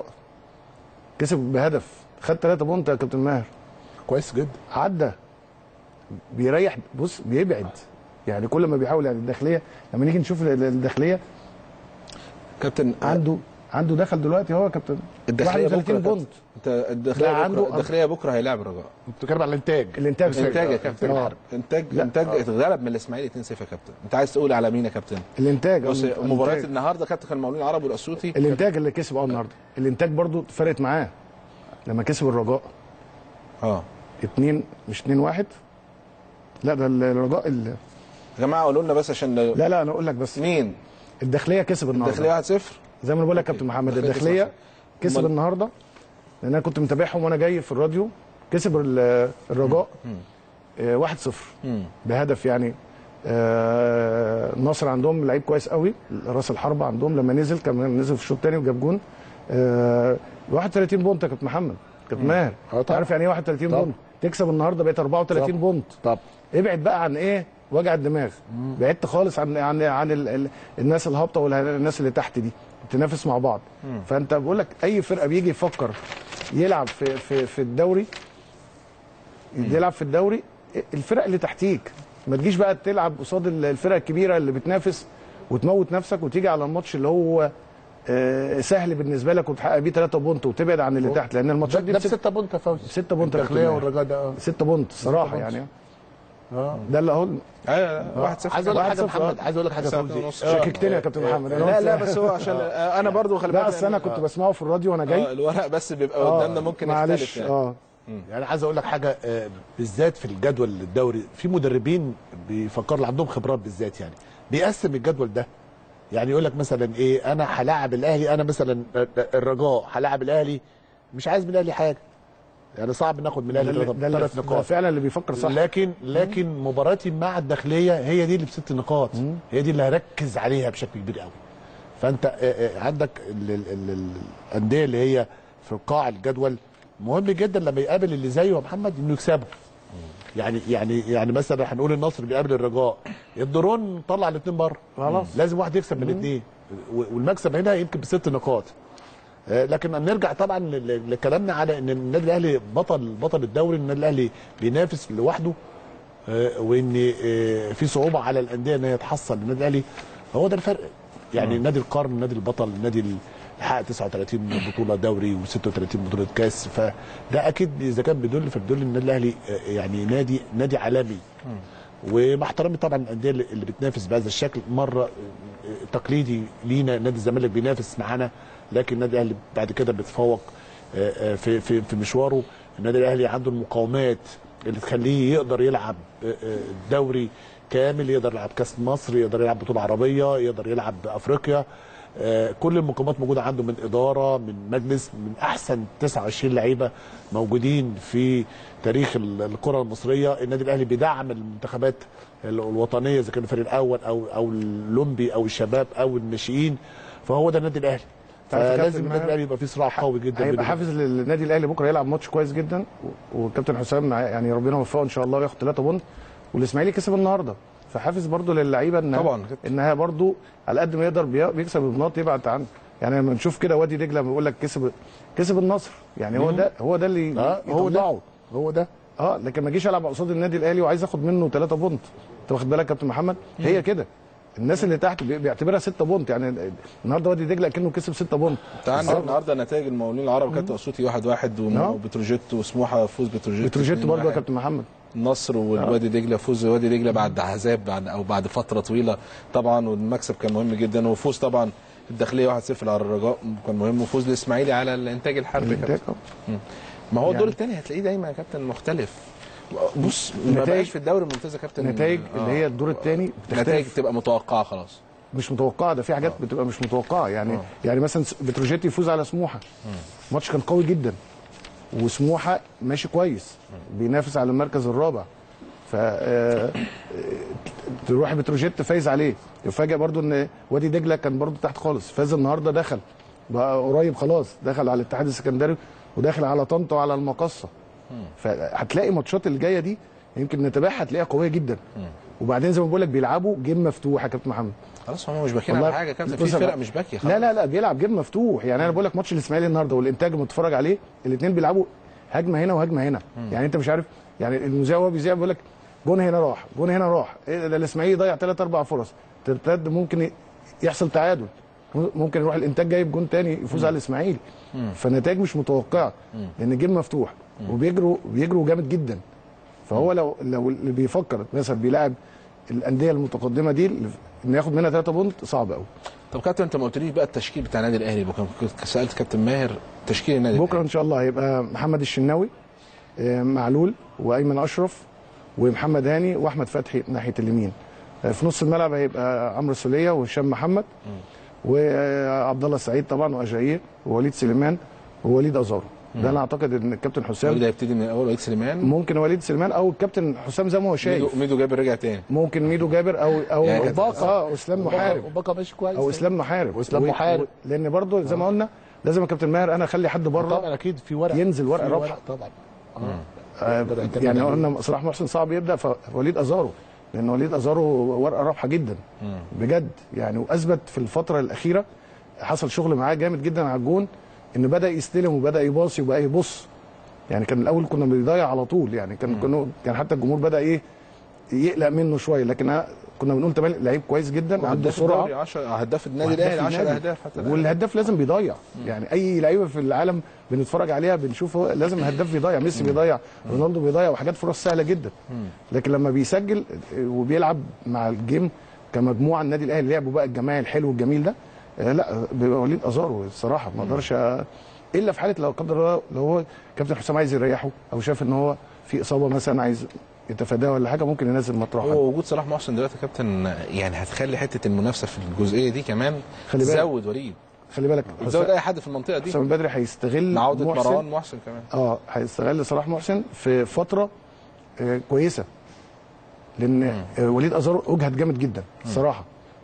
كسب بهدف خد 3 بونت يا كابتن ماهر كويس جدا عدى بيريح بص بيبعد يعني كل ما بيحاول يعني الداخليه لما نيجي نشوف ال- الداخليه كابتن عنده عنده دخل دلوقتي هو يا كابتن الداخليه 31 بكره بونت كابتن. انت الداخليه لا، بكره عنده- الداخليه بكره هيلاعب الرجاء بتتكلم على الانتاج الانتاج انتاج يا كابتن آه. انتاج لا. انتاج اتغلب من الاسماعيلي 2-0 يا كابتن انت عايز تقول على مين يا كابتن الانتاج بص الإنتاج. مباراه النهارده كابتن كان المقاولين العرب والاسيوطي الانتاج اللي كسب اه النهارده الانتاج برضو فرقت معاه لما كسب الرجاء اه اتنين مش اتنين واحد لا ده الرجاء ال- يا جماعه قولوا لنا بس عشان لو- لا لا انا اقول لك بس مين الداخليه كسب النهارده الداخليه 1-0 زي ما انا بقول لك يا أوكي. كابتن محمد الداخلية الداخليه كسب كسب أمال- النهارده لان انا كنت متابعهم وانا جاي في الراديو كسب ال- الرجاء آه، 1-0 مم. بهدف يعني آه، النصر عندهم لعيب كويس قوي راس الحربه عندهم لما نزل كان نزل في الشوط الثاني وجاب جون آه، 31 بونت يا كابتن محمد كابتن ماهر آه، طبعا. عارف يعني ايه 31 طبعا. بونت تكسب النهارده بقت 34 طبعا. بونت طب ابعد بقى عن ايه وجع الدماغ بعدت خالص عن عن عن ال ال الناس الهابطه والناس اللي تحت دي تنافس مع بعض فانت بقول لك اي فرقه بيجي يفكر يلعب في في في الدوري يلعب في الدوري الفرق اللي تحتيك ما تجيش بقى تلعب قصاد ال- الفرق الكبيره اللي بتنافس وتموت نفسك وتيجي على الماتش اللي هو آه، سهل بالنسبه لك وتحقق بيه 3 بونت وتبعد عن اللي تحت لان الماتشات دي ده بست- بستة بونت يا فوزي بستة بونت يا الداخليه كابتن والرجاء ده اه 6 بونت الصراحه بونت. يعني اه ده اللي اهو ايوه 1-0 عايز اقول لك واحد حاجه صفر. محمد عايز اقول لك حاجه يا ساعتين فوزي ونص. شككتني يا كابتن محمد أنا لا قلت- لا بس هو عشان آه، انا برضو خلي بالك لا اصل انا كنت بسمعه في الراديو وانا آه، جاي الورق بس بيبقى آه، قدامنا ممكن معلش يختلف يعني. اه يعني عايز اقول لك حاجه آه، بالذات في الجدول الدوري في مدربين بيفكروا اللي عندهم خبرات بالذات يعني بيقسم الجدول ده يعني يقول لك مثلا ايه انا هلاعب الاهلي انا مثلا الرجاء هلاعب الاهلي مش عايز من الاهلي حاجه يعني صعب ناخد من ده الاهلي اللي- ده اللي- ثلاث ده نقاط فعلا اللي بيفكر صح لكن لكن مباراتي مع الداخليه هي دي اللي بست نقاط هي دي اللي هركز عليها بشكل كبير قوي فانت آه، آه، عندك ال- ال- ال- الانديه اللي هي في قاع الجدول مهم جدا لما يقابل اللي زيه يا محمد انه يكسبه يعني يعني يعني مثلا هنقول النصر بيقابل الرجاء الدرون طلع الاثنين بره خلاص. لازم واحد يكسب من الاثنين والمكسب هنا يمكن بست نقاط آه، لكن نرجع طبعا ل- ل- لكلامنا على ان النادي الاهلي بطل بطل الدوري النادي الاهلي بينافس لوحده آه، وان آه، في صعوبه على الانديه ان هي تحصل النادي الاهلي هو ده الفرق يعني نادي القرن نادي البطل النادي اللي حقق 39 بطوله دوري و36 بطوله كاس فده اكيد اذا كان بيدل فبيدل ان النادي الاهلي آه، يعني نادي نادي عالمي ومع احترامي طبعا الانديه اللي اللي بتنافس بهذا الشكل مره آه، تقليدي لينا نادي الزمالك بينافس معانا لكن النادي الاهلي بعد كده بيتفوق آه، آه، في في في مشواره النادي الاهلي عنده المقاومات اللي تخليه يقدر يلعب آه، آه، الدوري كامل يقدر يلعب كاس مصر يقدر يلعب بطوله عربيه يقدر يلعب افريقيا آه، كل المقاومات موجوده عنده من اداره من مجلس من احسن 29 لعيبه موجودين في تاريخ ال- الكره المصريه النادي الاهلي بيدعم المنتخبات ال- الوطنيه اذا كان الفريق الاول او او الاولمبي او الشباب او الناشئين فهو ده النادي الاهلي تعرف يا فلازم كابتن النادي ماهر، الاهلي يبقى فيه صراع قوي جدا هيبقى بين- حافز للنادي الاهلي بكره يلعب ماتش كويس جدا و- والكابتن حسام مع- يعني ربنا يوفقه ان شاء الله وياخد 3 بونت والاسماعيلي كسب النهارده فحافز برضو للعيبه ان طبعاً. انها برضو على قد ما يقدر بي- بيكسب البناط يبعد عنه يعني لما نشوف كده وادي دجله بيقول لك كسب كسب النصر يعني هو ده هو ده اللي اه هو ده يطلعه. هو ده اه لكن ما اجيش العب قصاد النادي الاهلي وعايز اخد منه 3 بونت انت واخد بالك يا كابتن محمد هي كده الناس اللي تحت بي- بيعتبرها 6 بونت يعني النهارده وادي دجله كانه كسب 6 بونت انت عندك النهارده نتائج المقاولين العرب كانت اسيوطي 1 1 نعم. وبتروجيت وسموحه فوز بتروجيت بتروجيت 2-1. برضه يا كابتن محمد النصر والوادي دجله فوز وادي دجله بعد عذاب بعد او بعد فتره طويله طبعا والمكسب كان مهم جدا وفوز طبعا الداخليه 1-0 على الرجاء كان مهم وفوز الاسماعيلي على الانتاج الحربي يا كابتن. ما هو الدور يعني- الثاني هتلاقيه دايما يا كابتن مختلف بص ما النتائج- بقاش في الدوري الممتاز يا كابتن نتائج آه. اللي هي الدور الثاني نتائج بتختلف تبقى متوقعه خلاص مش متوقعه ده في حاجات بتبقى مش متوقعه يعني يعني مثلا س- بتروجيت يفوز على سموحه ماتش كان قوي جدا وسموحه ماشي كويس بينافس على المركز الرابع ف آه، تروح بتروجيت فايز عليه يفاجئ برضو ان وادي دجله كان برضو تحت خالص فاز النهارده دخل بقى قريب خلاص دخل على الاتحاد السكندري وداخل على طنطا وعلى المقصه فهتلاقي ماتشات اللي جايه دي يمكن نتابعها هتلاقيها قويه جدا وبعدين زي ما بقول لك بيلعبوا جيم مفتوح يا كابتن محمد خلاص هم مش باكين والله على حاجه يا كابتن في بص يا فرق بقى. مش باكيه خلاص لا لا لا بيلعب جيم مفتوح يعني انا بقول لك ماتش الاسماعيلي النهارده والانتاج اللي متفرج عليه الاثنين بيلعبوا هجمه هنا وهجمه هنا يعني انت مش عارف يعني المذيع وهو بيذيع بيقول لك جون هنا راح جون هنا راح إيه ده الاسماعيلي ضيع ثلاث اربع فرص ترتد ممكن ي- يحصل تعادل ممكن يروح الانتاج جايب جون تاني يفوز على الاسماعيلي فالنتائج مش متوقعه لان الجيم مفتوح وبيجروا بيجروا جامد جدا فهو لو لو اللي بيفكر مثلا بيلاعب الانديه المتقدمه دي انه ياخد منها 3 بونت صعب قوي طب كابتن انت ما قلتليش بقى التشكيل بتاع النادي الاهلي بكره كنت سالت كابتن ماهر تشكيل النادي بكره ان شاء الله هيبقى محمد الشناوي آه، معلول وايمن اشرف ومحمد هاني واحمد فتحي ناحيه اليمين آه، في نص الملعب هيبقى عمرو السوليه وهشام محمد وعبد الله السعيد طبعا واجاير ووليد سليمان ووليد ازارو ده انا اعتقد ان الكابتن وليد حسام هيبتدي من الاول وليد سليمان ممكن وليد سليمان او الكابتن حسام زي ما هو ميدو, شايف ميدو جابر رجع تاني ممكن ميدو جابر او او يعني كانت- باقه اه اسلام محارب وبقى ماشي كويس او اسلام محارب وإسلام و- محارب. و- لان برضه زي ما قلنا لازم يا كابتن ماهر انا اخلي حد بره طبعا اكيد في ورق ينزل ورق في رابحة. طبعا آه، يقدر يعتمد يعني عليه. قلنا صلاح محسن صعب يبدا فوليد ازارو لان وليد ازارو ورقه رابحه جدا بجد يعني واثبت في الفتره الاخيره حصل شغل معاه جامد جدا على الجون انه بدا يستلم وبدا يباصي وبقى يبص يعني كان الاول كنا بنضيع على طول يعني كان كنا كان حتى الجمهور بدا ايه يقلق منه شويه لكن أنا- كنا بنقول تمام لعيب كويس جدا عنده هداف سرعه الدوري 10 هداف النادي وهداف الاهلي 10 النادي. اهداف حتى الآن. والهداف لازم بيضيع يعني اي لعيبه في العالم بنتفرج عليها بنشوف هو لازم هداف بيضيع ميسي بيضيع رونالدو بيضيع وحاجات فرص سهله جدا لكن لما بيسجل وبيلعب مع الجيم كمجموعه النادي الاهلي لعبوا بقى الجماعي الحلو الجميل ده آه، لا بيبقى وليد ازارو الصراحه ما اقدرش أ- الا في حاله لو قدر الله لو هو كابتن حسام عايز يريحه او شاف ان هو في اصابه مثلا عايز يتفاداها ولا حاجه ممكن ينزل مطرحه هو وجود صلاح محسن دلوقتي يا كابتن يعني هتخلي حته المنافسه في الجزئيه دي كمان خلي بالك. تزود وليد خلي بالك تزود حسام اي حد في المنطقه دي حسام البدري هيستغل مع عوده محسن- مروان محسن كمان اه هيستغل صلاح محسن في فتره آه كويسه لان آه وليد ازار اجهد جامد جدا الصراحه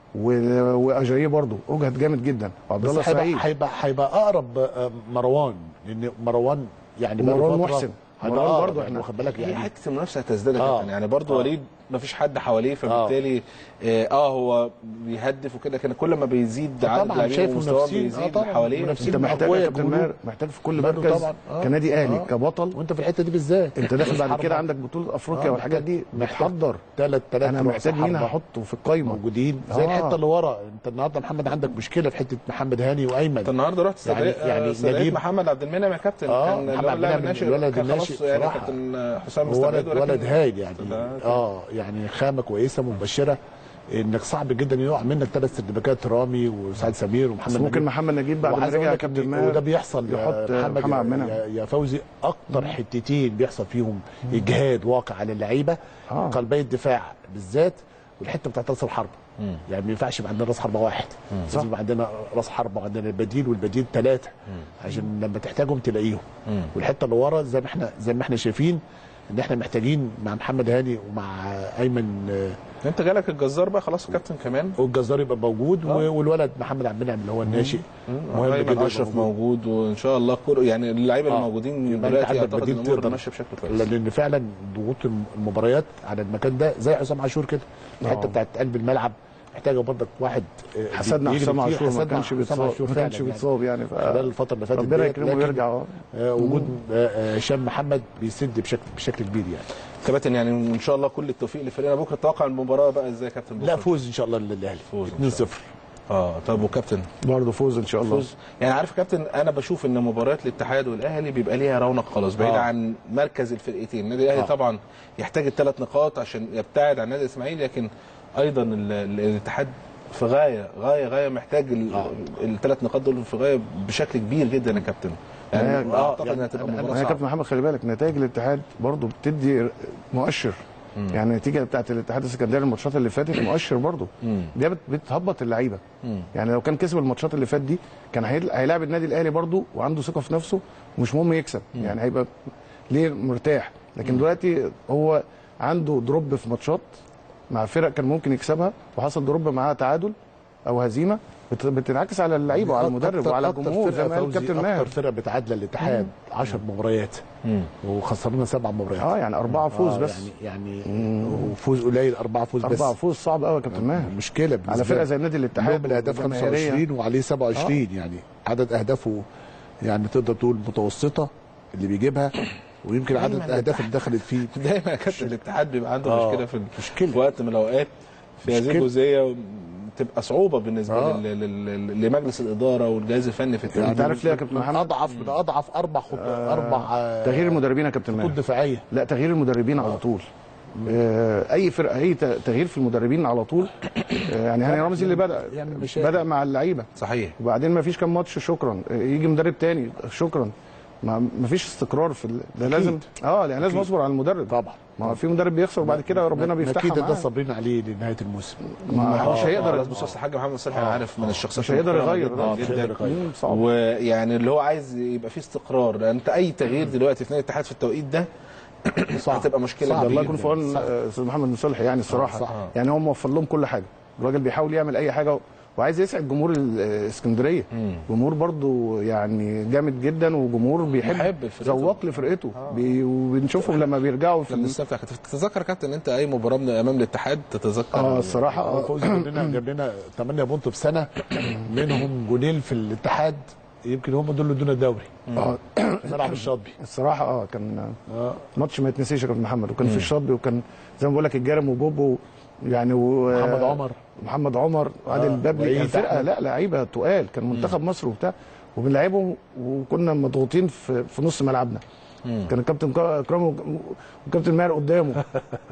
و- واجاييه برضه اجهد جامد جدا وعبد بس الله هيبقى سعيد هيبقى هيبقى اقرب آه، مروان لان مروان يعني بقاله ومروان فترة محسن. هيبقى مروان أقرب برضه يعني إحنا- واخد بالك هي يعني حته المنافسه هتزداد يا آه. كابتن يعني برضه آه. وليد ما فيش حد حواليه فبالتالي اه, آه هو بيهدف وكده لكن كل ما بيزيد آه عدد طبعاً، اللاعبين شايف ومستواهم منافسين. آه بيزيد طبعاً، اللي حواليه منافسين. انت محتاج أقوياء يا كابتن كلهم. ماهر محتاج في كل برضه مركز طبعاً. آه. كنادي اهلي آه. كبطل وانت في الحته دي بالذات انت داخل بعد حربة. كده عندك بطوله افريقيا آه، والحاجات دي بتحضر ثلاث ثلاث انا محتاج مين هحطه في القايمه موجودين زي آه. الحته اللي ورا انت النهارده محمد عندك مشكله في حته محمد هاني انت وايمن النهارده رحت يعني- يعني يعني يعني نجيب- محمد عبد المنعم يا كابتن آه، كان اللي محمد هو عبد اللاعب المنعم الناشئ الولد كان خلاص الناشئ يعني صراحة. كابتن حسام هو مستبعد ولد ولد هايل يعني ده- اه يعني خامه كويسه مبشره انك صعب جدا يقع منك ثلاث سيرتيفيكات رامي وسعد سمير ومحمد بس ممكن نجيب. محمد نجيب بعد ما وعايز أقول رجع لك كابتن إن- ماهر وده بيحصل يحط يا محمد محمد عبد يا, المنعم. يا, يا فوزي اكتر حتتين بيحصل فيهم اجهاد واقع على اللعيبه آه. قلبي الدفاع بالذات والحته بتاعت راس الحربه يعني ما ينفعش يبقى عندنا راس حربه واحد لازم يبقى عندنا راس حربه وعندنا البديل والبديل ثلاثه عشان لما تحتاجهم تلاقيهم والحته اللي ورا زي ما احنا زي ما احنا شايفين ان احنا محتاجين مع محمد هاني ومع ايمن آه، انت جالك الجزار بقى خلاص كابتن كمان والجزار يبقى موجود و- والولد محمد عبد المنعم اللي هو الناشئ مهم ايمن جدا اشرف يبقى موجود وان شاء الله كل يعني اللعيبه اللي آه. موجودين يبقى أنت دلوقتي عندك اعتقد بديل الامور تقدر. ماشيه بشكل كويس لان فعلا ضغوط المباريات على المكان ده زي حسام عاشور كده الحته آه. بتاعت قلب الملعب محتاجه برضك واحد آه، حسدنا بيجري حسام كتير. عاشور ما حسدنا كانش حسام بيتصاب عاشور ما فعلاً كانش يعني. بيتصاب يعني ف- خلال الفتره اللي فاتت ربنا ديت، يكرمه لكن، ويرجع اه آه، وجود آه، آه، هشام محمد بيسد بشكل بشكل كبير يعني كابتن يعني ان شاء الله كل التوفيق لفريقنا بكره توقع المباراه بقى ازاي يا كابتن لا بكرة؟ فوز ان شاء الله للاهلي فوز إن 2-0 اه طب وكابتن برضه فوز ان شاء الله فوز يعني عارف يا كابتن انا بشوف ان مباريات الاتحاد والاهلي بيبقى ليها رونق خلاص بعيد آه. عن مركز الفرقتين النادي الاهلي آه. طبعا يحتاج الثلاث نقاط عشان يبتعد عن النادي الاسماعيلي لكن ايضا ال- ال- الاتحاد في غايه غايه غايه محتاج آه. الثلاث نقاط دول في غايه بشكل كبير جدا يا كابتن يعني يعني- اعتقد يعني انها تبقى أنا- مباراه يا كابتن صعبه محمد خلي بالك نتائج الاتحاد برضه بتدي مؤشر يعني النتيجه بتاعت الاتحاد السكندري الماتشات اللي فاتت مؤشر برضه ده بت- بتهبط اللعيبه يعني لو كان كسب الماتشات اللي فات دي كان هيل- هيلاعب النادي الاهلي برضه وعنده ثقه في نفسه ومش مهم يكسب يعني هيبقى ليه مرتاح لكن دلوقتي هو عنده دروب في ماتشات مع فرق كان ممكن يكسبها وحصل دروب معاها تعادل او هزيمه بت- بتنعكس على اللعيبه وعلى المدرب أكتر- وعلى أكتر الجمهور فرقة زي ما قال فوزي، كابتن ماهر اكتر فرقه بتعادل الاتحاد 10 مباريات وخسرنا سبع مباريات اه يعني اربعه فوز آه، بس يعني يعني وفوز قليل اربعه فوز بس اربعه فوز صعب قوي يا كابتن ماهر مشكله بالنسبة على فرقه لي. زي النادي الاتحاد لهم الاهداف والجماهيرية. 25 وعليه 27 يعني عدد اهدافه يعني تقدر تقول متوسطه اللي بيجيبها ويمكن عدد دايماً الاهداف اللي دخلت فيه دايما يا كابتن الاتحاد بيبقى عنده آه، مشكله في مشكلة. في وقت من الاوقات في هذه مشكلة. الجزئيه تبقى صعوبه بالنسبه آه. لل- لل- لل- لمجلس الاداره والجهاز الفني في التنفيذ انت عارف ليه يا كابتن من محمد اضعف من اضعف اربع خط... اربع آه، تغيير المدربين يا كابتن خطوط ماهر دفاعيه لا تغيير المدربين على طول آه، اي فرقه اي ت- تغيير في المدربين على طول آه، يعني هاني رمزي اللي بدا يعني مشاكل. بدا مع اللعيبه صحيح وبعدين ما فيش كام ماتش شكرا آه، يجي مدرب تاني شكرا ما ما فيش استقرار في ال- ده لازم اه يعني لازم اصبر على المدرب طبعا ما هو في مدرب بيخسر وبعد كده ربنا بيفتحها اكيد ده معاه صابرين عليه لنهايه الموسم ما مش هيقدر لازم بص الحاج محمد صالح انا عارف من الشخصيات مش هيقدر المحترمة يغير جدا آه، مش هيقدر جدا يغير. مم، صعب ويعني اللي هو عايز يبقى فيه استقرار لان انت اي تغيير دلوقتي في نادي الاتحاد في التوقيت ده صعب هتبقى مشكله ده كبيره الله يكون في عون آه، استاذ محمد بن صالح يعني الصراحه صح. يعني هو موفر لهم كل حاجه الراجل بيحاول يعمل اي حاجه وعايز يسعد جمهور الاسكندريه جمهور برضو يعني جامد جدا وجمهور بيحب بيحب فرقته. ذواق لفرقته بي وبنشوفهم لما بيرجعوا في لما ال- نستمتع كنت تتذكر يا كابتن ان انت اي مباراه من امام الاتحاد تتذكر اه الصراحه هو آه. فوزي جاب لنا جاب لنا 8 بونت في سنه منهم جولين في الاتحاد يمكن هم دول اللي ادونا الدوري اه ملعب الشاطبي الصراحه اه كان اه ماتش ما يتنسيش يا كابتن محمد وكان في الشاطبي وكان زي ما بقول لك الجارم وبوبو يعني و... محمد عمر محمد عمر وعادل آه، البابلي كان وعيد فرقه أحمد. لا لعيبه تقال كان منتخب مصر وبتاع وبنلعبهم وكنا مضغوطين في, في نص ملعبنا كان الكابتن كا- اكرام وك- وكابتن ماهر قدامه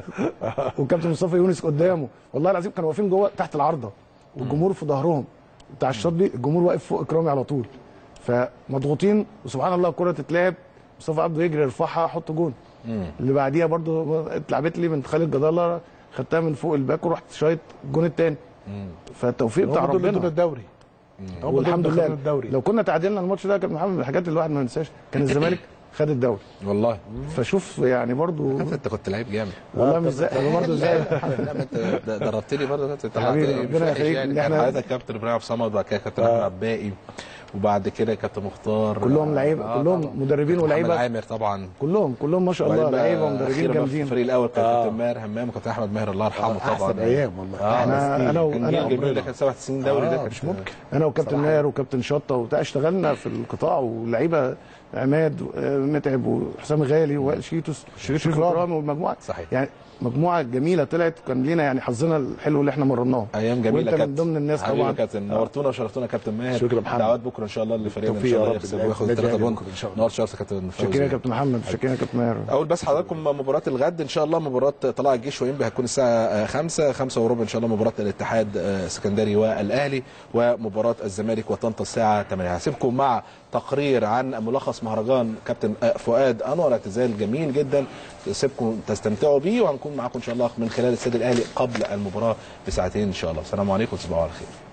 وكابتن مصطفى يونس قدامه والله العظيم كانوا واقفين جوه تحت العارضه والجمهور في ظهرهم بتاع الشاطبي الجمهور واقف فوق اكرامي على طول فمضغوطين وسبحان الله الكره تتلعب مصطفى عبده يجري يرفعها احط جون اللي بعديها برضو اتلعبت لي من خالد جد الله خدتها من فوق الباك ورحت شايط الجون الثاني فالتوفيق بتاع هم دول اللي دول ربنا الدوري هم والحمد دول اللي لله خدوا الدوري لو كنا تعادلنا الماتش ده كان محمد من الحاجات اللي الواحد ما ينساش كان الزمالك خد الدوري والله فشوف يعني برضو انت كنت لعيب جامد والله مش زي انا برضو زي لا ما انت د- دربتني برضه انت طلعت حبيبي، مش ربنا وحش يخليك يعني ان كان احنا- حضرتك كابتن ابراهيم عبد الصمد وبعد كده كابتن احمد عباقي وبعد كده كابتن مختار كلهم لعيبه آه، كلهم طبعاً. مدربين محمد ولاعيبه عامر طبعا كلهم كلهم ما شاء الله وبعدين بقى لعيبه ومدربين أخيراً بقى في جامدين الفريق الاول كان كابتن ماهر همام وكابتن احمد ماهر الله يرحمه طبعا احسن ايام والله اه احنا بس انا كان انا جيل جميل ده كان سبع سنين دوري ده آه، كان مش ممكن انا وكابتن ماهر وكابتن شطه وبتاع اشتغلنا في القطاع واللعيبه عماد آه، متعب وحسام غالي ووائل شيتوس شريف اكرامي والمجموعه صحيح. يعني مجموعه جميله طلعت كان لينا يعني حظنا الحلو اللي احنا مرناه ايام جميله وانت كابتن من ضمن الناس حبيبي طبعا كابتن نورتونا وشرفتونا كابتن ماهر شكرا محمد. دعوات بكره ان شاء الله لفريقنا ان بالتوفيق شاء يا الله رب. يكسب وياخد النادي 3 الأهلي بونت بكرة إن شاء الله. نور شرف كابتن شكرا يا فوزي كابتن محمد شكرا يا كابتن ماهر اقول بس حضراتكم مباراه الغد ان شاء الله مباراه طلائع الجيش وانبي هتكون الساعه 5 5 وربع ان شاء الله مباراه الاتحاد آه، السكندري والاهلي ومباراه الزمالك وطنطا الساعه 8 هسيبكم مع تقرير عن ملخص مهرجان كابتن آه، فؤاد انور اعتزال جميل جدا سيبكم تستمتعوا بيه وهنكون معاكم ان شاء الله من خلال السيد الاهلي قبل المباراه بساعتين ان شاء الله السلام عليكم وتصبحوا على خير